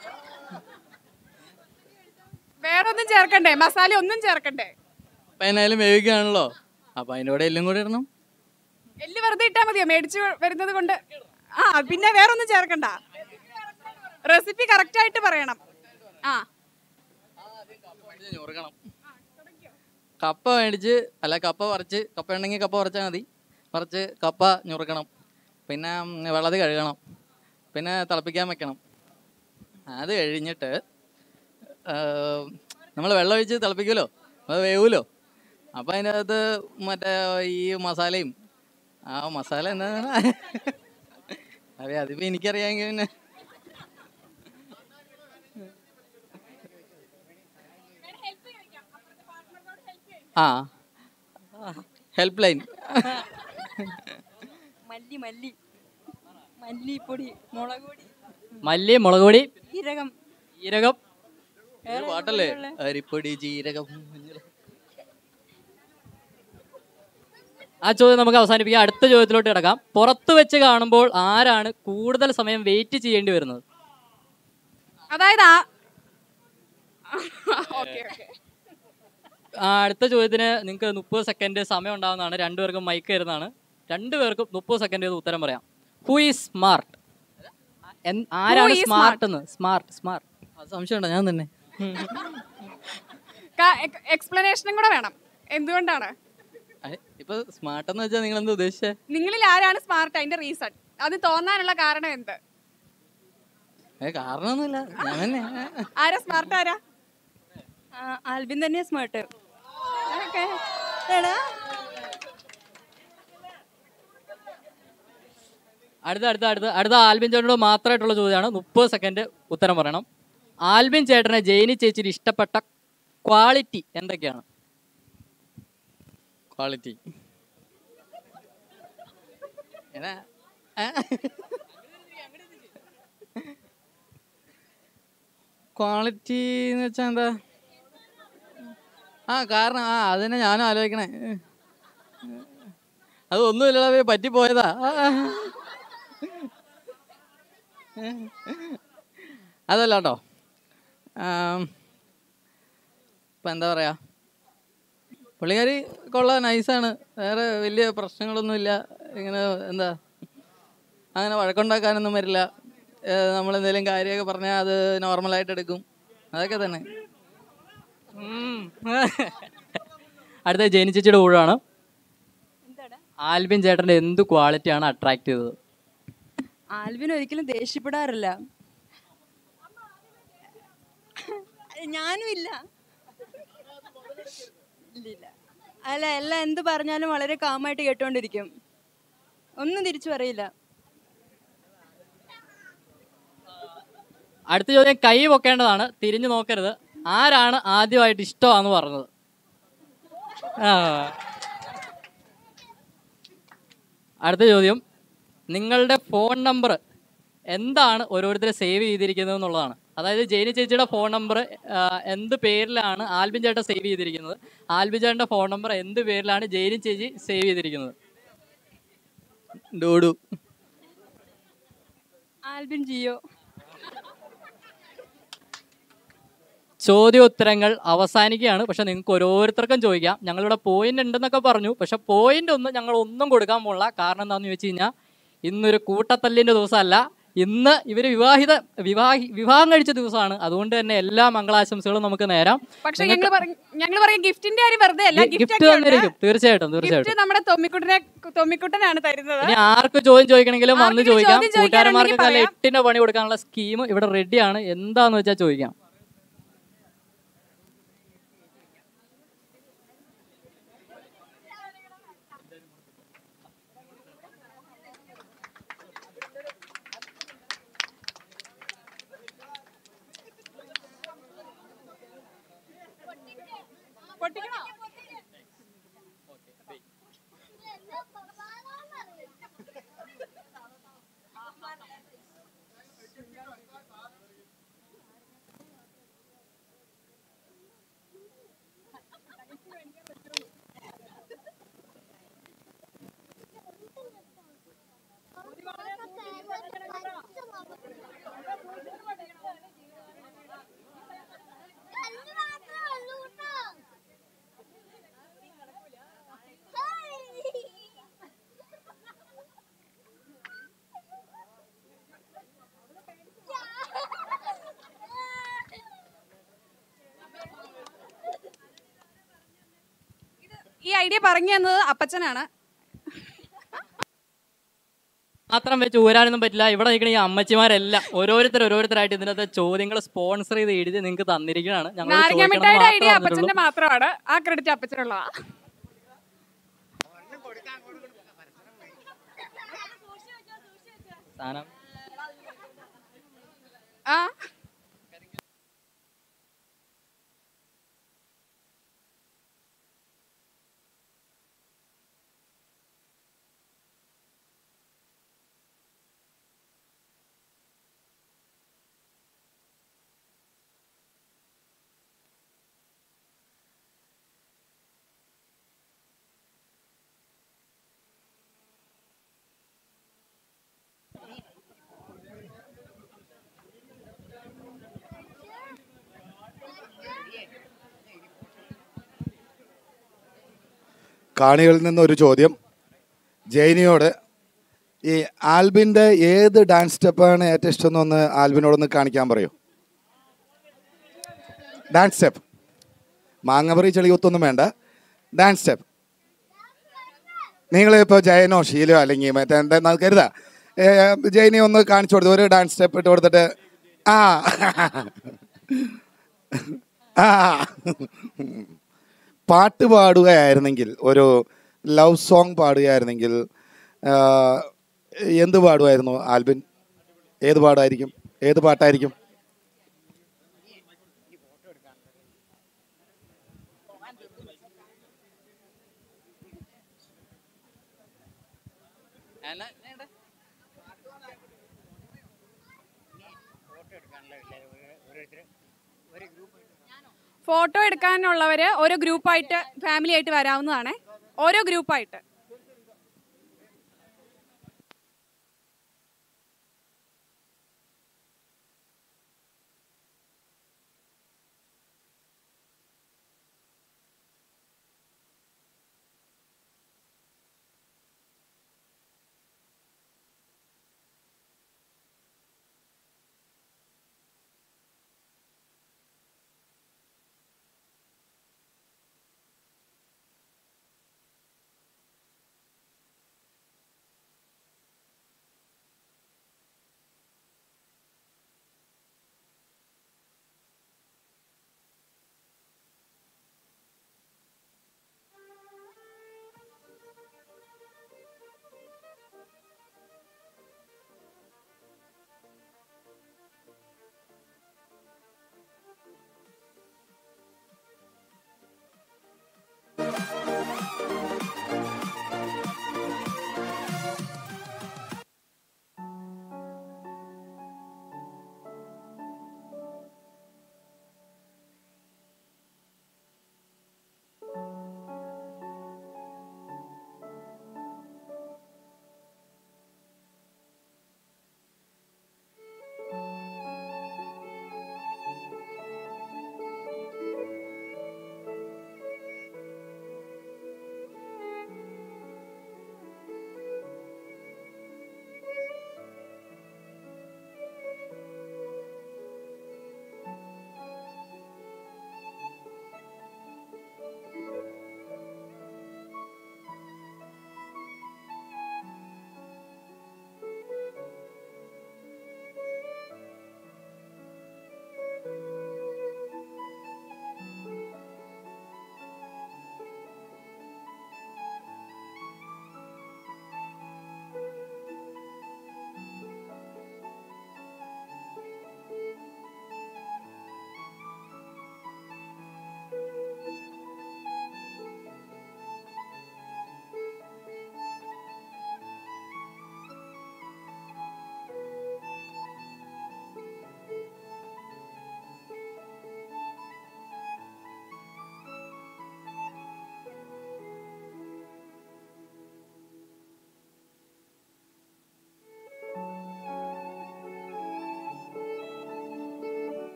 വേറെ ഒന്നും ചേർക്കണ്ടേ മസാല ഒന്നും ചേർക്കണ്ടേ അപ്പം എന്നായാലും വേവിക്കുകയാണല്ലോ അപ്പം അതിൻ്റെ കൂടെ എല്ലാം കൂടെ ഇടണം എല്ല് വെറുതെ ഇട്ടാ മതിയോ മേടിച്ചു വരുന്നത് കൊണ്ട് ആ പിന്നെ വേറെ ഒന്നും ചേർക്കണ്ട റെസിപ്പി കറക്റ്റ് ആയിട്ട് പറയണം ആ ഞുറുക്കണം കപ്പ മേടിച്ച് അല്ല കപ്പ പറിച്ച് കപ്പ ഉണ്ടെങ്കിൽ കപ്പ പറിച്ചാൽ മതി പറിച്ച് കപ്പ ഞുറുക്കണം പിന്നെ ഉം, വെള്ളത്തിൽ കഴുകണം പിന്നെ തിളപ്പിക്കാൻ വെക്കണം അത് കഴിഞ്ഞിട്ട് നമ്മൾ വെള്ളം ഒഴിച്ച് തിളപ്പിക്കുമല്ലോ അത് വേവുമല്ലോ അപ്പം അതിൻ്റെ അകത്ത് മറ്റേ ഈ മസാലയും ആ മസാല എന്താണ് അതെ അതിപ്പോൾ എനിക്കറിയാമെങ്കിൽ പിന്നെ ആ ഹെൽപ്പ് ലൈൻ മല്ലി മല്ലി മല്ലിപ്പൊടി മുളക് പൊടി മല്ലി മുളക് പൊടി ജീരകം ജീരകം വേറെ ഒരു പാട്ടല്ലേ എന്തുവാ ഉള്ളെ? അരിപ്പൊടി ജീരകം മഞ്ഞൾ. ആ ചോദ്യം നമുക്ക് അവസാനിപ്പിക്കാം അടുത്ത ചോദ്യത്തിലോട്ട് കിടക്കാം പുറത്ത് വെച്ച് കാണുമ്പോൾ ആരാണ് കൂടുതൽ സമയം വെയിറ്റ് ചെയ്യേണ്ടി വരുന്നത് അതായത് ആ ഓക്കെ ഓക്കെ ആ, അടുത്ത ചോദ്യത്തിന് നിങ്ങൾക്ക് മുപ്പത് സെക്കൻഡ് സമയം ഉണ്ടാവുന്നതാണ് രണ്ടുപേർക്കും മൈക്ക് വരുന്നതാണ് രണ്ടുപേർക്കും മുപ്പത് സെക്കൻഡ് ഉത്തരം പറയാം ഹു ഈസ് സ്മാർട്ട് ആരാണ് is സ്മാർട്ട് എന്ന് സ്മാർട്ട് സ്മാർട്ട് സംശയമുണ്ടോ ഞാൻ തന്നെ എക്സ്പ്ലനേഷനും കൂടെ വേണം എന്തുകൊണ്ടാണ് അയ്, ഇപ്പൊ സ്മാർട്ട് എന്ന് വെച്ചാൽ നിങ്ങൾ എന്താ ഉദ്ദേശിച്ചേ നിങ്ങളിൽ ആരാണ് സ്മാർട്ട് അതിന്റെ റീസൺ അത് തോന്നാനുള്ള കാരണം എന്ത് ഏ കാരണമൊന്നുമില്ല ഞാൻ തന്നെ ആരാ സ്മാർട്ട് ആരാ ആ, ആൽബിൻ തന്നെയാ സ്മാർട്ട് എടാ അടുത്ത അടുത്ത അടുത്ത അടുത്ത ആൽബിൻ ചേട്ടനോട് മാത്രമായിട്ടുള്ള ചോദ്യമാണ് മുപ്പത് സെക്കൻഡ് ഉത്തരം പറയണം ആൽബിൻ ചേട്ടനെ ജെയിനി ചേച്ചിയുടെ ഇഷ്ടപ്പെട്ട ക്വാളിറ്റി എന്തൊക്കെയാണ് ക്വാളിറ്റി ക്വാളിറ്റി എന്ന് വെച്ചാൽ എന്താ ആ കാരണം ആ അതിനെ ഞാനും ആലോചിക്കണേ അത് ഒന്നുമില്ലടാ പറ്റിപ്പോയതാ അതല്ല കേട്ടോ ഇപ്പം എന്താ പറയാ പുള്ളിക്കാരി കൊള്ളാം നൈസാണ് വേറെ വലിയ പ്രശ്നങ്ങളൊന്നുമില്ല ഇങ്ങനെ എന്താ അങ്ങനെ വഴക്കുണ്ടാക്കാനൊന്നും വരില്ല നമ്മൾ എന്തെങ്കിലും കാര്യമൊക്കെ പറഞ്ഞാൽ അത് നോർമലായിട്ട് എടുക്കും അതൊക്കെ തന്നെ അടുത്ത ജെനി ചേച്ചിയുടെ ഊഴാണ് ആൽബിൻ ചേട്ടൻ്റെ എന്ത് ക്വാളിറ്റിയാണ് അട്രാക്ട് ചെയ്തത് ആൽബിൻ ഒരിക്കലും ദേഷ്യപ്പെടാറില്ല ഞാനും ഇല്ല ഇല്ലില്ല അല്ല എല്ലാം എന്ത് പറഞ്ഞാലും വളരെ കാമായിട്ട് കേട്ടോണ്ടിരിക്കും ഒന്നും തിരിച്ചു പറയില്ല അടുത്ത ചോദ്യം കൈ പൊക്കേണ്ടതാണ് തിരിഞ്ഞു നോക്കരുത് ആരാണ് ആദ്യമായിട്ട് ഇഷ്ടമാണെന്ന് പറഞ്ഞത് ആ. അടുത്ത ചോദ്യം നിങ്ങളുടെ ഫോൺ നമ്പർ എന്താണ് ഓരോരുത്തരെ സേവ് ചെയ്തിരിക്കുന്നത് എന്നുള്ളതാണ് അതായത് ജെയിനി ചേച്ചിയുടെ ഫോൺ നമ്പർ എന്ത് പേരിലാണ് ആൽബിൻ ചേട്ടൻ സേവ് ചെയ്തിരിക്കുന്നത് ആൽബിൻ ചേട്ടൻ്റെ ഫോൺ നമ്പർ എന്ത് പേരിലാണ് ജെയിനി ചേച്ചി സേവ് ചെയ്തിരിക്കുന്നത് ഡൂഡു ആൽബിൻ ജിയോ ചോദ്യോത്തരങ്ങൾ അവസാനിക്കുകയാണ് പക്ഷെ നിങ്ങൾക്ക് ഓരോരുത്തർക്കും ചോദിക്കാം ഞങ്ങളിവിടെ പോയിന്റ് ഉണ്ടെന്നൊക്കെ പറഞ്ഞു പക്ഷെ പോയിന്റ് ഒന്നും ഞങ്ങൾ ഒന്നും കൊടുക്കാൻ പോകില്ല കാരണം എന്താണെന്ന് ചോദിച്ചു കഴിഞ്ഞാൽ ഇന്നൊരു കൂട്ടത്തല്ലിൻ്റെ ദിവസമല്ല ഇന്ന് ഇവർ വിവാഹിത വിവാഹി വിവാഹം കഴിച്ച ദിവസമാണ് അതുകൊണ്ട് തന്നെ എല്ലാ മംഗളാശംസകളും നമുക്ക് നേരാം പക്ഷെ ഞങ്ങൾ ഞങ്ങൾ പറയും ഗിഫ്റ്റിന്റെ കാര്യം വെറുതെ അല്ല ഗിഫ്റ്റ് ഗിഫ്റ്റ് തന്നിരിക്കും തീർച്ചയായിട്ടും ഗിഫ്റ്റ് തീർച്ചയായിട്ടും നമ്മുടെ തൊമ്മിക്കുട്ടനെ തൊമ്മിക്കുട്ടനാണ് തരുന്നത് ഇനി ആർക്ക് ചോദ്യം ചോദിക്കണമെങ്കിലും വന്ന് ആർക്കെങ്കിലും ചോദിക്കാം ചോദ്യം ചോദിക്കാനുണ്ടെങ്കിൽ കൂട്ടുകാരന്മാർക്ക് അല്ല പറയാം. എട്ടിന്റെ പണി കൊടുക്കാനുള്ള സ്കീം ഇവിടെ റെഡിയാണ് എന്താന്ന് വെച്ചാൽ ചോദിക്കാം ഈ ഐഡിയ പറഞ്ഞു തന്നത് അപ്പച്ചനാണ് മാത്രം വെച്ച് ഊരാനൊന്നും പറ്റില്ല ഇവിടെ നിൽക്കുന്ന ഈ അമ്മച്ചിമാരെല്ലാം ഓരോരുത്തർ ഓരോരുത്തരായിട്ട് ഇതിനകത്ത് ചോദ്യങ്ങൾ സ്പോൺസർ ചെയ്ത് എഴുതി നിങ്ങൾക്ക് തന്നിരിക്കുന്നതാണ് ഞങ്ങൾ നാരങ്ങ മിഠായിയുടെ ഐഡിയ അപ്പച്ചന്റെ മാത്രമാണ് ആ ക്രെഡിറ്റ് അപ്പച്ചനുള്ളതാ സാധനം ആ കാണികളിൽ നിന്നൊരു ചോദ്യം ജൈനിയോട് ഈ ആൽബിൻ്റെ ഏത് ഡാൻസ് സ്റ്റെപ്പാണ് ഏറ്റവും ഇഷ്ടം എന്നൊന്ന് ആൽബിനോടൊന്ന് കാണിക്കാൻ പറയൂ ഡാൻസ് സ്റ്റെപ്പ് മാങ്ങപറി ചെളിയൊത്തൊന്നും വേണ്ട ഡാൻസ് സ്റ്റെപ്പ് നിങ്ങൾ ഇപ്പോൾ ജയനോ ഷീലോ അല്ലെങ്കിൽ മറ്റേ എന്താ കരുതാ ഏ, ജൈനി ഒന്ന് കാണിച്ചു കൊടുത്തു ഒരു ഡാൻസ് സ്റ്റെപ്പ് ഇട്ട് കൊടുത്തിട്ട് ആ ആ പാട്ട് പാടുകയായിരുന്നെങ്കിൽ ഒരു ലവ് സോങ് പാടുകയായിരുന്നെങ്കിൽ ആ, എന്ത് പാടുമായിരുന്നു ആൽബിൻ ഏത് പാടായിരിക്കും ഏത് പാട്ടായിരിക്കും ഫോട്ടോ എടുക്കാനുള്ളവര് ഓരോ ഗ്രൂപ്പായിട്ട് ഫാമിലി ആയിട്ട് വരാവുന്നതാണ് ഓരോ ഗ്രൂപ്പായിട്ട്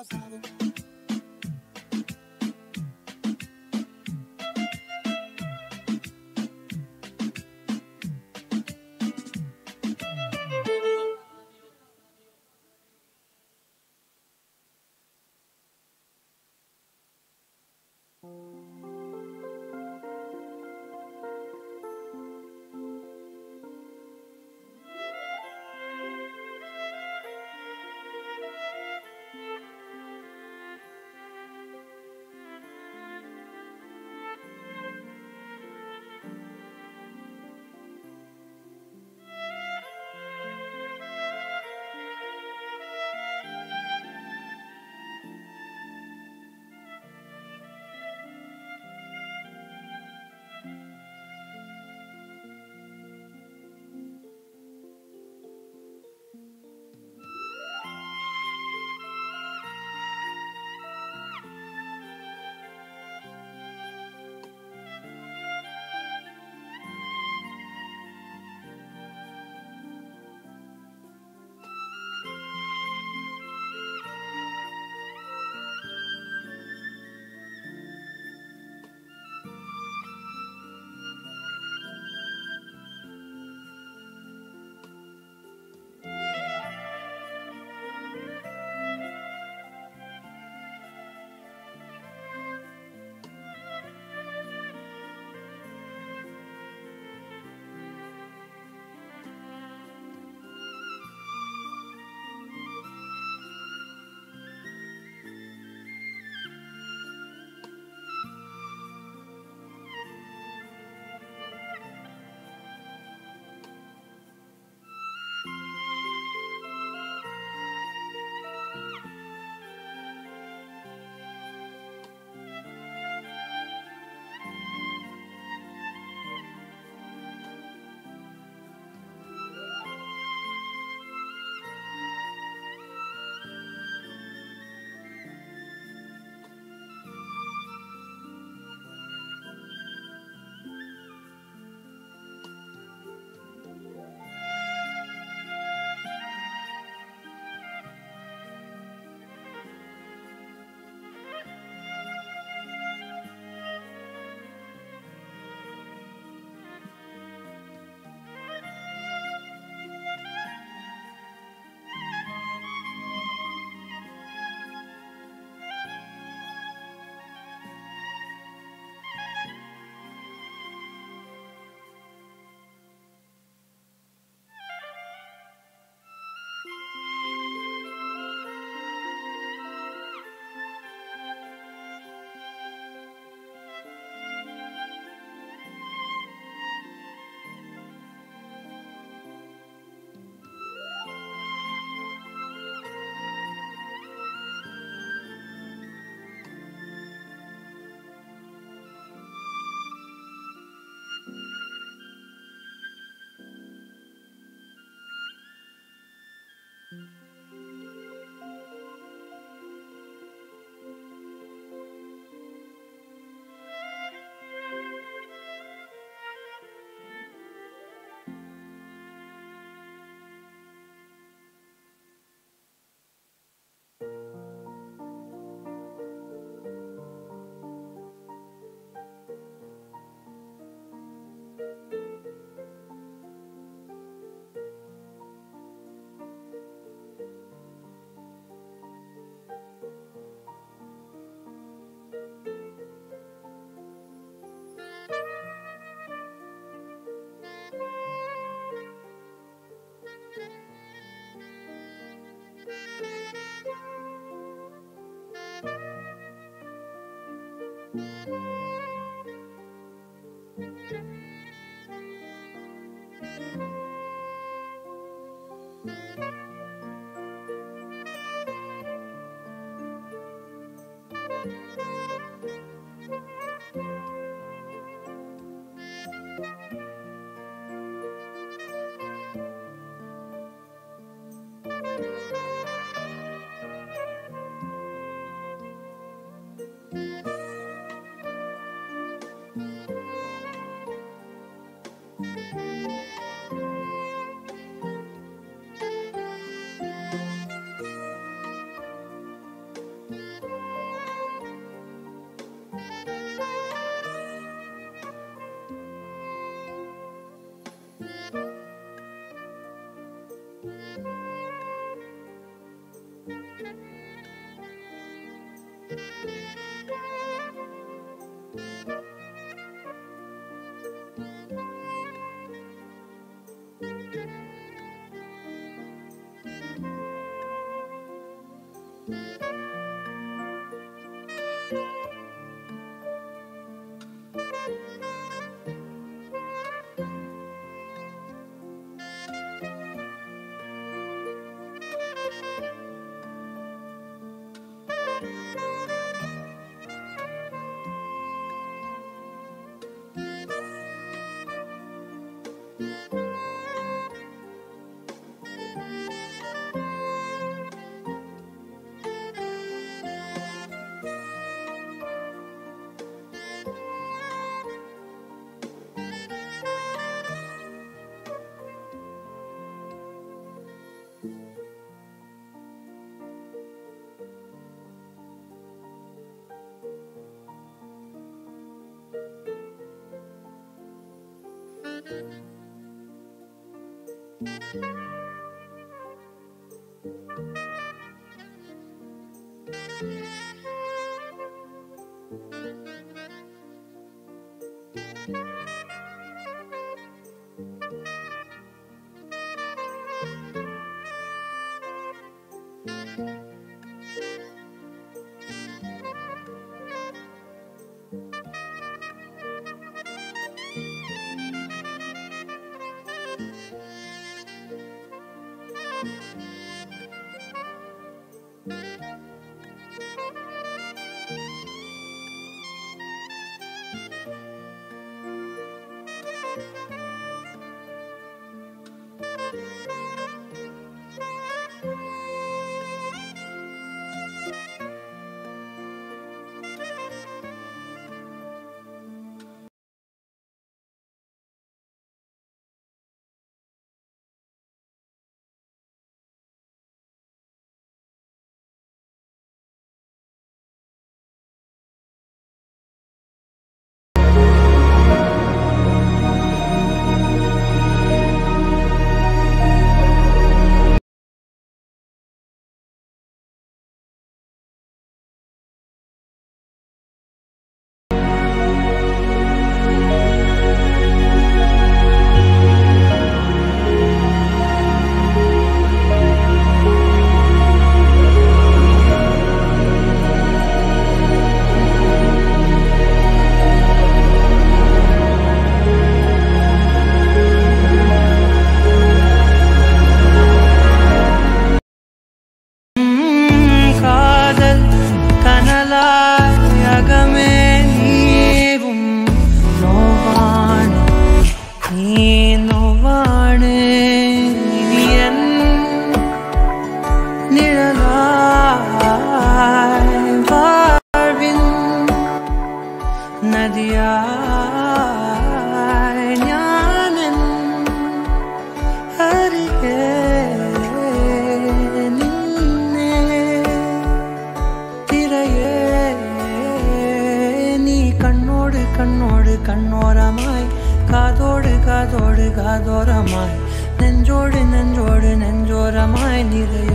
pasado. காதல் கனலாய் அகமே நீரும் நோவான் நீ நோவானு இனி என் நிழலாய் வாழ்வின் நதியாய் ஞானன் அருகே நின்னே திரையே நீ கண்ணோடு கண்ணோடு கண்ணோரமாய் காதோடு காதோடு காதோரமாய் நெஞ்சோடு நெஞ்சோடு நெஞ்சோரமாய் நிறைய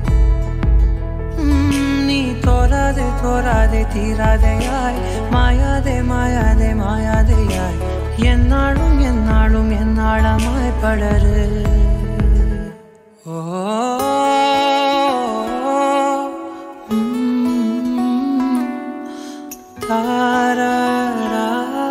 உம், நீ தோராதே தோராதே தீராதையாய் மாயாதே மாயாதே மாயாதையாய் என்னாலும் என்னாலும் என்னாளமாய் படரு ஓ உம், தாராரா.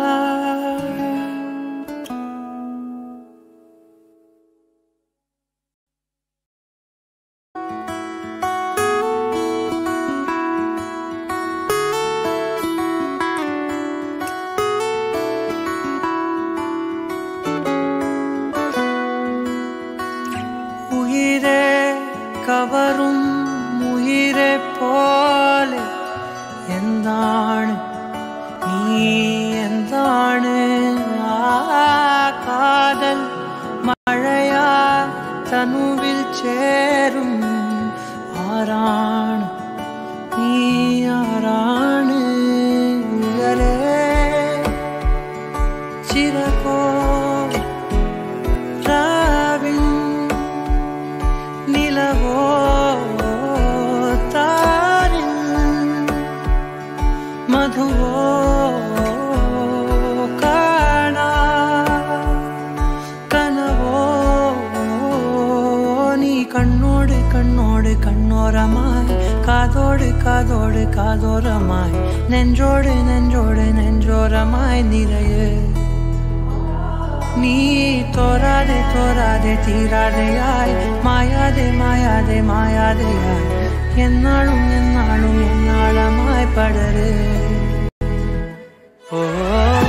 உயிரே கவரும் உயிரே போலே എന്താണ് നീ എന്താണ് ആ കാതൽ മഴയാ തനുവിൽ ചേരും ആരാണ് നീ ആരാണ് ഉയരേ ചിരകോ രാവിൻ നിലവോ താരിൻ മധുവോ കാണാ കനവോ നീ കണ്ണോട് കണ്ണോട് കണ്ണോരമായി കാതോട് കാതോട് കാതോരമായി നെഞ്ചോട് നെഞ്ചോട് നെഞ്ചോരമായി നിറയെ നീ തോരാതെ തോരാതെ തീരാതെയായി മായാതെ മായാതെ മായാതെയായി എന്നാളും എന്നാളും എന്നാളമായി പടര് ഓ